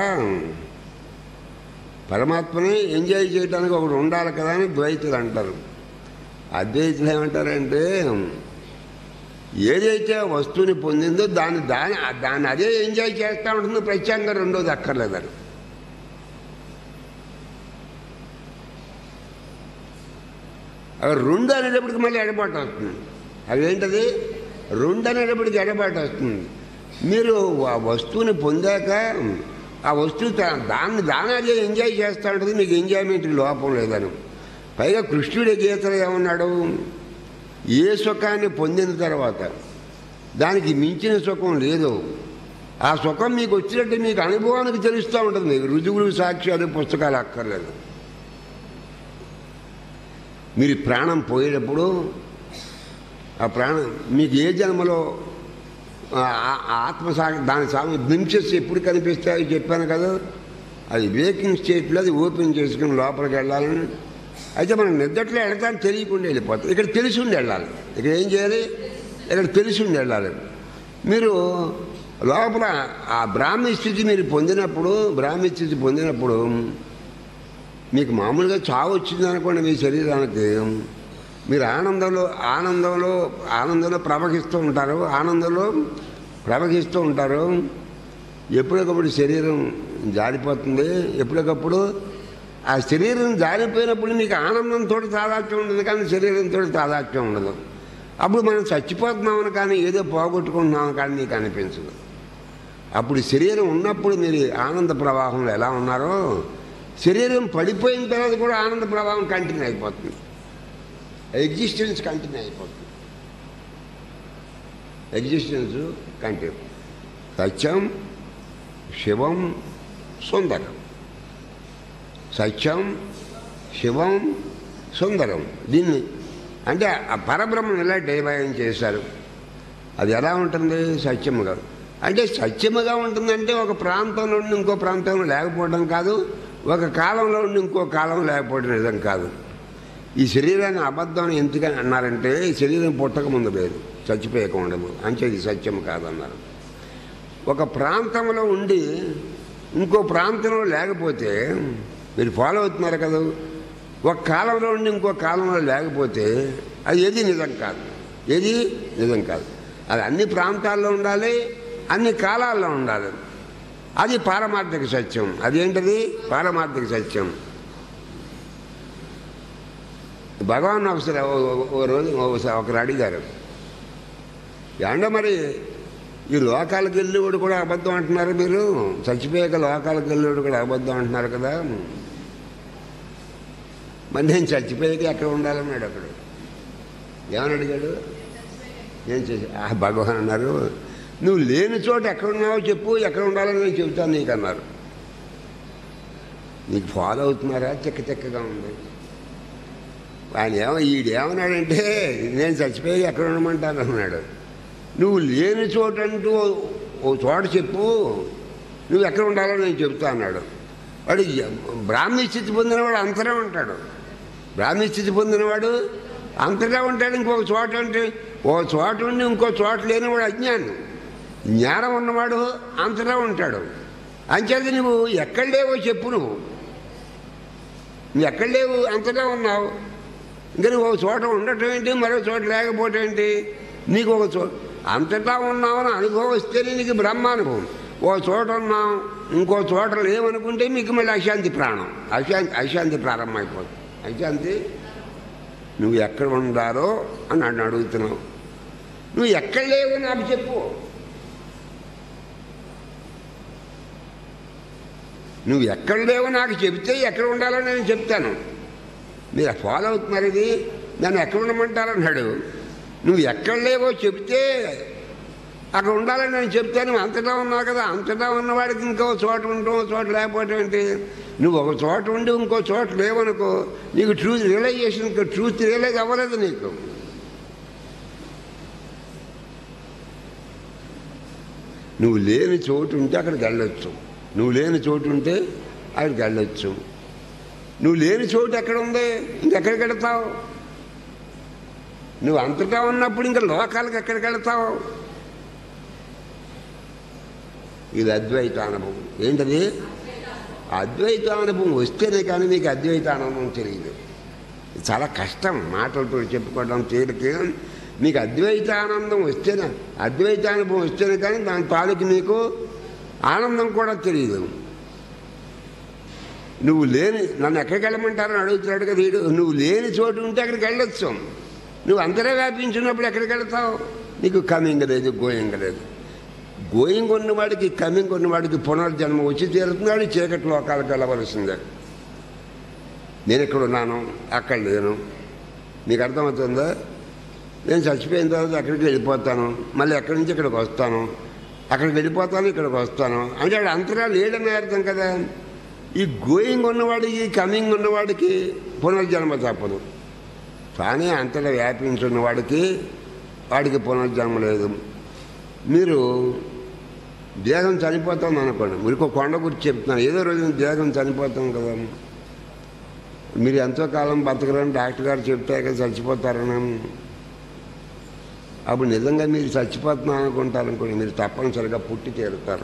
పరమాత్మని ఎంజాయ్ చేయడానికి ఒకడు ఉండాలి కదా అని ద్వైతులు అంటారు అద్వైతులు ఏమంటారంటే ఏదైతే వస్తువుని పొందిందో దాన్ని దాని దాన్ని అదే ఎంజాయ్ చేస్తూ ఉంటుంది ప్రత్యేకంగా రెండోది అక్కర్లేదని అవి రెండు అనేటప్పటికి మళ్ళీ ఎడబాటు వస్తుంది అవేంటది రెండు అనేటప్పటికి ఎడబాటు వస్తుంది మీరు ఆ వస్తువుని పొందాక ఆ వస్తువు తా- దాన్ని దాని అదే ఎంజాయ్ చేస్తూ ఉంటుంది మీకు ఎంజాయ్మెంట్ లోపం లేదని పైగా కృష్ణుడి గీతలు ఏమన్నాడు ఏ సుఖాన్ని పొందిన తర్వాత దానికి మించిన సుఖం లేదు ఆ సుఖం మీకు వచ్చినట్టు మీకు అనుభవానికి తెలుస్తూ ఉంటుంది మీకు రుజువులు సాక్ష్యాలు పుస్తకాలు అక్కర్లేదు మీరు ప్రాణం పోయేటప్పుడు ఆ ప్రాణం మీకు ఏ జన్మలో ఆ ఆ- ఆ ఆత్మ సా దాని సాగు గ్లింప్సెస్ ఎప్పుడు కనిపిస్తాయో చెప్పాను కదా అది వేకింగ్ స్టేట్లో అది ఓపెన్ చేసుకుని లోపలికి వెళ్ళాలని అయితే మనం నిద్దట్లో వెళ్తాను తెలియకుండా వెళ్ళిపోతాం ఇక్కడ తెలిసి ఉండి వెళ్ళాలి ఇక్కడ ఏం చేయాలి ఇక్కడ తెలిసి ఉండి వెళ్ళాలి మీరు లోపల ఆ బ్రాహ్మీ స్థితి మీరు పొందినప్పుడు బ్రాహ్మీ స్థితి పొందినప్పుడు మీకు మామూలుగా చావు వచ్చింది అనుకోండి మీ శరీరానికి మీరు ఆనందంలో ఆనందంలో ఆనందంలో ప్రవహిస్తూ ఉంటారు ఆనందంలో ప్రవహిస్తూ ఉంటారు ఎప్పటికప్పుడు శరీరం జారిపోతుంది ఎప్పటికప్పుడు ఆ శరీరం జారిపోయినప్పుడు మీకు ఆనందంతో తాదాత్యం ఉండదు కానీ శరీరంతో తాదాత్యం ఉండదు అప్పుడు మనం చచ్చిపోతున్నామని కానీ ఏదో పోగొట్టుకుంటున్నామని కానీ నీకు అనిపించదు అప్పుడు శరీరం ఉన్నప్పుడు మీరు ఆనంద ప్రవాహంలో ఎలా ఉన్నారో శరీరం పడిపోయిన తర్వాత కూడా ఆనంద ప్రవాహం కంటిన్యూ అయిపోతుంది ఎగ్జిస్టెన్స్ కంటిన్యూ అయిపోతుంది ఎగ్జిస్టెన్స్ కంటిన్యూ సత్యం శివం సుందరం సత్యం శివం సుందరం దీన్ని అంటే ఆ పరబ్రహ్మం ఇలా డైవైన్ చేశారు అది ఎలా ఉంటుంది సత్యముగా అంటే సత్యముగా ఉంటుందంటే ఒక ప్రాంతంలో నుండి ఇంకో ప్రాంతంలో లేకపోవడం కాదు ఒక కాలంలో నుండి ఇంకో కాలం లేకపోవడం నిజం కాదు ఈ శరీరాన్ని అబద్ధం అని ఎందుకని అన్నారంటే ఈ శరీరం పుట్టక ముందు లేదు చచ్చిపోయక ఉండదు అంటే ఇది సత్యం కాదన్నారు ఒక ప్రాంతంలో ఉండి ఇంకో ప్రాంతంలో లేకపోతే మీరు ఫాలో అవుతున్నారు కదా ఒక కాలంలో ఉండి ఇంకో కాలంలో లేకపోతే అది ఏది నిజం కాదు ఏది నిజం కాదు అది అన్ని ప్రాంతాల్లో ఉండాలి అన్ని కాలాల్లో ఉండాలి అది పారమార్థిక సత్యం అదేంటది పారమార్థిక సత్యం భగవాన్ ఒకసారి ఓ- ఓ- ఓ రోజు ఒకసారి ఒకరు అడిగారు ఏమంటే మరి ఈ లోకాలకు వెళ్ళేవాడు కూడా అబద్ధం అంటున్నారు మీరు చచ్చిపోయాక లోకాలకు వెళ్ళేవాడు కూడా అబద్ధం అంటున్నారు కదా మరి నేను చచ్చిపోయాక ఎక్కడ ఉండాలన్నాడు అక్కడ ఏమని అడిగాడు ఏం చేసి ఆ భగవాన్ అన్నారు నువ్వు లేని చోట ఎక్కడ ఉన్నావో చెప్పు ఎక్కడ ఉండాలని నేను చెబుతాను నీకు అన్నారు నీకు ఫాలో అవుతున్నారా చెక్క చెక్కగా ఉంది ఆయన ఏమో ఈడేమన్నాడంటే నేను చచ్చిపోయి ఎక్కడ ఉండమంటాను అన్నాడు నువ్వు లేని చోట అంటూ ఓ చోట చెప్పు నువ్వు ఎక్కడ ఉండాలో నేను చెప్తా అన్నాడు వాడు బ్రాహ్మీ స్థితి పొందినవాడు అంతరే ఉంటాడు బ్రాహ్మీ స్థితి పొందినవాడు అంతటా ఉంటాడు ఇంకొక చోట అంటే ఓ చోట ఉండి ఇంకో చోట లేనివాడు అజ్ఞానం జ్ఞానం ఉన్నవాడు అంతటా ఉంటాడు అంచేత నువ్వు ఎక్కడ లేవో చెప్పు నువ్వు నువ్వు ఎక్కడ లేవు అంతటా ఉన్నావు ఇంకా నువ్వు ఒక చోట ఉండటం ఏంటి మరో చోట లేకపోవటం ఏంటి నీకు ఒక చోట అంతటా ఉన్నామని అనుభవం వస్తేనే నీకు బ్రహ్మానుభవం ఓ చోట ఉన్నాం ఇంకో చోట లేవనుకుంటే మీకు మళ్ళీ అశాంతి ప్రాణం అశాంతి అశాంతి ప్రారంభమైపోతుంది అశాంతి నువ్వు ఎక్కడ ఉండారో అని నన్ను అడుగుతున్నావు నువ్వు ఎక్కడ లేవు నాకు చెప్పు నువ్వు ఎక్కడ లేవో నాకు చెబితే ఎక్కడ ఉండాలో నేను చెప్తాను మీరు ఫాలో అవుతున్నారు ఇది నన్ను ఎక్కడ ఉండమంటారన్నాడు నువ్వు ఎక్కడ లేవో చెబితే అక్కడ ఉండాలని నేను చెప్తాను నువ్వు అంతటా ఉన్నావు కదా అంతటా ఉన్నవాడికి ఇంకో చోట ఉండటం ఓ చోట లేకపోవటం ఏంటి నువ్వు ఒక చోట ఉండి ఇంకో చోట లేవనుకో నీకు ట్రూత్ రియలైజేషన్ ట్రూత్ రియలైజ్ అవ్వలేదు నీకు నువ్వు లేని చోటు ఉంటే అక్కడికి వెళ్ళొచ్చు నువ్వు లేని చోటు ఉంటే అక్కడికి వెళ్ళొచ్చు నువ్వు లేని చోటు ఎక్కడ ఉంది ఇంకెక్కడికి వెళతావు నువ్వు అంతటా ఉన్నప్పుడు ఇంకా లోకాలకు ఎక్కడికి వెళతావు ఇది అద్వైత అనుభవం ఏంటది అద్వైత అనుభవం వస్తేనే కానీ నీకు అద్వైత అనుభవం తెలియదు ఇది చాలా కష్టం మాటలతో చెప్పుకోవడం తేలిక మీకు అద్వైతానందం వస్తేనే అద్వైతానుభవం వస్తేనే కానీ దాని తాలూకు నీకు ఆనందం కూడా తెలియదు నువ్వు లేని నన్ను ఎక్కడికి వెళ్ళమంటారని అడుగుతున్నాడు కదా వీడు నువ్వు లేని చోటు ఉంటే అక్కడికి వెళ్ళొచ్చు నువ్వు అంతరే వ్యాపించినప్పుడు ఎక్కడికి వెళ్తావు నీకు కమింగ్ లేదు గోయింగ్ లేదు గోయింగ్ ఉన్నవాడికి కమింగ్ ఉన్నవాడికి పునర్జన్మ వచ్చి తీరుతున్నాడు చీకటి లోకాలకు వెళ్ళవలసిందే నేను ఇక్కడ ఉన్నాను అక్కడ లేను నీకు అర్థమవుతుందా నేను చచ్చిపోయిన తర్వాత అక్కడికి వెళ్ళిపోతాను మళ్ళీ ఎక్కడి నుంచి ఇక్కడికి వస్తాను అక్కడికి వెళ్ళిపోతాను ఇక్కడికి వస్తాను అంటే వాడు అంతరా లేడని అర్థం కదా ఈ గోయింగ్ ఉన్నవాడికి కమింగ్ ఉన్నవాడికి పునర్జన్మ తప్పదు కానీ అంతటా వ్యాపించున్న వాడికి వాడికి పునర్జన్మ లేదు మీరు దేహం చనిపోతాం అనుకోండి మీరు ఒక కొండ గురించి చెప్తున్నాను ఏదో రోజు దేహం చనిపోతాం కదా మీరు ఎంతో కాలం బతకరని డాక్టర్ గారు చెప్తే కదా చచ్చిపోతారని అప్పుడు నిజంగా మీరు చచ్చిపోతున్నాను అనుకుంటారు అనుకోండి మీరు తప్పనిసరిగా పుట్టి తీరుతారు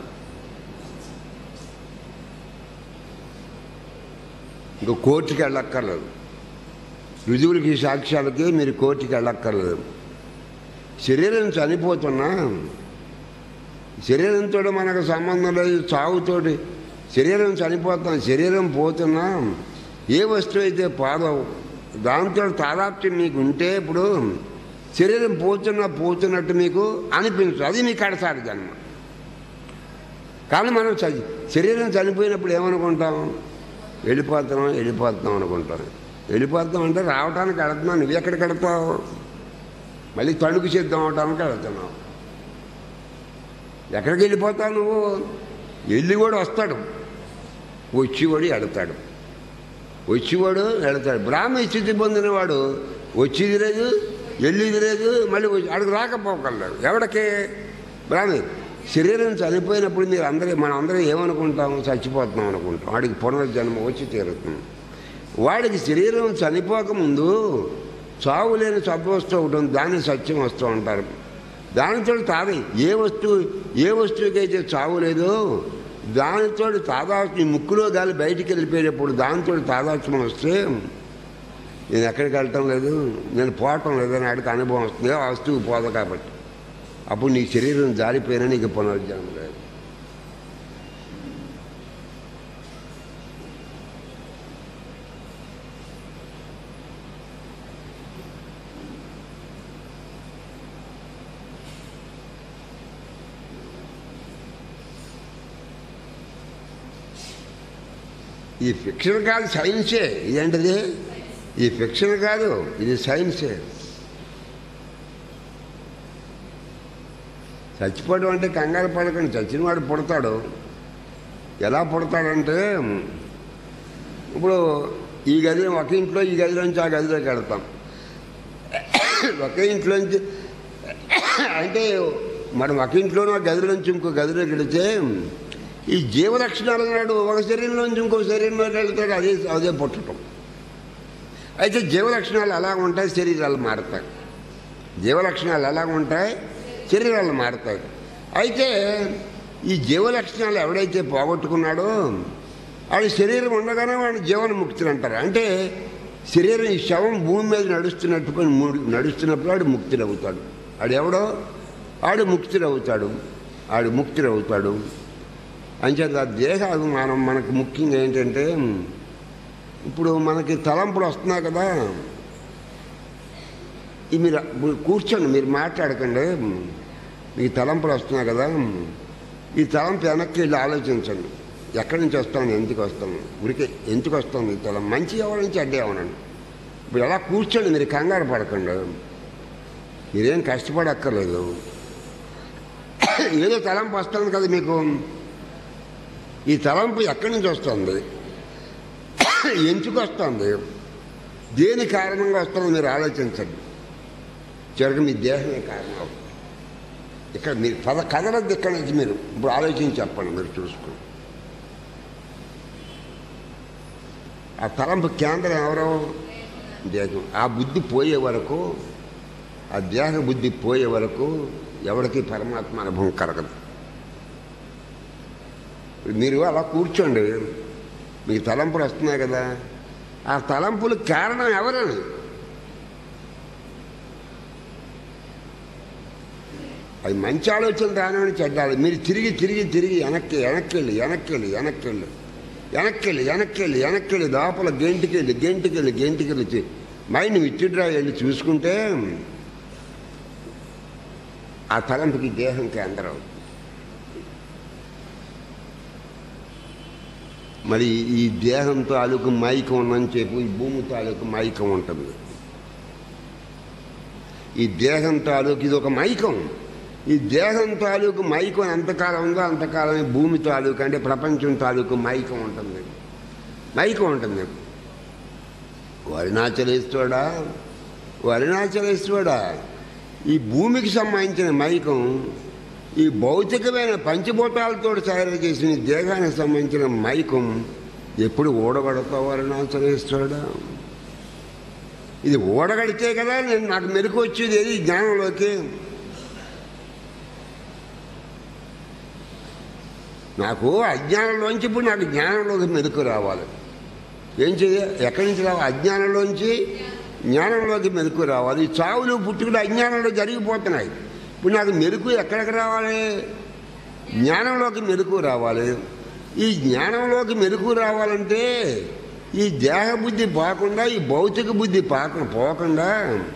ఇంకో కోర్టుకి వెళ్ళక్కర్లేదు రుజువులకి సాక్ష్యాలకి మీరు కోర్టుకి వెళ్ళక్కర్లేదు శరీరం చనిపోతున్నా శరీరంతో మనకు సంబంధం లేదు చావుతోటి శరీరం చనిపోతాం శరీరం పోతున్నా ఏ వస్తువు అయితే పాదో దాంతో తాదాప్యం మీకు ఉంటే ఇప్పుడు శరీరం పోతున్నా పోతున్నట్టు మీకు అనిపించదు అది మీ కడసారి జన్మ కానీ మనం చ- శరీరం చనిపోయినప్పుడు ఏమనుకుంటాం వెళ్ళిపోతున్నాం వెళ్ళిపోతున్నాం అనుకుంటాం వెళ్ళిపోతాం అంటే రావడానికి వెళుతున్నాం నువ్వు ఎక్కడికి వెళతావు మళ్ళీ తణుకు సిద్ధం అవడానికి వెళుతున్నావు ఎక్కడికి వెళ్ళిపోతావు నువ్వు వెళ్ళి కూడా వస్తాడు వచ్చివాడు ఎడతాడు వచ్చివాడు ఎడతాడు బ్రాహ్మణ స్థితి పొందినవాడు వచ్చేది లేదు వెళ్ళేది లేదు మళ్ళీ వచ్చి అడుగు రాకపోగలడు ఎవడికి బ్రాహ్మణి శరీరం చనిపోయినప్పుడు మీరు అందరూ మనం అందరం ఏమనుకుంటాం చచ్చిపోతున్నాం అనుకుంటాం వాడికి పునర్జన్మ వచ్చి తీరుతుంది వాడికి శరీరం చనిపోకముందు చావు లేని సద్వస్తువు ఒకటి ఉంది దాన్ని సత్యం వస్తూ ఉంటారు దానితో తాది ఏ వస్తువు ఏ వస్తువుకైతే చావు లేదో దానితో తాదాత్మ్యం ఈ ముక్కులో గాలి బయటికి వెళ్ళిపోయేటప్పుడు దానితో తాదాత్మ్యం వస్తే నేను ఎక్కడికి వెళ్ళటం లేదు నేను పోవటం లేదని ఆడికి అనుభవం వస్తుంది ఆ వస్తువు పోదు కాబట్టి అప్పుడు నీ శరీరం జారిపోయినా నీకు పునర్జన్మ లేదు ఈ ఫిక్షన్ కాదు సైన్సే ఇదేంటిది ఈ ఫిక్షన్ కాదు ఇది సైన్సే చచ్చిపోవడం అంటే కంగారు పడకండి చచ్చినవాడు పుడతాడు ఎలా పుడతాడంటే ఇప్పుడు ఈ గది ఒక ఇంట్లో ఈ గదిలోంచి ఆ గదిలోకి వెళ్తాం ఒక ఇంట్లోంచి అంటే మనం ఒక ఇంట్లోనూ ఆ గదిలోంచి ఇంకో గదిలోకి వెళితే ఈ జీవలక్షణాలు అన్నాడు ఒక శరీరంలోంచి ఇంకో శరీరంలోకి వెళ్తాడు అదే అదే పుట్టడం అయితే జీవలక్షణాలు ఎలా ఉంటాయి శరీరాలు మారుతాయి జీవలక్షణాలు ఎలా ఉంటాయి శరీరాలు మారుతాయి అయితే ఈ జీవలక్షణాలు ఎవడైతే పోగొట్టుకున్నాడో వాడి శరీరం ఉండగానే వాడిని జీవన్ముక్తులు అంటారు అంటే శరీరం ఈ శవం భూమి మీద నడుస్తున్నట్టు నడుస్తున్నప్పుడు వాడు ముక్తుడు అవుతాడు ఆడు ఎవడో ఆడు ముక్తుడు అవుతాడు ఆడు ముక్తుడు అవుతాడు అంచేత ఆ దేహ అభిమానం మనకు ముఖ్యంగా ఏంటంటే ఇప్పుడు మనకి తలంపులు వస్తున్నాయి కదా ఈ మీరు ఇప్పుడు కూర్చోండి మీరు మాట్లాడకండి మీకు తలంపులు వస్తున్నాయి కదా ఈ తలంపు వెనక్కి వెళ్ళి ఆలోచించండి ఎక్కడి నుంచి వస్తాను ఎందుకు వస్తాను ఉరికి ఎందుకు వస్తాను ఈ తలం మంచి ఎవరి నుంచి అడ్డే అవనండి ఇప్పుడు ఎలా కూర్చోండి మీరు కంగారు పడకండి మీరేం కష్టపడక్కర్లేదు ఏదో తలంపు వస్తుంది కదా మీకు ఈ తలంపు ఎక్కడి నుంచి వస్తుంది ఎందుకు వస్తుంది దేని కారణంగా వస్తుందో మీరు ఆలోచించండి చివరికి మీ దేహమే కారణం అవుతుంది ఇక్కడ మీరు పద కదలద్దు ఇక్కడ నుంచి మీరు ఇప్పుడు ఆలోచించి చెప్పండి మీరు చూసుకోండి ఆ తలంపు కేంద్రం ఎవరో దేహం ఆ బుద్ధి పోయే వరకు ఆ దేహ బుద్ధి పోయే వరకు ఎవరికి పరమాత్మ అనుభవం కలగదు మీరు అలా కూర్చోండి మీకు తలంపులు వస్తున్నాయి కదా ఆ తలంపులు కారణం ఎవరని అది మంచి ఆలోచన రానని చెడ్డాలి మీరు తిరిగి తిరిగి తిరిగి వెనక్కి వెనక్కి వెళ్ళి వెనక్కి వెళ్ళి వెనక్కి వెళ్ళి వెనక్కి వెళ్ళి వెనక్కి వెళ్ళి వెనక్కి వెళ్ళి లోపల గెంటికి వెళ్ళి గెంటికి వెళ్ళి గెంటికి వెళ్ళి మైండ్ విత్డ్రా వెళ్ళి చూసుకుంటే ఆ తలంపుకి దేహం కేంద్రం మరి ఈ దేహం తాలూకు మైకం ఉన్నని చెప్పి ఈ భూమి తాలూకు మైకం ఉంటుంది ఈ దేహం తాలూకు ఇది ఒక మైకం ఈ దేహం తాలూకు మైకం ఎంతకాలం ఉందో అంతకాలం ఈ భూమి తాలూకు అంటే ప్రపంచం తాలూకు మైకం ఉంటుంది మైకం ఉంటుంది వరుణాచలేశ్వరుడా వరుణాచలేశ్వరుడా ఈ భూమికి సంబంధించిన మైకం ఈ భౌతికమైన పంచభూతాలతో తయారు చేసిన ఈ దేహానికి సంబంధించిన మైకం ఎప్పుడు ఊడగడతావు అరుణాచలేశ్వరుడా ఇది ఊడగడితే కదా నేను నాకు మెరుకు వచ్చేది ఏది జ్ఞానంలోకి నాకు అజ్ఞానంలోంచి ఇప్పుడు నాకు జ్ఞానంలోకి మెరుకు రావాలి ఏం చేయ ఎక్కడి నుంచి రావాలి అజ్ఞానంలోంచి జ్ఞానంలోకి మెరుకు రావాలి ఈ చావులు పుట్టుకులు అజ్ఞానంలో జరిగిపోతున్నాయి ఇప్పుడు నాకు మెరుకు ఎక్కడికి రావాలి జ్ఞానంలోకి మెరుకు రావాలి ఈ జ్ఞానంలోకి మెరుకు రావాలంటే ఈ దేహ బుద్ధి పోకుండా ఈ భౌతిక బుద్ధి పాక పోకుండా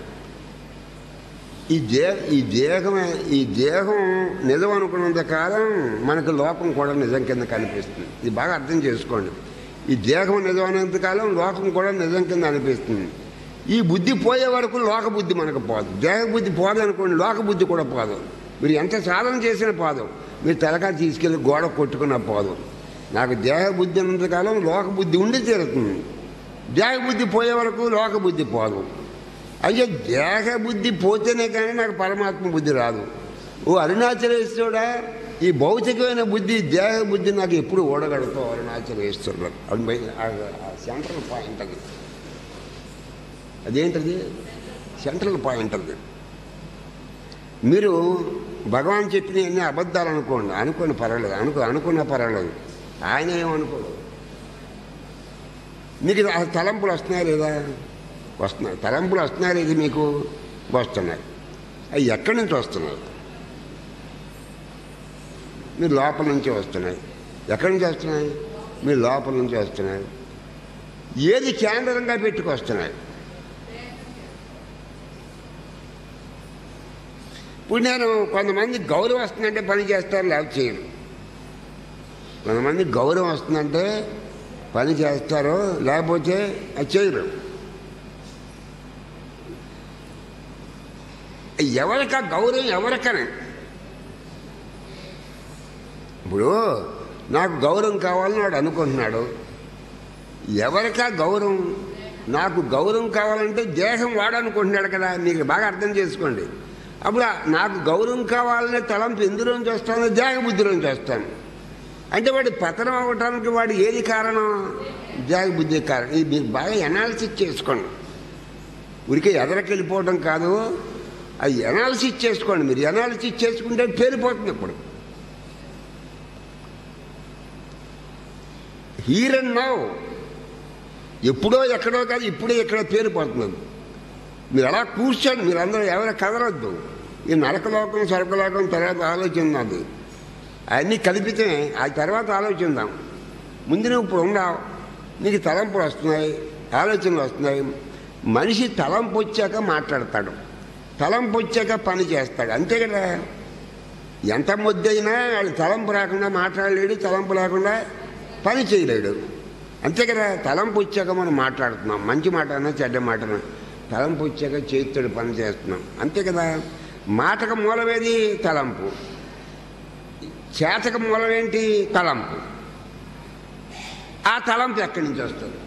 ఈ దే ఈ దేహం ఈ దేహం నిజం అనుకున్నంత కాలం మనకు లోకం కూడా నిజం కింద కనిపిస్తుంది ఇది బాగా అర్థం చేసుకోండి ఈ దేహం నిజం అనేంత కాలం లోకం కూడా నిజం కింద అనిపిస్తుంది ఈ బుద్ధి పోయే వరకు లోక బుద్ధి మనకు పోదు దేహ బుద్ధి పోదనుకోండి లోక బుద్ధి కూడా పోదు మీరు ఎంత సాధన చేసినా పోదు మీరు తలకాయ తీసుకెళ్ళి గోడ కొట్టుకున్న పోదు నాకు దేహ బుద్ధి ఉన్నంతకాలం లోక బుద్ధి ఉండి తీరుతుంది దేహ బుద్ధి పోయే వరకు లోక బుద్ధి పోదు అయితే దేహ బుద్ధి పోతేనే కానీ నాకు పరమాత్మ బుద్ధి రాదు ఓ అరుణాచలేశ్వరుడా ఈ భౌతికమైన బుద్ధి దేహ బుద్ధి నాకు ఎప్పుడు ఓడగడతావు అరుణాచలేశ్వరుడు అది బయ- ఆ- ఆ సెంట్రల్ పాయింట్ అది అదేంటది సెంట్రల్ పాయింట్ అది మీరు భగవాన్ చెప్పిన అన్ని అబద్ధాలు అనుకోండి అనుకోని పర్వాలేదు అనుకో అనుకున్న పర్వాలేదు ఆయన ఏమనుకోడు మీకు ఆ తలంపులు వస్తున్నాయి లేదా వస్తున్నాయి తలంపులు వస్తున్నాయి లేదు మీకు వస్తున్నాయి అవి ఎక్కడి నుంచి వస్తున్నాయి మీరు లోపల నుంచి వస్తున్నాయి ఎక్కడి నుంచి వస్తున్నాయి మీ లోపల నుంచి వస్తున్నాయి ఏది కేంద్రంగా పెట్టుకొస్తున్నాయి ఇప్పుడు నేను కొంతమంది గౌరవం వస్తుందంటే పని చేస్తారు లేకపోతే చేయరు కొంతమంది గౌరవం వస్తుందంటే పని చేస్తారు లేకపోతే అది చేయరు ఎవరికి ఆ గౌరవం ఎవరికనే ఇప్పుడు నాకు గౌరవం కావాలని వాడు అనుకుంటున్నాడు ఎవరికా గౌరవం నాకు గౌరవం కావాలంటే దేహం వాడు అనుకుంటున్నాడు కదా మీకు బాగా అర్థం చేసుకోండి అప్పుడు ఆ నాకు గౌరవం కావాలనే తలంపు ఎందులోంచి వస్తాను దేహ బుద్ధిలోంచి వస్తాను అంటే వాడి పతనం అవ్వటానికి వాడు ఏది కారణం దేహ బుద్ధి కారణం ఇది మీరు బాగా ఎనాలిసిస్ చేసుకోండి ఉరికి ఎదరికి వెళ్ళిపోవడం కాదు అది ఎనాలిసిస్ చేసుకోండి మీరు ఎనాలిసిస్ చేసుకుంటే పేలిపోతుంది ఇప్పుడు హీర్ అండ్ నౌ ఎప్పుడో ఎక్కడో కాదు ఇప్పుడే ఎక్కడో పేరుపోతున్నది మీరు అలా కూర్చోండి మీరు అందరూ ఎవరు కదలొద్దు ఈ నరకలోకం సరకలోకం తర్వాత ఆలోచిందాం అవన్నీ కలిపితే ఆ తర్వాత ఆలోచిందాం ముందు నువ్వు ఇప్పుడు ఉన్నావు నీకు తలంపులు వస్తున్నాయి ఆలోచనలు వస్తున్నాయి మనిషి తలంపు వచ్చాక మాట్లాడతాడు తలంపు వచ్చాక పని చేస్తాడు అంతే కదా ఎంత ముద్దైనా వాడు తలంపు రాకుండా మాట్లాడలేడు తలంపు లేకుండా పని చేయలేడు అంతే కదా తలంపు వచ్చాక మనం మాట్లాడుతున్నాం మంచి మాట అన్నా చెడ్డ మాట అన్నా తలంపు వచ్చాక చేతితోడు పని చేస్తున్నాం అంతే కదా మాటకు మూలమేది తలంపు చేతక మూలమేంటి తలంపు ఆ తలంపు ఎక్కడి నుంచి వస్తుంది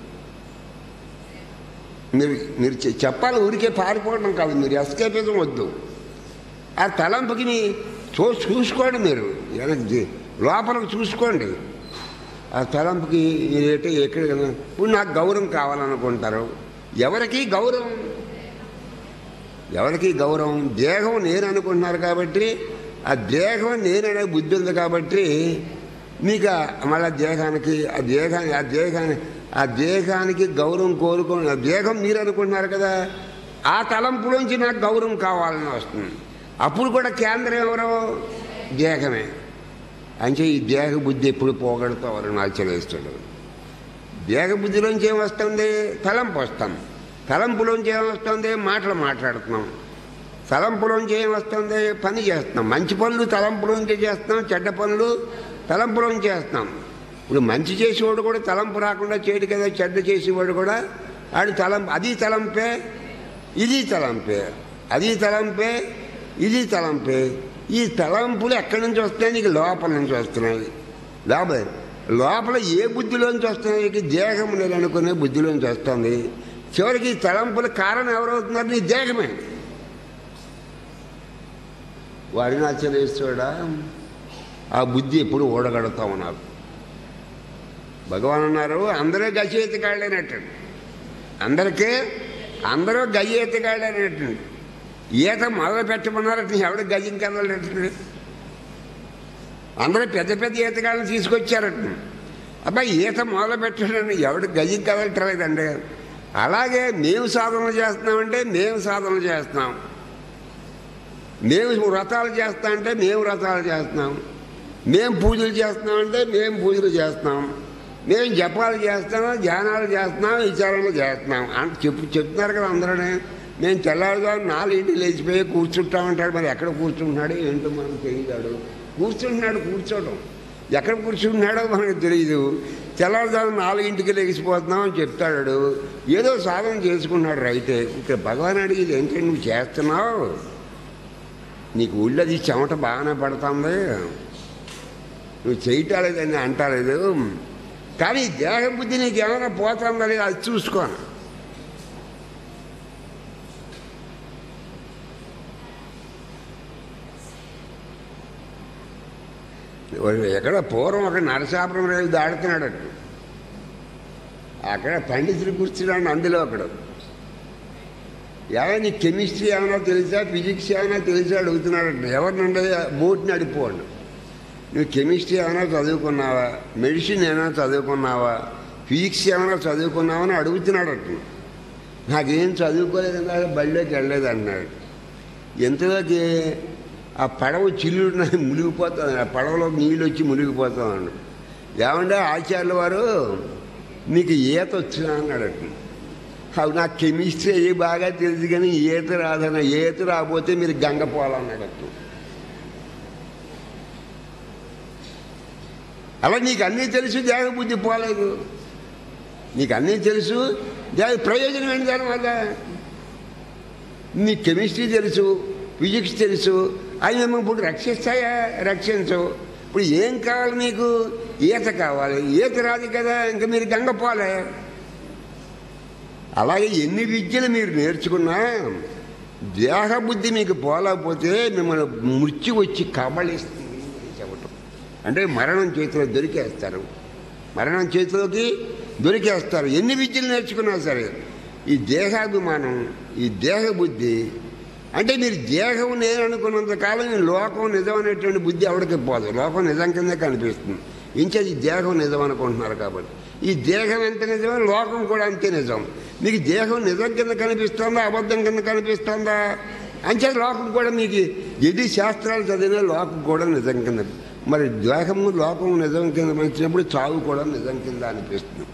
మీరు మీరు చె- చెప్పాలి ఊరికే పారిపోవడం కాదు మీరు ఎస్కేపిజం వద్దు ఆ తలంపుకి మీ చూ చూసుకోండి మీరు వెనక్కి లోపలికి చూసుకోండి ఆ తలంపుకి మీరేంటే ఎక్కడ ఇప్పుడు నాకు గౌరవం కావాలనుకుంటారు ఎవరికి గౌరవం ఎవరికి గౌరవం దేహం నేను అనుకుంటున్నారు కాబట్టి ఆ దేహం నేననే బుద్ధి ఉంది కాబట్టి మీకు ఆ మళ్ళా దేహానికి ఆ దేహాన్ని ఆ దేహాన్ని ఆ దేహానికి గౌరవం కోరుకోండి ఆ దేహం మీరు అనుకుంటున్నారు కదా ఆ తలంపులోంచి నాకు గౌరవం కావాలని వస్తుంది అప్పుడు కూడా కేంద్రం ఎవరో దేహమే అంటే ఈ దేహ బుద్ధి ఎప్పుడు పోగొడతావని నాకు తెలియస్తాడు దేహ బుద్ధిలోంచి ఏం వస్తుంది తలంపు వస్తాం తలంపులోంచి ఏం వస్తుంది మాటలు మాట్లాడుతున్నాం తలంపులోంచి ఏం వస్తుంది పని చేస్తున్నాం మంచి పనులు తలంపులోంచి చేస్తున్నాం చెడ్డ పనులు తలంపులోంచి చేస్తున్నాం ఇప్పుడు మంచి చేసేవాడు కూడా తలంపు రాకుండా చేయడు కదా చెడ్డ చేసేవాడు కూడా ఆడు తలంపు అది తలంపే ఇది తలంపే అది తలంపే ఇది తలంపే ఈ తలంపులు ఎక్కడి నుంచి వస్తాయి నీకు లోపల నుంచి వస్తున్నాయి లోపల లోపల ఏ బుద్ధిలోంచి వస్తున్నాయి నీకు దేహం నేను అనుకునే బుద్ధిలోంచి వస్తుంది చివరికి ఈ తలంపుల కారణం ఎవరవుతున్నారు నీ దేహమే అరుణాచలేశ్వరుడా ఆ బుద్ధి ఎప్పుడు ఓడగడతా ఉన్నారు భగవాన్ అన్నారు అందరూ గజేతగాళ్ళైనట్టు అందరికీ అందరూ గజేతగాళ్ళైనట్టు ఈత మొదలు పెట్టమన్నారట ఎవడు గజం కదలటండి అందరూ పెద్ద పెద్ద ఈతగాళ్ళని తీసుకొచ్చారట అబ్బాయి ఈత మొదలు పెట్టడండి ఎవడు గజం కదలటలేదండి అలాగే మేము సాధనలు చేస్తున్నామంటే మేము సాధనలు చేస్తున్నాం మేము వ్రతాలు చేస్తా అంటే మేము వ్రతాలు చేస్తున్నాం మేము పూజలు చేస్తున్నామంటే మేము పూజలు చేస్తున్నాం మేము జపాలు చేస్తున్నాం ధ్యానాలు చేస్తున్నాం విచారణలు చేస్తున్నాం అని చెప్పు చెప్తున్నారు కదా అందరూనే మేము తెల్లారుగా నాలుగింటికి లేచిపోయి కూర్చుంటామంటాడు మరి ఎక్కడ కూర్చుంటున్నాడు ఏంటో మనకు తెలియదాడు కూర్చుంటున్నాడు కూర్చోవడం ఎక్కడ కూర్చుంటున్నాడో మనకు తెలియదు తెల్లారుజాము నాలుగింటికి లేచిపోతున్నాం అని చెప్తాడు ఏదో సాధన చేసుకున్నాడు రైతే ఇక్కడ భగవాన్ అడిగేది ఏంటంటే నువ్వు చేస్తున్నావు నీకు ఒళ్ళది చెమట బాగానే పడుతుంది నువ్వు చేయటాలేదని అంటలేదు కానీ ఈ దేహ బుద్ధి నీకు ఏమైనా పోతుందా లేదా అది చూసుకోను వాడు ఎక్కడ పూర్వం ఒక నరసాపురం రైలు దాడుతున్నాడు అక్కడ పండితులు కూర్చున్నాడు అందులో ఒకడు ఏమైనా నీకు కెమిస్ట్రీ ఏమైనా తెలుసా ఫిజిక్స్ ఏమైనా తెలుసా అడుగుతున్నాడు ఎవరినుండే బోట్ నడిపోండు నువ్వు కెమిస్ట్రీ ఏమైనా చదువుకున్నావా మెడిసిన్ ఏమైనా చదువుకున్నావా ఫిజిక్స్ ఏమైనా చదువుకున్నావా అని అడుగుతున్నాడు అట్లా నాకేం చదువుకోలేదు నాకు బడిలోకి వెళ్ళలేదు అన్నాడు ఎంతలోకి ఆ పడవ చిల్లుడు నాకు మునిగిపోతుంది ఆ పడవలో నీళ్ళు వచ్చి మునిగిపోతాను ఏమంటే ఆచార్యుల వారు మీకు ఈత వచ్చినా అన్నాడు అట్లా అవి నాకు కెమిస్ట్రీ అయ్యి బాగా తెలుసు కానీ ఈత రాదన్న ఈత రాకపోతే మీరు గంగ పోవాలన్నాడు అట్లా అలా నీకు అన్నీ తెలుసు దేహ బుద్ధి పోలేదు నీకు అన్నీ తెలుసు దేహ ప్రయోజనం ఏంటి దానివల్ల నీకు కెమిస్ట్రీ తెలుసు ఫిజిక్స్ తెలుసు అవి మేము ఇప్పుడు రక్షిస్తాయా రక్షించవు ఇప్పుడు ఏం కావాలి మీకు ఈత కావాలి ఈత రాదు కదా ఇంకా మీరు గంగ పోలే అలాగే ఎన్ని విద్యలు మీరు నేర్చుకున్నా దేహ బుద్ధి మీకు పోలేకపోతే మిమ్మల్ని మృత్యు వచ్చి కబళిస్తుంది అని చెప్పటం అంటే మరణం చేతిలో దొరికేస్తారు మరణం చేతిలోకి దొరికేస్తారు ఎన్ని విద్యలు నేర్చుకున్నా సరే ఈ దేహాభిమానం ఈ దేహ బుద్ధి అంటే మీరు దేహం నేను అనుకున్నంత కాలం ఈ లోకం నిజం అనేటువంటి బుద్ధి ఎవరికి పోదు లోకం నిజం కిందే కనిపిస్తుంది ఇంకే ఈ దేహం నిజం అనుకుంటున్నారు కాబట్టి ఈ దేహం ఎంత నిజమే లోకం కూడా అంతే నిజం మీకు దేహం నిజం కింద కనిపిస్తుందా అబద్ధం కింద కనిపిస్తుందా అంచే లోకం కూడా మీకు ఎది శాస్త్రాలు చదివినా లోకం కూడా నిజం కింద మరి దేహము లోకం నిజం కింద వచ్చినప్పుడు చావు కూడా నిజం కింద అనిపిస్తుంది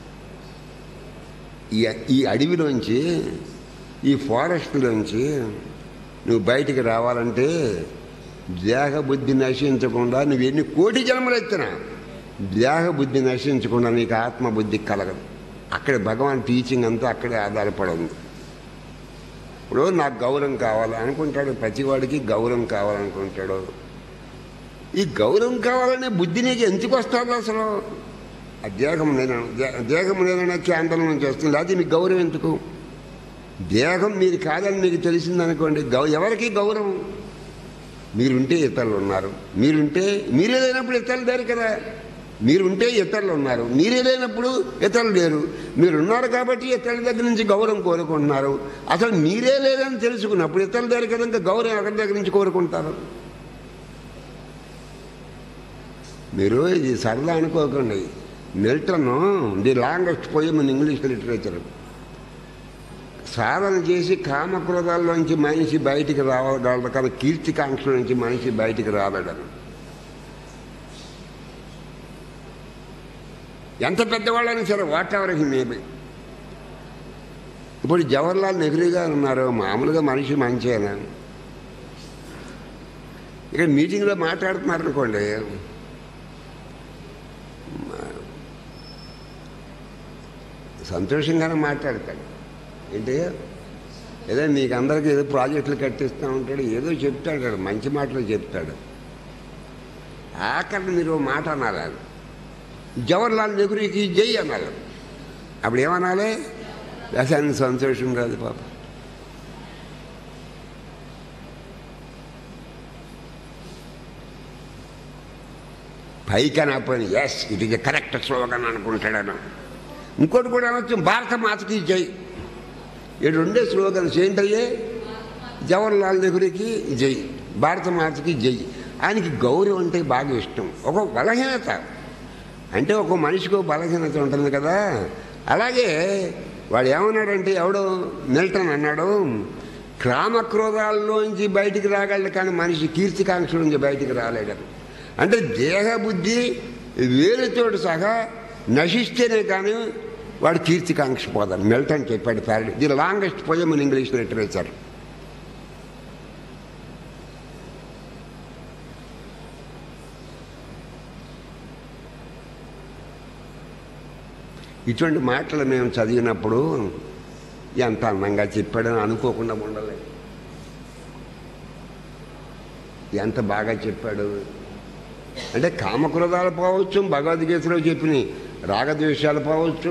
ఈ ఈ అడవిలోంచి ఈ ఫారెస్ట్లోంచి నువ్వు బయటికి రావాలంటే దేహ బుద్ధి నశించకుండా నువ్వు ఎన్ని కోటి జన్మలు ఎత్తినా దేహ బుద్ధి నశించకుండా నీకు ఆత్మబుద్ధి కలగదు అక్కడ భగవాన్ టీచింగ్ అంతా అక్కడే ఆధారపడి ఉంది ఇప్పుడు నాకు గౌరవం కావాలి అనుకుంటాడు ప్రతివాడికి గౌరవం కావాలనుకుంటాడు ఈ గౌరవం కావాలనే బుద్ధి నీకు ఎందుకు వస్తుంది అసలు ఆ దేహం నేను దే- దేహం నేననే కేంద్రం నుంచి వస్తుంది అది మీకు గౌరవం ఎందుకు దేహం మీరు కాదని మీకు తెలిసిందనుకోండి గౌ ఎవరికి గౌరవం మీరుంటే ఇతరులు ఉన్నారు మీరుంటే మీరే లేనప్పుడు ఇతరులు లేరు కదా మీరుంటే ఇతరులు ఉన్నారు మీరే లేనప్పుడు ఇతరులు లేరు మీరున్నారు కాబట్టి ఇతరుల దగ్గర నుంచి గౌరవం కోరుకుంటున్నారు అసలు మీరే లేదని తెలుసుకున్నప్పుడు ఇతరుల దగ్గర కదా ఇంకా గౌరవం ఎవరి దగ్గర నుంచి కోరుకుంటారు మీరు ఇది సరదా అనుకోకండి Milton the longest poem in English literature సాధన చేసి కామక్రోధాల్లోంచి మనిషి బయటికి రావగలడు కానీ కీర్తికాంక్ష నుంచి మనిషి బయటికి రాలేడని ఎంత పెద్దవాళ్ళైనా సరే వాట్ ఎవర్ హీ మేబీ ఇప్పుడు జవహర్లాల్ నెహ్రూ గారు ఉన్నారు మామూలుగా మనిషి మంచిగా ఇక్కడ మీటింగ్లో మాట్లాడుతున్నారు అనుకోండి సంతోషంగానే మాట్లాడతాడు ఏంటి ఏదో మీకు అందరికీ ఏదో ప్రాజెక్టులు కట్టిస్తూ ఉంటాడు ఏదో చెప్తాడు మంచి మాటలు చెప్తాడు ఆఖరిని మీరు ఓ మాట అనాలి అది. జవహర్లాల్ నెహ్రూకి జై అనాలి అప్పుడు ఏమనాలి అసలు సంతోషం రాదు పాప పైకి అనకపోయిన yes it is correct slogan అనుకుంటాడను ఇంకోటి కూడా అనొచ్చు భారత మాతకి జై ఈ రెండే స్లోగన్స్ ఏంటయ్యే జవహర్లాల్ నెహ్రూకి జై భారత మాతకి జై ఆయనకి గౌరవం అంటే బాగా ఇష్టం ఒక బలహీనత అంటే ఒక మనిషికి ఒక బలహీనత ఉంటుంది కదా అలాగే వాడు ఏమన్నాడంటే ఎవడో మిల్టన్ అన్నాడు క్రామక్రోధాల్లోంచి బయటికి రాగలడు కానీ మనిషి కీర్తికాంక్ష నుంచి బయటికి రాలేడు అంటే దేహబుద్ధి వేరుతోటి సహా నశిస్తేనే కానీ వాడు కీర్తికాంక్ష పోదాడు మిల్టన్ చెప్పాడు paradise the longest poem in English literature ఇటువంటి మాటలు మేము చదివినప్పుడు ఎంత అందంగా చెప్పాడని అనుకోకుండా ఉండలేదు ఎంత బాగా చెప్పాడు అంటే కామక్రోధాలు పోవచ్చు భగవద్గీతలో చెప్పిన రాగద్వేషాలు పోవచ్చు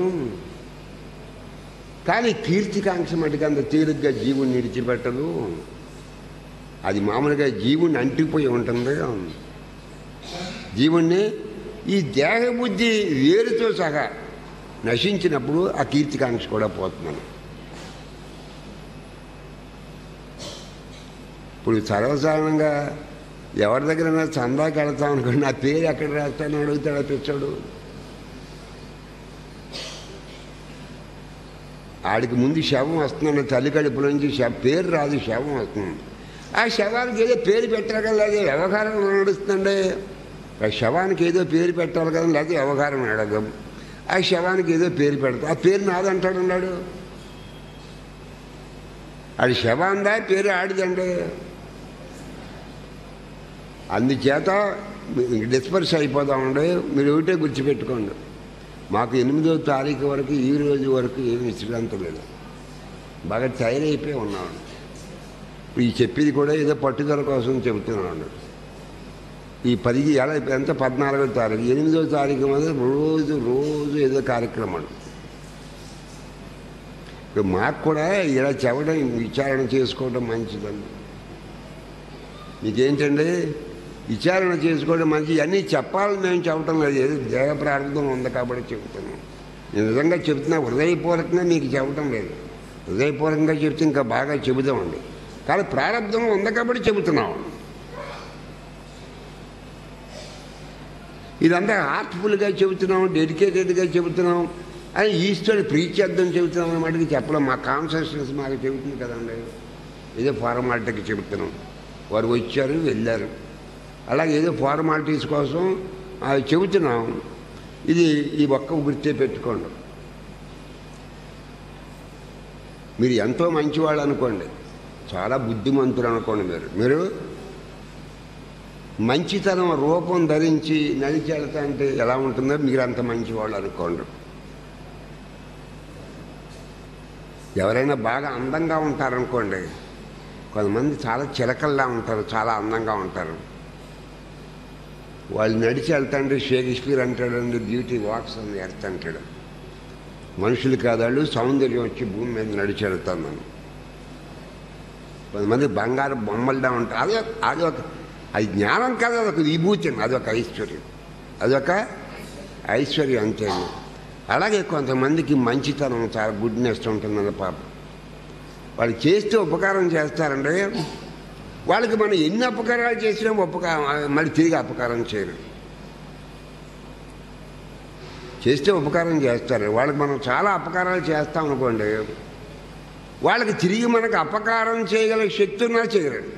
కానీ కీర్తికాంక్ష మటుకు అంత తేలిగ్గా జీవుని విడిచిపెట్టదు అది మామూలుగా జీవుని అంటిపోయి ఉంటుంది జీవుణ్ణి ఈ దేహబుద్ధి వేరుతో సహా నశించినప్పుడు ఆ కీర్తికాంక్ష కూడా పోతున్నాను ఇప్పుడు సర్వసాధారణంగా ఎవరి దగ్గర చందాకి వెళ్తాం అనుకోండి నా పేరు ఎక్కడ రాస్తానని అడుగుతాడు పిచ్చాడు ఆడికి ముందు శవం వస్తుందండి తల్లి కడుపులోంచి శవ పేరు రాదు శవం వస్తుంది ఆ శవానికి ఏదో పేరు పెట్టాలి కదా లేదా వ్యవహారం నడుస్తుందండి ఆ శవానికి ఏదో పేరు పెట్టాలి కదా లేదా వ్యవహారం అడగం ఆ శవానికి ఏదో పేరు పెడతా ఆ పేరు నాదంటాడు అన్నాడు అది శవాందా పేరు ఆడిదండి అందుచేత డిస్పర్స్ అయిపోదామండి మీరు ఒకటే గుర్తుపెట్టుకోండి మాకు ఎనిమిదో తారీఖు వరకు ఈ రోజు వరకు ఏమి విశ్రాంతి లేదు బాగా టైర్ అయిపోయి ఉన్నామండి ఈ చెప్పేది కూడా ఏదో పట్టుదల కోసం చెబుతున్నాను ఈ పది ఎలా ఎంత పద్నాలుగో తారీఖు ఎనిమిదో తారీఖు మీద రోజు రోజు ఏదో కార్యక్రమం ఇప్పుడు మాకు కూడా ఇలా చెప్పడం విచారణ చేసుకోవడం మంచిదండి మీకేంటండి విచారణ చేసుకోవడం మంచి అన్నీ చెప్పాలని మేము చెప్పటం లేదు ఏదో దేహ ప్రారంభం ఉంది కాబట్టి చెబుతున్నాం నేను నిజంగా చెప్తున్నా హృదయపూర్వకంగా మీకు చెప్పటం లేదు హృదయపూర్వకంగా చెప్తే ఇంకా బాగా చెబుదామండి కానీ ప్రారంభం ఉంది కాబట్టి చెబుతున్నాం ఇదంతా హార్ట్ఫుల్గా చెబుతున్నాం డెడికేటెడ్గా చెబుతున్నాం అని ఈశ్వరుడు ప్రీత్యర్థం చెబుతున్నాం అన్నమాటకి చెప్పలేం మా కాన్సన్ట్రేషన్స్ మాకు చెబుతుంది కదండి ఏదో ఫార్మాలిటీకి చెబుతున్నాం వారు వచ్చారు వెళ్ళారు అలాగే ఏదో ఫార్మాలిటీస్ కోసం అది చెబుతున్నాం ఇది ఈ ఒక్క గుర్తే పెట్టుకోండి మీరు ఎంతో మంచివాళ్ళు అనుకోండి చాలా బుద్ధిమంతులు అనుకోండి మీరు మీరు మంచితనం రూపం ధరించి నడిచి వెళ్తా అంటే ఎలా ఉంటుందో మీరు అంత మంచివాళ్ళు అనుకోండి ఎవరైనా బాగా అందంగా ఉంటారనుకోండి కొంతమంది చాలా చిలకల్లా ఉంటారు చాలా అందంగా ఉంటారు వాళ్ళు నడిచి వెళ్తాంటే షేక్స్పియర్ అంటాడండి బ్యూటీ వాక్స్ అని ఎర్త్ అంటాడు మనుషులు కాదాళ్ళు సౌందర్యం వచ్చి భూమి మీద నడిచి వెళ్తాను కొంతమంది బంగారు బొమ్మల్లా ఉంటారు అదే అది ఒక అది జ్ఞానం కాదు అదొక విభూతి అదొక ఐశ్వర్యం అదొక ఐశ్వర్యం అంతే అలాగే కొంతమందికి మంచితనం చాలా గుడ్నెస్ ఉంటుందన్న పాప వాళ్ళు చేస్తే ఉపకారం చేస్తారంటే వాళ్ళకి మనం ఎన్ని అపకారాలు చేసినా ఉపకారం మళ్ళీ తిరిగి అపకారం చేయరు చేస్తే ఉపకారం చేస్తారు వాళ్ళకి మనం చాలా అపకారాలు చేస్తాం అనుకోండి వాళ్ళకి తిరిగి మనకు అపకారం చేయగల శక్తి ఉన్నా చేయరండి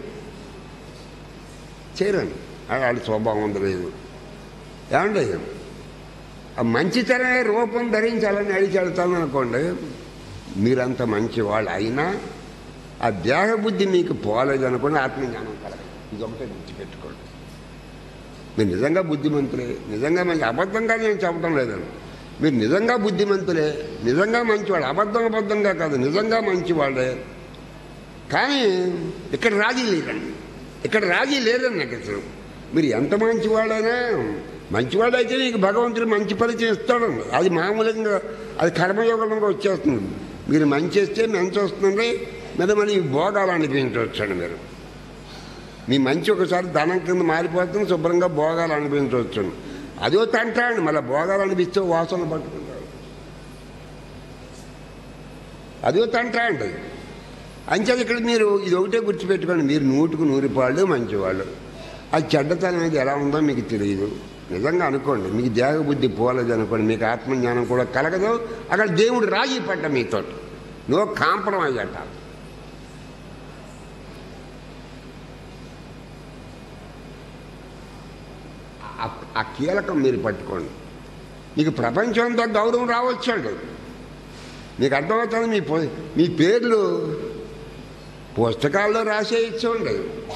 చేయరండి వాళ్ళ స్వభావం ఉంది లేదు ఏమండి ఆ మంచితనమే రూపం ధరించాలని అడిచి వెళ్తాను అనుకోండి మీరంత మంచివాళ్ళు అయినా ఆ దేహబుద్ధి మీకు పోలేదు అనుకోండి ఆత్మజ్ఞానం కలగదు ఇది ఒకటే గుర్తుపెట్టుకోండి మీరు నిజంగా బుద్ధిమంతులే నిజంగా మంచి అబద్ధంగా నేను చెప్పడం లేదండి మీరు నిజంగా బుద్ధిమంతులే నిజంగా మంచివాడు అబద్ధం అబద్ధంగా కాదు నిజంగా మంచివాడే కానీ ఇక్కడ రాజీ లేదండి ఇక్కడ రాజీ లేదండి నాకు అసలు మీరు ఎంత మంచివాడైనా మంచివాడైతే నీకు భగవంతుడు మంచి పరిచయం ఇస్తాడండి అది మామూలుగా అది కర్మయోగంగా వచ్చేస్తుంది మీరు మంచి చేస్తే మంచి వస్తుంది మీద మళ్ళీ భోగాలు అనిపించవచ్చండి మీరు మీ మంచి ఒకసారి ధనం కింద మారిపోతుంది శుభ్రంగా భోగాలు అనిపించవచ్చు అదో తంట అండి మళ్ళీ భోగాలు అనిపిస్తే వాసన పట్టుకుంటారు అదో తంట అండి అంచేది ఇక్కడ మీరు ఇది ఒకటే గుర్తుపెట్టుకోండి మీరు నూటుకు నూరు పాళ్ళు మంచివాళ్ళు అది చెడ్డతనం అనేది ఎలా ఉందో మీకు తెలియదు నిజంగా అనుకోండి మీకు దేహబుద్ధి పోలేదు అనుకోండి మీకు ఆత్మజ్ఞానం కూడా కలగదు అక్కడ దేవుడు రాజీ పడ్డ మీతో నో కాంప్రమైజ్ అట్ట ఆ- ఆ కీలకం మీరు పట్టుకోండి మీకు ప్రపంచంతో గౌరవం రావచ్చండి మీకు అర్థమవుతుంది మీ పో- మీ పేర్లు పుస్తకాల్లో రాసేయచ్చండి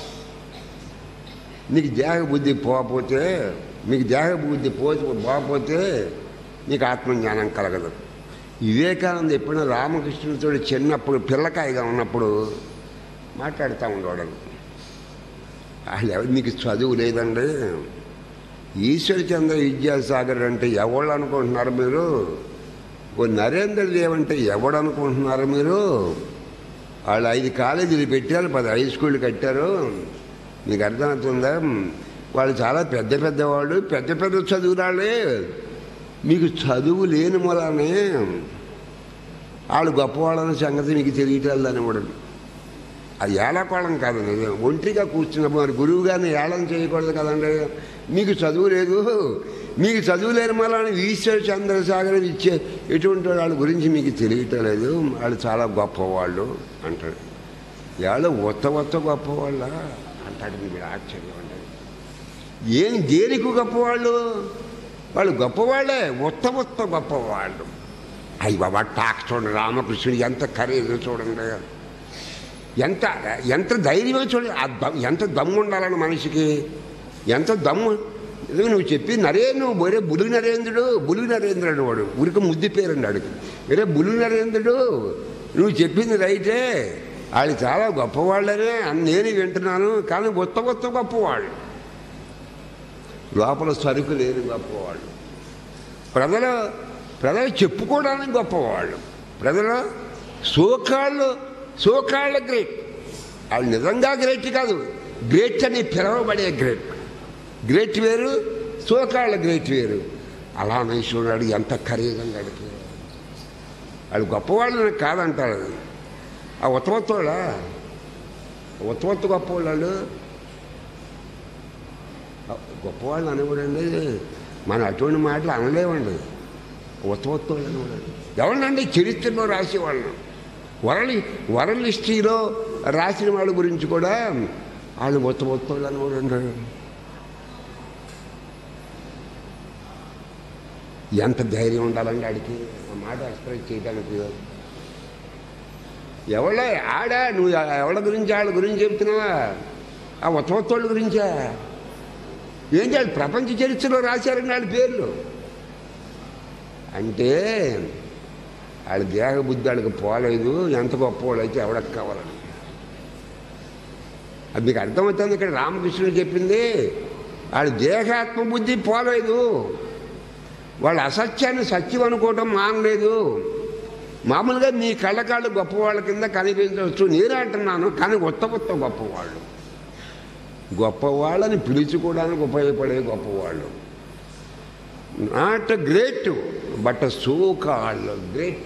మీకు దేహ బుద్ధి పోకపోతే మీకు దేహ బుద్ధి పోతే పోకపోతే మీకు ఆత్మజ్ఞానం కలగదు వివేకానంద ఎప్పుడైనా రామకృష్ణుడితో చిన్నప్పుడు పిల్లకాయగా ఉన్నప్పుడు మాట్లాడుతూ ఉండేవాడు వాళ్ళు ఎవరు మీకు చదువు లేదండి ఈశ్వర్ చంద్ర విద్యాసాగర్ అంటే ఎవరు అనుకుంటున్నారు మీరు ఓ నరేంద్ర దేవ్ అంటే ఎవడు అనుకుంటున్నారు మీరు వాళ్ళు ఐదు కాలేజీలు పెట్టారు పది హై స్కూల్ కట్టారు మీకు అర్థమవుతుందా వాళ్ళు చాలా పెద్ద పెద్దవాళ్ళు పెద్ద పెద్ద చదువురాళ్ళే మీకు చదువు లేని మూలానే వాళ్ళు గొప్పవాళ్ళని సంగతి మీకు తెలియటల్లని కూడా అది ఏళకోళం కాదు నిజం ఒంటరిగా కూర్చున్న మరి గురువు గారిని ఏళం చేయకూడదు కదండి మీకు చదువు లేదు మీకు చదువు లేని మళ్ళీ ఈశ్వర చంద్రసాగర్ ఇచ్చే ఎటువంటి వాళ్ళ గురించి మీకు తెలియటం లేదు వాళ్ళు చాలా గొప్పవాళ్ళు అంటాడు వాళ్ళు ఒత్త ఒత్త గొప్పవాళ్ళ అంటాడు మీరు ఆశ్చర్యం అంటే ఏం దేనికి గొప్పవాళ్ళు వాళ్ళు గొప్పవాళ్ళే ఒత్త ఒత్త గొప్పవాళ్ళు అయ్యి బాబా టాక్ చూడండి రామకృష్ణుడు ఎంత ఖరీదు చూడండి ఎంత ఎంత ధైర్యమో చూడండి ఆ దమ్ ఎంత దమ్ము ఉండాలని మనిషికి ఎంత దమ్ము ఇదిగో నువ్వు చెప్పి నరే నువ్వు ఒరే బులుగు నరేంద్రుడు బులుగు నరేంద్రుడు వాడు ఉరికి ముద్దు పేరండి అడిగి ఒరే బులుగు నరేంద్రుడు నువ్వు చెప్పింది రైటే వాళ్ళు చాలా గొప్పవాళ్ళనే అని నేను వింటున్నాను కానీ కొత్త కొత్త గొప్పవాళ్ళు లోపల సరుకు లేని గొప్పవాళ్ళు ప్రజలు ప్రజలు చెప్పుకోవడానికి గొప్పవాళ్ళు ప్రజలు సోకాళ్ళు సోకాళ్ళ గ్రేట్ వాళ్ళు నిజంగా గ్రేట్ కాదు గ్రేట్ అని పిలవబడే గ్రేట్ గ్రేట్ వేరు సోకాళ్ళ గ్రేట్ వేరు అలా చూడాడు ఎంత ఖరీదంగా అడిగి వాళ్ళు గొప్పవాళ్ళని కాదంటారు ఆ ఉత్తమత్తోళ్ళ ఉత్తమత్తు గొప్పవాళ్ళు గొప్పవాళ్ళు అనేవాడండి మనం అటువంటి మాటలు అనలేమండి ఉత్తమత్తోళ్ళు అనేవాడు ఎవరినండి చరిత్రలో రాసేవాళ్ళం వరలి వరల్ హిస్టరీలో రాసిన వాళ్ళ గురించి కూడా వాళ్ళు ఉత్తమత్తోళ్ళు అనేవాడు ఎంత ధైర్యం ఉండాలండి ఆడికి ఆ మాట ఎక్స్ప్రెస్ చేయడానికి ఎవళ్ళ ఆడా నువ్వు ఎవళ్ళ గురించి వాళ్ళ గురించి చెప్తున్నావా ఆ ఉత్తమత్తోళ్ళ గురించా ఏం చేయాలి ప్రపంచ చరిత్రలో రాశారండి వాళ్ళ పేర్లు అంటే వాళ్ళ దేహ బుద్ధి వాళ్ళకి పోలేదు ఎంత గొప్పవాళ్ళు అయితే ఎవడకు కావాలని అది మీకు అర్థమవుతుంది ఇక్కడ రామకృష్ణుడు చెప్పింది వాళ్ళ దేహాత్మ బుద్ధి పోలేదు వాళ్ళు అసత్యాన్ని సత్యం అనుకోవటం మానలేదు మామూలుగా మీ కళ్ళకాళ్ళు గొప్పవాళ్ళ కింద కనిపించవచ్చు నేనే అంటున్నాను కానీ కొత్త కొత్త గొప్పవాళ్ళు గొప్పవాళ్ళని పిలుచుకోవడానికి ఉపయోగపడే గొప్పవాళ్ళు నాట్ గ్రేట్ బట్ సోకాళ్ళు గ్రేట్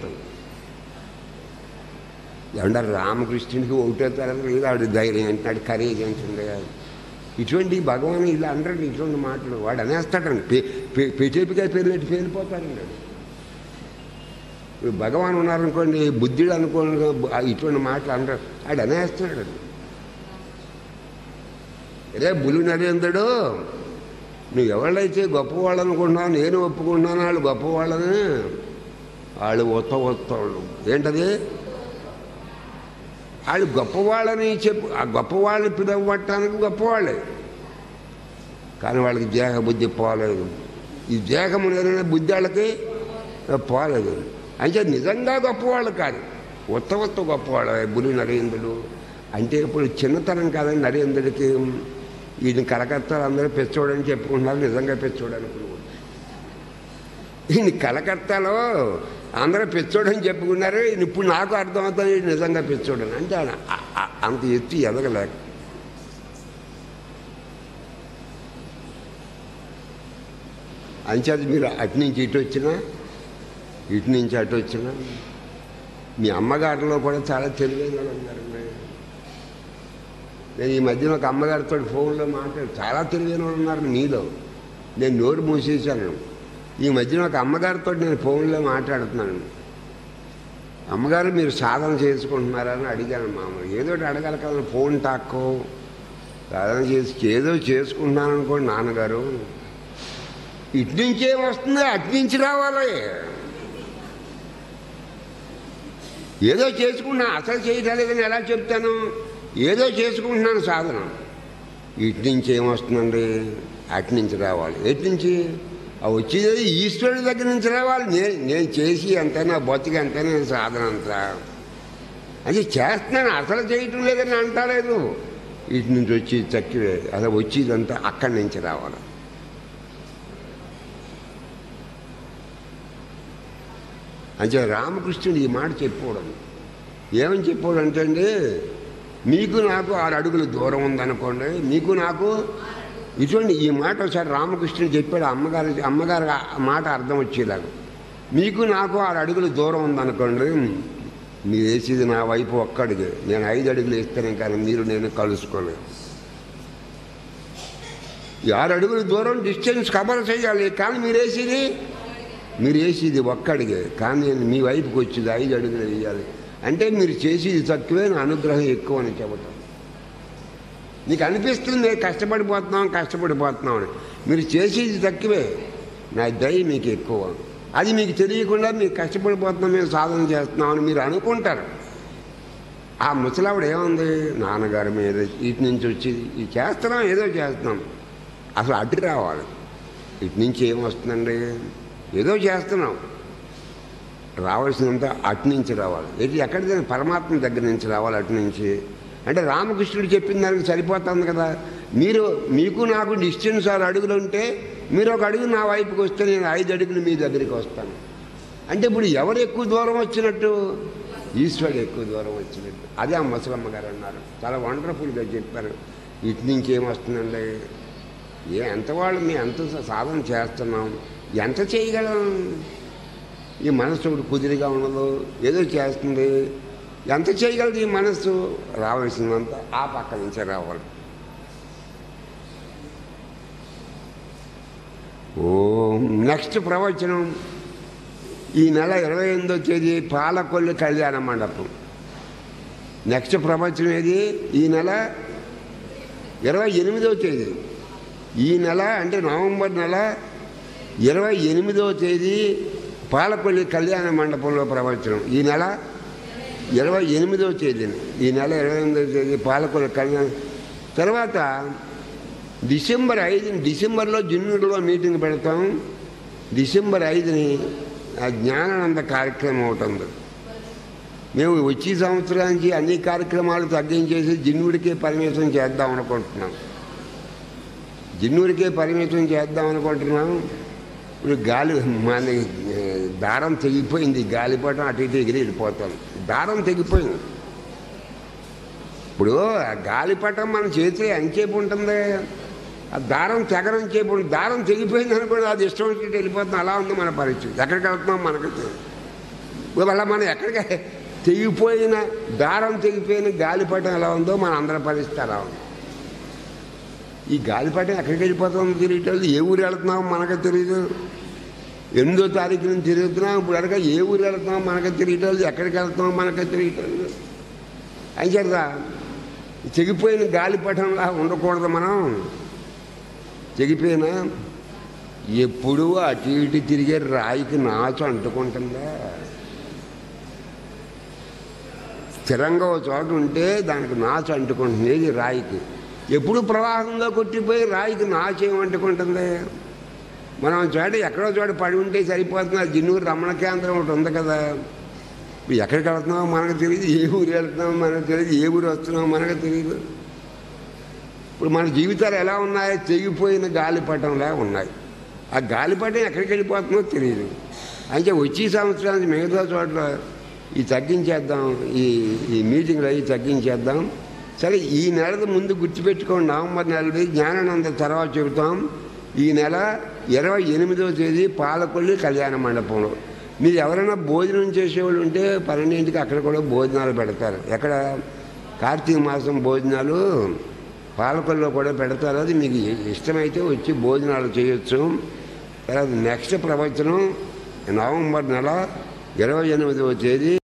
ఏమంటారు రామకృష్ణునికి ఒకటో తరగతి లేదు ఆవిడ ధైర్యం అంటున్నాడు కరేజ్ అంటుండే ఇటువంటి భగవాన్ ఇలా అంటాడు ఇటువంటి మాటలు వాడు అనేస్తాడండి పే పే- పెటేపికాయ పేరునట్టు పేలిపోతాడండి వాడు. ఇప్పుడు భగవాన్ ఉన్నారనుకోండి బుద్ధుడు అనుకోండి ఆ ఇటువంటి మాటలు అంటారు ఆడు అనేస్తున్నాడు రే బులు నరేంద్రుడు నువ్వు ఎవళ్ళైతే గొప్పవాళ్ళు అనుకుంటున్నావు నేను ఒప్పుకుంటున్నాను వాళ్ళు గొప్పవాళ్ళని వాళ్ళు ఒత్త ఒత్తవాళ్ళు ఏంటది వాళ్ళు గొప్పవాళ్ళని చెప్పు ఆ గొప్పవాళ్ళని పిలవటానికి గొప్పవాళ్ళే కానీ వాళ్ళకి దేహ బుద్ధి పోలేదు ఈ దేహము లేని బుద్ధి వాళ్ళకి పోలేదు అంటే నిజంగా గొప్పవాళ్ళు కాదు ఉత్త ఉత్త గొప్పవాళ్ళు బులి నరేంద్రుడు అంటే ఇప్పుడు చిన్నతనం కాదని నరేంద్రుడికి ఈయన కలకత్తాలు అందరూ పెచ్చోడని చెప్పుకుంటున్నారు నిజంగా పెచ్చోడు అనుకున్నాడు ఈయన కలకత్తాలో అందరూ పెచ్చోడని చెప్పుకున్నారు ఈయన ఇప్పుడు నాకు అర్థమవుతుంది ఈయన నిజంగా పెచ్చోడని అంటే ఆయన అ- అ- అంత ఎత్తి ఎదగలేక అంచేది మీరు అటు నుంచి ఇటు వచ్చినా ఇటు నుంచి అటు వచ్చినా మీ అమ్మగారిలో కూడా చాలా తెలివైన వాళ్ళు ఉన్నారండి నేను ఈ మధ్యన ఒక అమ్మగారితో ఫోన్లో మాట్లాడు చాలా తెలివైన వాళ్ళు ఉన్నారు మీలో నేను నోరు మూసేశాను ఈ మధ్యన ఒక అమ్మగారితో నేను ఫోన్లో మాట్లాడుతున్నాను అమ్మగారు మీరు సాధన చేసుకుంటున్నారని అడిగాను మామూలు ఏదో ఒకటి అడగాలి కదా ఫోన్ టాక్కో సాధన చేసి ఏదో చేసుకుంటున్నాను అనుకోండి నాన్నగారు ఇటు నుంచి ఏం వస్తుంది అటు నుంచి రావాలి ఏదో చేసుకుంటున్నా అసలు చేయలేదని ఎలా చెప్తాను ఏదో చేసుకుంటున్నాను సాధన ఇటు నుంచి ఏమొస్తుందండి అటు నుంచి రావాలి ఎటు నుంచి ఆ వచ్చేది ఈశ్వరుడి దగ్గర నుంచి రావాలి నేను నేను చేసి ఎంతైనా బతికి ఎంతైనా సాధన అంతా అది చేస్తున్నాను అసలు చేయటం లేదని అంటలేదు ఇటు నుంచి వచ్చి తక్కువే అలా వచ్చేదంతా అక్కడి నుంచి రావాలి అంటే రామకృష్ణుడు ఈ మాట చెప్పుకోవడం ఏమని చెప్పాడు అంటే అండి మీకు నాకు ఆరు అడుగులు దూరం ఉందనుకోండి మీకు నాకు ఇటువంటి ఈ మాట ఒకసారి రామకృష్ణుడు చెప్పాడు అమ్మగారు అమ్మగారు ఆ మాట అర్థం వచ్చేలాగా మీకు నాకు ఆరు అడుగులు దూరం ఉందనుకోండి మీరు వేసేది నా వైపు ఒక్క అడుగు నేను ఐదు అడుగులు వేస్తాను కానీ మీరు నేను కలుసుకోలేదు ఈ ఆరు అడుగుల దూరం డిస్టెన్స్ కవర్ చేయాలి కానీ మీరు వేసేది మీరు వేసేది ఒక్క అడిగే కానీ నేను మీ వైపుకి వచ్చేది ఐదు అడుగులు వేయాలి అంటే మీరు చేసేది తక్కువే నా అనుగ్రహం ఎక్కువ అని చెబుతాం నీకు అనిపిస్తుంది నేను కష్టపడిపోతున్నాం కష్టపడిపోతున్నాం అని మీరు చేసేది తక్కువే నా దయ మీకు ఎక్కువ అది మీకు తెలియకుండా మీరు కష్టపడిపోతున్నాం మేము సాధన చేస్తున్నాం అని మీరు అనుకుంటారు ఆ ముసలావిడ ఏముంది నాన్నగారి మీద ఇటు నుంచి వచ్చి ఇది చేస్తున్నాం ఏదో చేస్తున్నాం అసలు అడ్డు రావాలి ఇటు నుంచి ఏం వస్తుందండి ఏదో చేస్తున్నాం రావాల్సినంత అటు నుంచి రావాలి ఇది ఎక్కడిదైనా పరమాత్మ దగ్గర నుంచి రావాలి అటు నుంచి అంటే రామకృష్ణుడు చెప్పిన దానికి సరిపోతుంది కదా మీరు మీకు నాకు డిస్టెన్స్ ఆరు అడుగులు ఉంటే మీరు ఒక అడుగు నా వైపుకి వస్తే నేను ఐదు అడుగులు మీ దగ్గరికి వస్తాను అంటే ఇప్పుడు ఎవరు ఎక్కువ దూరం వచ్చినట్టు ఈశ్వరుడు ఎక్కువ దూరం వచ్చినట్టు అదే ఆ ముసలమ్మ గారు అన్నారు చాలా వండర్ఫుల్గా చెప్పారు ఇటు నుంచి ఏమొస్తుందండి ఏ ఎంత వాళ్ళు మేము ఎంత సాధన చేస్తున్నాం ఎంత చేయగలం ఈ మనసు ఒకటి కుదిరిగా ఉండదు ఏదో చేస్తుంది ఎంత చేయగలదు ఈ మనస్సు రావాల్సినంత ఆ పక్క నుంచే రావాలి ఓ నెక్స్ట్ ప్రవచనం ఈ నెల ఇరవై ఎనిమిదో తేదీ పాలకొల్లు కళ్యాణ మండపం నెక్స్ట్ ప్రవచనం ఏది ఈ నెల ఇరవై ఎనిమిదవ తేదీ ఈ నెల అంటే నవంబర్ నెల ఇరవై ఎనిమిదవ తేదీ పాలపల్లి కళ్యాణ మండపంలో ప్రవచనం ఈ నెల ఇరవై ఎనిమిదవ తేదీని ఈ నెల ఇరవై ఎనిమిదవ తేదీ పాలపల్లి కళ్యాణ తర్వాత డిసెంబర్ ఐదుని డిసెంబర్లో జున్నూరులో మీటింగ్ పెడతాం డిసెంబర్ ఐదుని ఆ జ్ఞానానంద కార్యక్రమం ఒకటి ఉంది మేము వచ్చే సంవత్సరానికి అన్ని కార్యక్రమాలు తగ్గించేసి జిన్నుడికే పరిమితం చేద్దాం అనుకుంటున్నాం జిన్నూరికే పరిమితం చేద్దాం అనుకుంటున్నాం ఇప్పుడు గాలి మన ఏ, దారం తెగిపోయింది గాలిపటం అటు ఇటు ఎగిరి వెళ్ళిపోతాం దారం తెగిపోయింది ఇప్పుడు ఆ గాలిపటం మన చేతిలో ఎంతసేపు ఉంటుంది ఆ దారం తెగరం చేపు ఉంటుంది. దారం తెగిపోయింది అనుకోండి అది ఇష్టం వచ్చినట్టు వెళ్ళిపోతుంది అలా ఉంది మన పరిస్థితి ఎక్కడికి వెళ్తున్నాం మనకు తెలియదు. అలా మనం ఎక్కడికి తెగిపోయిన దారం తెగిపోయిన గాలిపటం ఎలా ఉందో మన అందరి పరిస్థితి అలా ఉంది ఈ గాలిపటం ఎక్కడికి వెళ్ళిపోతుందో తెలియటం ఏ ఊరు వెళ్తున్నామో మనకు తెలియదు ఎనిమిదో తారీఖు నుంచి తిరుగుతున్నాం ఇప్పుడు అడగ ఏ ఊరు వెళ్తున్నాం మనకు తెలియటం లేదు ఎక్కడికి వెళ్తున్నామో మనకు తెలియటం లేదు అంచేత చెగిపోయిన గాలిపటంలా ఉండకూడదు మనం చెగిపోయిన ఎప్పుడూ అటు ఇటు తిరిగే రాయికి నాచు అంటుకుంటుందా స్థిరంగా ఒక చోట ఉంటే దానికి నాచు అంటుకుంటుంది ఏది రాయికి ఎప్పుడు ప్రవాహంలో కొట్టిపోయి రాయికి నాచు ఏమంటుకుంటుంది మనం చోట ఎక్కడో చోట పడి ఉంటే సరిపోతుంది ఆ జిన్నూరు రమణ కేంద్రం ఒకటి ఉంది కదా ఇప్పుడు ఎక్కడికి వెళ్తున్నామో మనకు తెలియదు ఏ ఊరు వెళ్తున్నామో మనకు తెలియదు ఏ ఊరు వస్తున్నామో మనకు తెలియదు ఇప్పుడు మన జీవితాలు ఎలా ఉన్నాయో తెగిపోయిన గాలిపటంలా ఉన్నాయి ఆ గాలిపటం ఎక్కడికి వెళ్ళిపోతుందో తెలియదు అంటే వచ్చే సంవత్సరానికి మిగతా చోట్ల ఈ తగ్గించేద్దాం ఈ ఈ మీటింగ్లు అవి తగ్గించేద్దాం సరే ఈ నెల ముందు గుర్తుపెట్టుకోండి నవంబర్ నెలది జ్ఞానానంద తర్వాత చెబుతాం ఈ నెల ఇరవై ఎనిమిదవ తేదీ పాలకొల్లి కళ్యాణ మండపంలో మీరు ఎవరైనా భోజనం చేసేవాళ్ళు ఉంటే పన్నెండింటికి అక్కడ కూడా భోజనాలు పెడతారు ఎక్కడ కార్తీక మాసం భోజనాలు పాలకొల్లో కూడా పెడతారు అది మీకు ఇష్టమైతే వచ్చి భోజనాలు చేయొచ్చు తర్వాత నెక్స్ట్ ప్రవచనం నవంబర్ నెల ఇరవై ఎనిమిదవ తేదీ